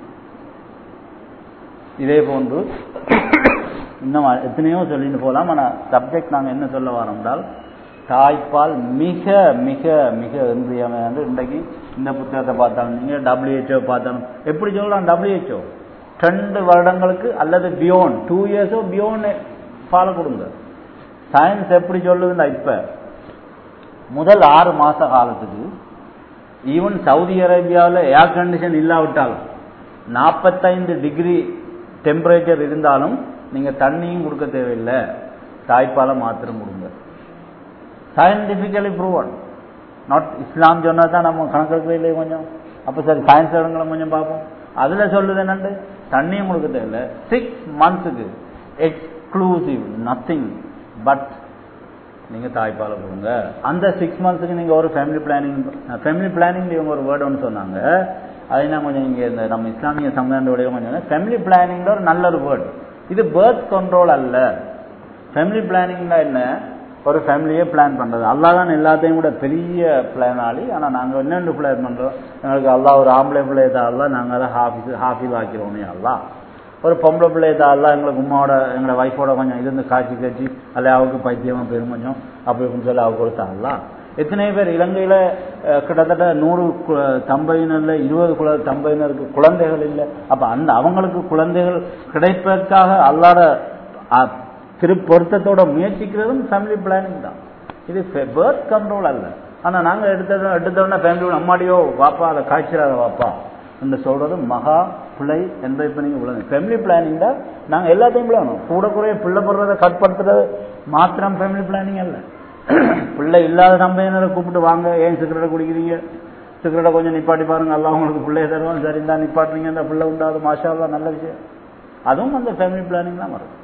இதே போன்று இன்னும் எத்தனையோ சொல்லிட்டு போகலாம் ஆனா சப்ஜெக்ட் நாங்க என்ன சொல்ல வரோம் என்றால் தாய்ப்பால் மிக மிக மிக இன்றியமையானது இன்றைக்கு இந்த புத்தகத்தை பார்த்தாலும் நீங்க டபிள்யூஹெச்ஓ பார்த்தாலும் எப்படி சொல்லலாம் டபிள்யூஹெச்ஓ ரெண்டு வருடங்களுக்கு அல்லது பியோன் டூ இயர்ஸோ பியோன் பாலை கொடுங்க சயின்ஸ் எப்படி சொல்லுதுன்னா இப்ப முதல் ஆறு மாச காலத்துக்கு ஈவன் சவுதி அரேபியாவில் ஏர் கண்டிஷன் இல்லாவிட்டாலும் நாற்பத்தைந்து டிகிரி டெம்பரேச்சர் இருந்தாலும் நீங்க தண்ணியும் கொடுக்க தேவையில்லை தாய்ப்பாலை மாத்திரம் கொடுங்க சயின்டிபிக்கலி ப்ரூவன் நாட் இஸ்லாம் சொன்னா தான் நம்ம கணக்கெடுக்கவே இல்லையே கொஞ்சம் அப்ப சரி சயின்ஸ் இடங்களை கொஞ்சம் பார்ப்போம் அதுல சொல்லுது என்னண்டு தண்ணியும் கொடுக்க தேவையில்லை சிக்ஸ் மந்த்ஸுக்கு எக்ஸ்க்ளூசிவ் நத்திங் பட் நீங்க தாய்ப்பாலை கொடுங்க அந்த சிக்ஸ் மந்த்ஸுக்கு நீங்க ஒரு ஃபேமிலி பிளானிங் ஃபேமிலி பிளானிங் இவங்க ஒரு வேர்டு ஒன்று சொன்னாங்க அது என்ன கொஞ்சம் இங்க இந்த நம்ம இஸ்லாமிய சமுதாயோடைய கொஞ்சம் ஃபேமிலி பிளானிங்ல ஒரு நல்ல ஒரு வேர்டு இது பேர்த் கண்ட்ரோல் அல்ல ஃபேமிலி பிளானிங்னா என்ன ஒரு ஃபேமிலியே பிளான் பண்றது அல்லா தான் எல்லாத்தையும் கூட பெரிய பிளானாளி ஆனா நாங்க என்னென்னு பிளான் பண்றோம் எங்களுக்கு அல்லா ஒரு ஆம்பளை பிள்ளையை தான் நாங்க அதை ஹாஃபிஸ் ஹாஃபில் ஆக்கிறோமே அல்லா ஒரு பொம்பளை பிள்ளையை தான் எங்களுக்கு உமாவோட எங்களோட ஒய்ஃபோட கொஞ்சம் இருந்து காய்ச்சி காய்ச்சி அல்ல அவருக்கு பைத்தியமா பெரும் கொஞ்சம் அப்படி இப்படின்னு சொல்லி அவ கொடுத்தாங்களா எத்தனை பேர் இலங்கையில கிட்டத்தட்ட நூறு தம்பையினர்ல இருபது குல தம்பையினருக்கு குழந்தைகள் இல்லை அப்ப அந்த அவங்களுக்கு குழந்தைகள் கிடைப்பதற்காக அல்லாட திரு பொருத்தத்தோட முயற்சிக்கிறதும் ஃபேமிலி பிளானிங் தான் இது பேர்த் கண்ட்ரோல் அல்ல ஆனா நாங்க எடுத்தது எடுத்தோடனே ஃபேமிலி அம்மாடியோ வாப்பா அதை காய்ச்சிடாத வாப்பா என்று சொல்றது மகா பிள்ளை என்ற இப்ப நீங்க விளங்க ஃபேமிலி பிளானிங் தான் நாங்க எல்லாத்தையும் விளங்கணும் கூட குறைய பிள்ளை போடுறத கட் படுத்துறது மாத்திரம் ஃபேமிலி பிளானிங் அல்ல பிள்ளை இல்லாத நம்பையினரை கூப்பிட்டு வாங்க ஏன் சிகரெட்டை குடிக்கிறீங்க சிகரெட்டை கொஞ்சம் நிப்பாட்டி பாருங்க எல்லாம் உங்களுக்கு பிள்ளைய தருவோம் சரி தான் நிப்பாட்டுறீங்க அந்த பிள்ளை உண்டாது மாஷா நல்ல விஷயம் அதுவும் அந்த ஃபேமிலி பிளானிங் தான் வரும்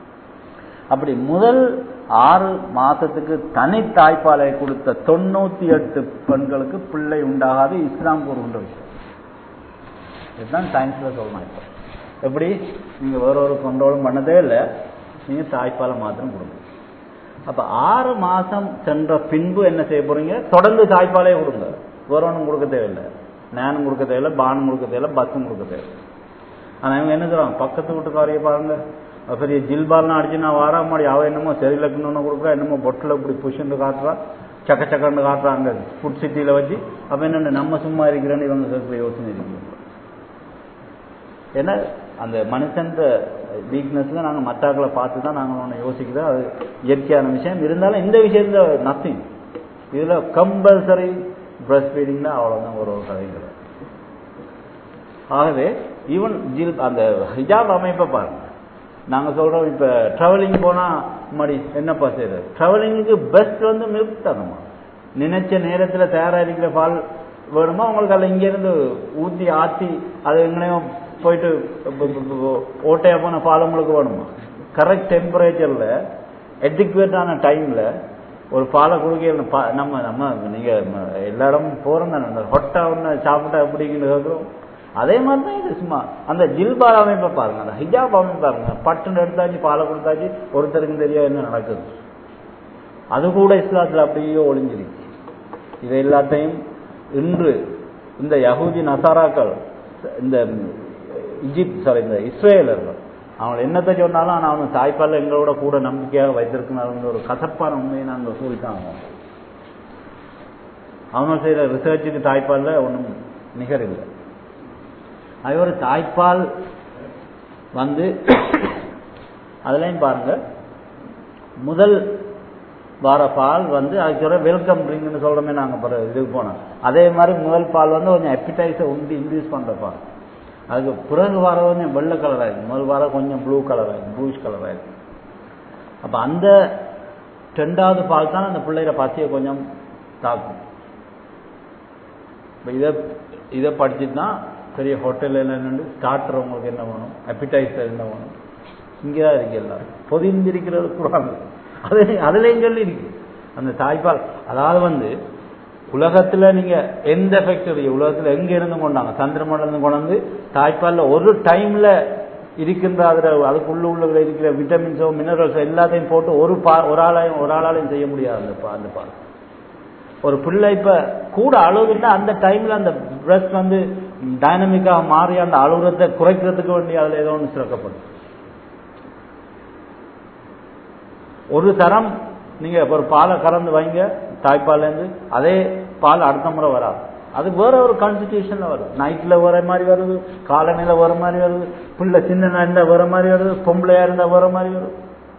அப்படி முதல் ஆறு மாசத்துக்கு தனி தாய்ப்பாலை கொடுத்த தொண்ணூத்தி எட்டு பெண்களுக்கு பிள்ளை உண்டாகாது இஸ்லாம் கூறுகின்ற விஷயம் இதுதான் சயின்ஸ்ல சொல்லணும் இப்போ எப்படி நீங்க வேற ஒரு கண்ட்ரோலும் பண்ணதே இல்லை நீங்க தாய்ப்பாலை மாத்திரம் கொடுங்க அப்ப ஆறு மாசம் சென்ற பின்பு என்ன செய்ய போறீங்க தொடர்ந்து தாய்ப்பாலே கொடுங்க வேற ஒன்றும் கொடுக்க தேவையில்லை நேனும் கொடுக்க தேவையில்லை பானம் கொடுக்க தேவையில்லை பஸ்ஸும் கொடுக்க தேவையில்லை ஆனா இவங்க என்ன சொல்றாங்க பக்கத்து வீட்டுக்காரைய பாருங்க பெரிய ஜில்பால்லாம் அடிச்சு நான் வாரா மாடி அவ என்னமோ சரிலக்குன்னு கொடுக்குறா என்னமோ பொட்டில் இப்படி புஷ்ன்னு காட்டுறா சக்க சக்கன்னு காட்டுறாங்க ஃபுட் சிட்டியில வச்சு அப்ப என்ன நம்ம சும்மா இருக்கிறேன்னு இவங்க கேட்குற யோசனை இருக்கு ஏன்னா அந்த மனுஷன் வீக்னஸ்ல நாங்க மத்தாக்களை பார்த்து தான் நாங்க ஒன்று யோசிக்கிறோம் அது இயற்கையான விஷயம் இருந்தாலும் இந்த விஷயத்துல நத்திங் இதுல கம்பல்சரி பிரஸ்ட் ஃபீடிங் தான் அவ்வளவுதான் ஒரு ஒரு கதைகள் ஆகவே ஈவன் ஜில் அந்த ஹிஜாப் அமைப்பை பாருங்க நாங்க சொல்றோம் இப்ப டிராவலிங் போனா மடி என்னப்பா செய்யறது டிராவலிங்க்கு பெஸ்ட் வந்து மில்க் தரணுமா நினைச்ச நேரத்துல தயாரா இருக்கிற பால் வேணுமா உங்களுக்கு அதில் இங்க இருந்து ஊத்தி ஆத்தி அது எங்கனையும் போயிட்டு ஓட்டையா போன பால் உங்களுக்கு வேணுமா கரெக்ட் டெம்பரேச்சர்ல எடிக்குவேட்டான டைம்ல ஒரு பாலை குடிக்க நம்ம நம்ம நீங்க எல்லா இடமும் போறோம் தானே ஹொட்டா ஒன்று சாப்பிட்டா எப்படின்னு கேட்குறோம் அதே மாதிரி தான் இது சும்மா அந்த ஜில்பால் அமைப்பை பாருங்க அந்த ஹிஜாப் அமைப்பு பாருங்க பட்டுன்னு எடுத்தாச்சு பாலை கொடுத்தாச்சு ஒருத்தருக்கும் தெரியாது என்ன நடக்குது அது கூட இஸ்லாத்துல அப்படியே ஒளிஞ்சிருக்கு இது எல்லாத்தையும் இன்று இந்த யகூதி நசாராக்கள் இந்த இஜிப்ட் சாரி இந்த இஸ்ரேலர்கள் அவங்க என்னத்தை சொன்னாலும் ஆனால் அவன் தாய்ப்பால் எங்களோட கூட நம்பிக்கையாக வைத்திருக்கிறாங்க ஒரு கசப்பான உண்மையை நாங்கள் சொல்லிட்டாங்க அவங்க செய்யற ரிசர்ச்சுக்கு தாய்ப்பால்ல ஒன்றும் நிகர் இல்லை அது ஒரு தாய்ப்பால் வந்து அதுலயும் பாருங்க முதல் வார பால் வந்து அதுக்கு சொல்ற வெல்கம் ட்ரிங்க்னு சொல்றோமே நாங்க இதுக்கு போனோம் அதே மாதிரி முதல் பால் வந்து கொஞ்சம் எப்பிடைஸை உண்டு இன்க்ரீஸ் பண்ற பால் அதுக்கு பிறகு வர கொஞ்சம் வெள்ளை கலர் ஆயிருக்கு முதல் வாரம் கொஞ்சம் ப்ளூ கலர் ஆயிருக்கு ப்ளூஷ் கலர் ஆயிருக்கு அப்ப அந்த ரெண்டாவது பால் தான் அந்த பிள்ளைகிற பசியை கொஞ்சம் தாக்கும் இப்போ இதை இதை படிச்சுட்டு தான் பெரிய ஹோட்டலில் நின்று ஸ்டார்டர் உங்களுக்கு என்ன வேணும் அப்பிடைசர் என்ன வேணும் இங்கே தான் இருக்கு எல்லாரும் பொதிந்திருக்கிறது கூட அது அதுலேயும் சொல்லி இருக்கு அந்த தாய்ப்பால் அதாவது வந்து உலகத்துல நீங்க எந்த ஃபேக்டரி உலகத்துல எங்க இருந்து கொண்டாங்க சந்திரமண்டலம் கொண்டு வந்து தாய்ப்பால்ல ஒரு டைம்ல இருக்கின்ற அதில் அதுக்குள்ள உள்ள இருக்கிற விட்டமின்ஸோ மினரல்ஸோ எல்லாத்தையும் போட்டு ஒரு பா ஒரு ஆளாயும் ஒரு ஆளாலையும் செய்ய முடியாது அந்த பா அந்த பால் ஒரு பிள்ளை இப்ப கூட அழுகுன்னா அந்த டைம்ல அந்த பிரஸ்ட் வந்து டைனமிக்காக மாறி அந்த அழுகுறத்தை குறைக்கிறதுக்கு வேண்டி அதுல ஏதோ ஒன்று சிறக்கப்படும் ஒரு தரம் நீங்க ஒரு பாலை கறந்து வைங்க தாய்ப்பால்ல இருந்து அதே பால் அடுத்த முறை வராது அது வேற ஒரு கான்ஸ்டிடியூஷன்ல வரும் நைட்ல வர மாதிரி வருது காலநிலை வர மாதிரி வருது பிள்ளை சின்ன இருந்தா வர மாதிரி வருது பொம்பளையா இருந்தா வர மாதிரி வருது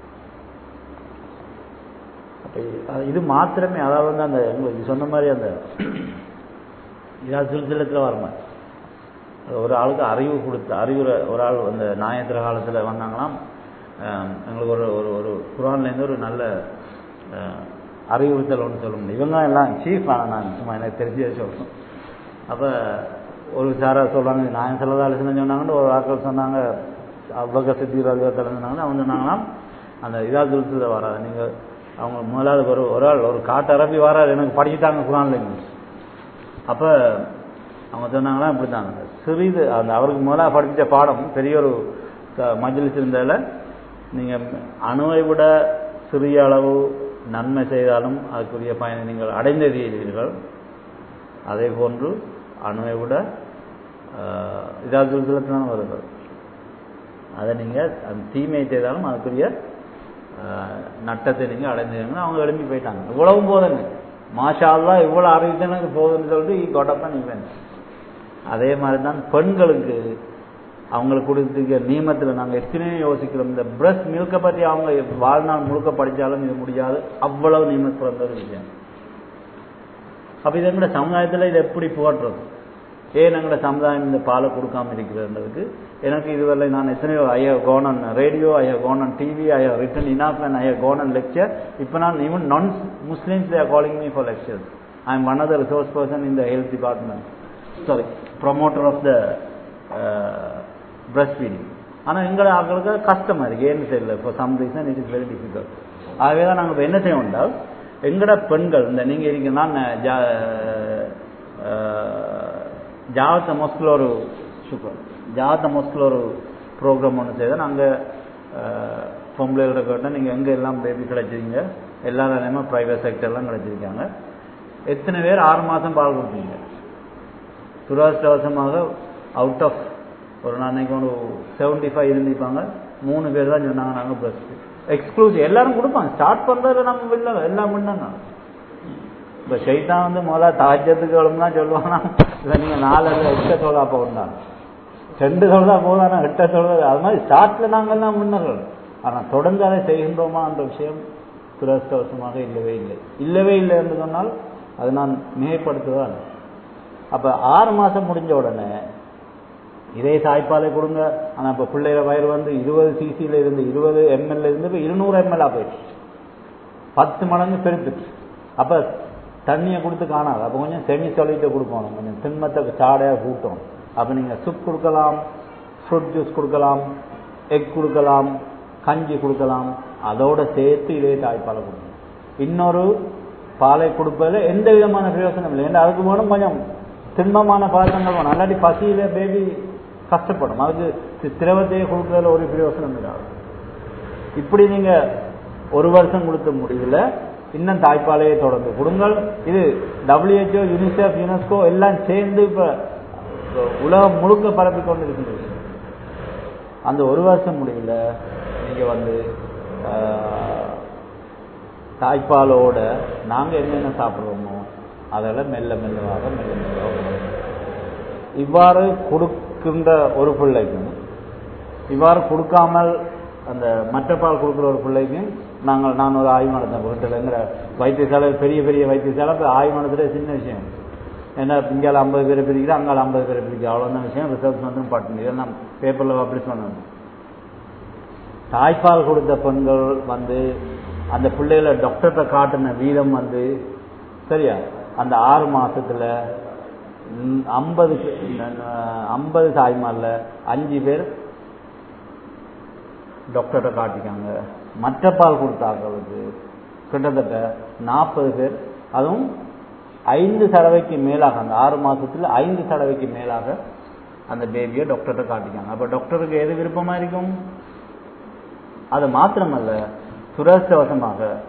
இது மாத்திரமே அதாவது வந்து அந்த உங்களுக்கு சொன்ன மாதிரி அந்த இதா சிலத்தில் வர மாதிரி ஒரு ஆளுக்கு அறிவு கொடுத்த அறிவுரை ஒரு ஆள் அந்த நாயத்திர காலத்தில் வந்தாங்களாம் எங்களுக்கு ஒரு ஒரு ஒரு குரான்லேருந்து ஒரு நல்ல அறிவுறுத்தல் ஒன்று சொல்ல முடியும் இவங்க எல்லாம் சீஃப் ஆனால் நான் சும்மா எனக்கு தெரிஞ்சே சொல்கிறேன் அப்போ ஒரு சாரா சொல்கிறாங்க நாயன் செல்லதால் சொன்னாங்கன்னு ஒரு ஆட்கள் சொன்னாங்க அவ்வளோ சித்தி அறிவத்தில் சொன்னாங்கன்னா அவங்க சொன்னாங்களாம் அந்த இதா துருத்தில் வராது நீங்கள் அவங்க முதலாவது ஒரு ஒரு ஆள் ஒரு காட்டு அரபி வராது எனக்கு படிச்சுட்டாங்க குரான்ல அப்போ அவங்க சொன்னாங்களா இப்படி தாங்க சிறிது அந்த அவருக்கு முதலாக படித்த பாடம் பெரிய ஒரு மஜ்லிஸ் இருந்ததில் நீங்கள் அணுவை விட சிறிய அளவு நன்மை செய்தாலும் அதுக்குரிய பயனை நீங்கள் அடைந்தறியீர்கள் அதே போன்று அணுவை விட இதாவது தான் வருது அதை நீங்கள் அந்த தீமையை செய்தாலும் அதுக்குரிய நட்டத்தை நீங்கள் அடைந்தீங்கன்னா அவங்க எழுப்பி போயிட்டாங்க இவ்வளவும் போதுங்க மாஷா அல்லா இவ்வளோ அறிவித்தனுக்கு போதுன்னு சொல்லிட்டு ஈ கொட்டப்பன் இவன் அதே மாதிரி தான் பெண்களுக்கு அவங்களுக்கு கொடுத்துருக்க நியமத்தில் நாங்கள் எத்தனையோ யோசிக்கிறோம் இந்த பிரஸ்ட் மில்கை பற்றி அவங்க வாழ்நாள் முழுக்க படித்தாலும் இது முடியாது அவ்வளவு நியமத் பிறந்த ஒரு விஷயம் அப்போ இது எங்களோட சமுதாயத்தில் இது எப்படி போடுறது ஏன் எங்களோட சமுதாயம் இந்த பாலை கொடுக்காம இருக்கிறதுக்கு எனக்கு இதுவரை நான் எத்தனையோ I have gone on radio I have gone on TV I have written enough and I have gone on lecture இப்போ நான் ஈவன் நான் Muslims they are calling me for lectures I am one of the resource person in the health department sorry promoter of the breast feeding ஆனால் எங்களை ஆக்களுக்கு கஷ்டமாக இருக்குது ஏன்னு தெரியல இப்போ some reason it is very difficult ஆகவே தான் நாங்கள் இப்போ என்ன செய்ய வேண்டாம் எங்கட பெண்கள் இந்த நீங்கள் இருக்கீங்கன்னா ஜாவத்த மொஸ்கில் ஒரு சுக்கர் ஜாவத்த மொஸ்கில் ஒரு ப்ரோக்ராம் ஒன்று செய்தால் நாங்கள் பொம்பளைகளோட கேட்டால் நீங்கள் எங்கே எல்லாம் பேபி கிடைச்சிருங்க எல்லா நிலையமும் ப்ரைவேட் செக்டர்லாம் கிடைச்சிருக்காங்க எத்தனை பேர் ஆறு மாதம் பால் கொடுத்தீங்க துராஷ்டவசமாக அவுட் ஆஃப் ஒரு நாளைக்கு ஒரு செவன்டி ஃபைவ் இருந்திருப்பாங்க மூணு பேர் தான் சொன்னாங்க நாங்கள் பிரஸ்ட் எக்ஸ்க்ளூசிவ் எல்லாரும் கொடுப்பாங்க ஸ்டார்ட் பண்ணுறதுல நம்ம இல்லை எல்லாம் பண்ணாங்க இப்போ ஷைத்தான் வந்து முதல்ல தாஜத்துக்கு எழும்புனா சொல்லுவாங்கன்னா இல்லை நீங்கள் நாலு எட்ட தொழா போகணும் ரெண்டு தொழுதா போதானா எட்ட தொழுதா அது மாதிரி ஸ்டார்ட்ல நாங்கள்லாம் முன்னர்கள் ஆனால் தொடர்ந்து அதை செய்கின்றோமா என்ற விஷயம் துரஸ்தவசமாக இல்லவே இல்லை இல்லவே இல்லை என்று சொன்னால் அதை நான் மிகைப்படுத்துதான் அப்போ ஆறு மாதம் முடிஞ்ச உடனே இதே தாய்ப்பாலை கொடுங்க ஆனால் இப்போ பிள்ளைய வயிறு வந்து இருபது சிசியில் இருந்து இருபது எம்எல்ல இருந்து இப்போ இருநூறு எம்எல் போயிடுச்சு பத்து மடங்கு பெருத்துட்டு அப்போ தண்ணியை கொடுத்து காணாது அப்போ கொஞ்சம் செமி சொல்லிட்டு கொடுக்கணும் கொஞ்சம் திண்மத்தை சாடையாக கூட்டணும் அப்போ நீங்கள் சுப் கொடுக்கலாம் ஃப்ரூட் ஜூஸ் கொடுக்கலாம் எக் கொடுக்கலாம் கஞ்சி கொடுக்கலாம் அதோட சேர்த்து இதே தாய்ப்பாலை கொடுக்கணும் இன்னொரு பாலை கொடுப்பதில் எந்த விதமான பிரயோசனம் இல்லை ஏன்னா அதுக்கு வேணும் கொஞ்சம் திண்மமான பழக்கங்கள் வேணும் அல்லாட்டி பசியில பேபி கஷ்டப்படும் அதுக்கு திரவத்தையே கொடுக்கறதுல ஒரு பிரயோசனம் இல்லை இப்படி நீங்க ஒரு வருஷம் கொடுத்த முடியல இன்னும் தாய்ப்பாலையே தொடர்ந்து கொடுங்கள் இது டபிள்யூஹெச்ஓ யூனிசெஃப் யுனெஸ்கோ எல்லாம் சேர்ந்து இப்ப உலகம் முழுக்க பரப்பி கொண்டு இருக்கின்றது அந்த ஒரு வருஷம் முடியல நீங்க வந்து தாய்ப்பாலோட நாங்க என்னென்ன சாப்பிடுவோமோ அதெல்லாம் மெல்ல மெல்லவாக மெல்ல மெல்லவாக இவ்வாறு கொடுக்கின்ற ஒரு பிள்ளைக்கும் இவ்வாறு கொடுக்காமல் அந்த மற்ற பால் கொடுக்குற ஒரு பிள்ளைக்கும் நாங்கள் நான் ஒரு ஆய்வு நடத்தேன் வீட்டில்ங்கிற வைத்தியசாலை பெரிய பெரிய வைத்தியசாலை இப்போ ஆய்வு நடத்துகிற சின்ன விஷயம் ஏன்னா இங்கால ஐம்பது பேரை பிரிக்கிறேன் அங்கால ஐம்பது பேரை பிரிக்கிறேன் அவ்வளோதான் விஷயம் ரிசர்ச் வந்து பட்டு இதெல்லாம் பேப்பரில் பப்ளிஷ் பண்ணணும் தாய்ப்பால் கொடுத்த பெண்கள் வந்து அந்த பிள்ளைகளை டாக்டர்கிட்ட காட்டின வீதம் வந்து சரியா அந்த ஆறு மாசத்துல ஐம்பது ஐம்பது தாய்மார்ல அஞ்சு பேர் டாக்டர்கிட்ட காட்டிக்காங்க மற்ற பால் கொடுத்தாக்களுக்கு கிட்டத்தட்ட நாற்பது பேர் அதுவும் ஐந்து தடவைக்கு மேலாக அந்த ஆறு மாசத்துல ஐந்து தடவைக்கு மேலாக அந்த பேபியை டாக்டர்கிட்ட காட்டிக்காங்க அப்ப டாக்டருக்கு எது விருப்பமா இருக்கும் அது மாத்திரமல்ல துரதிருஷ்டவசமாக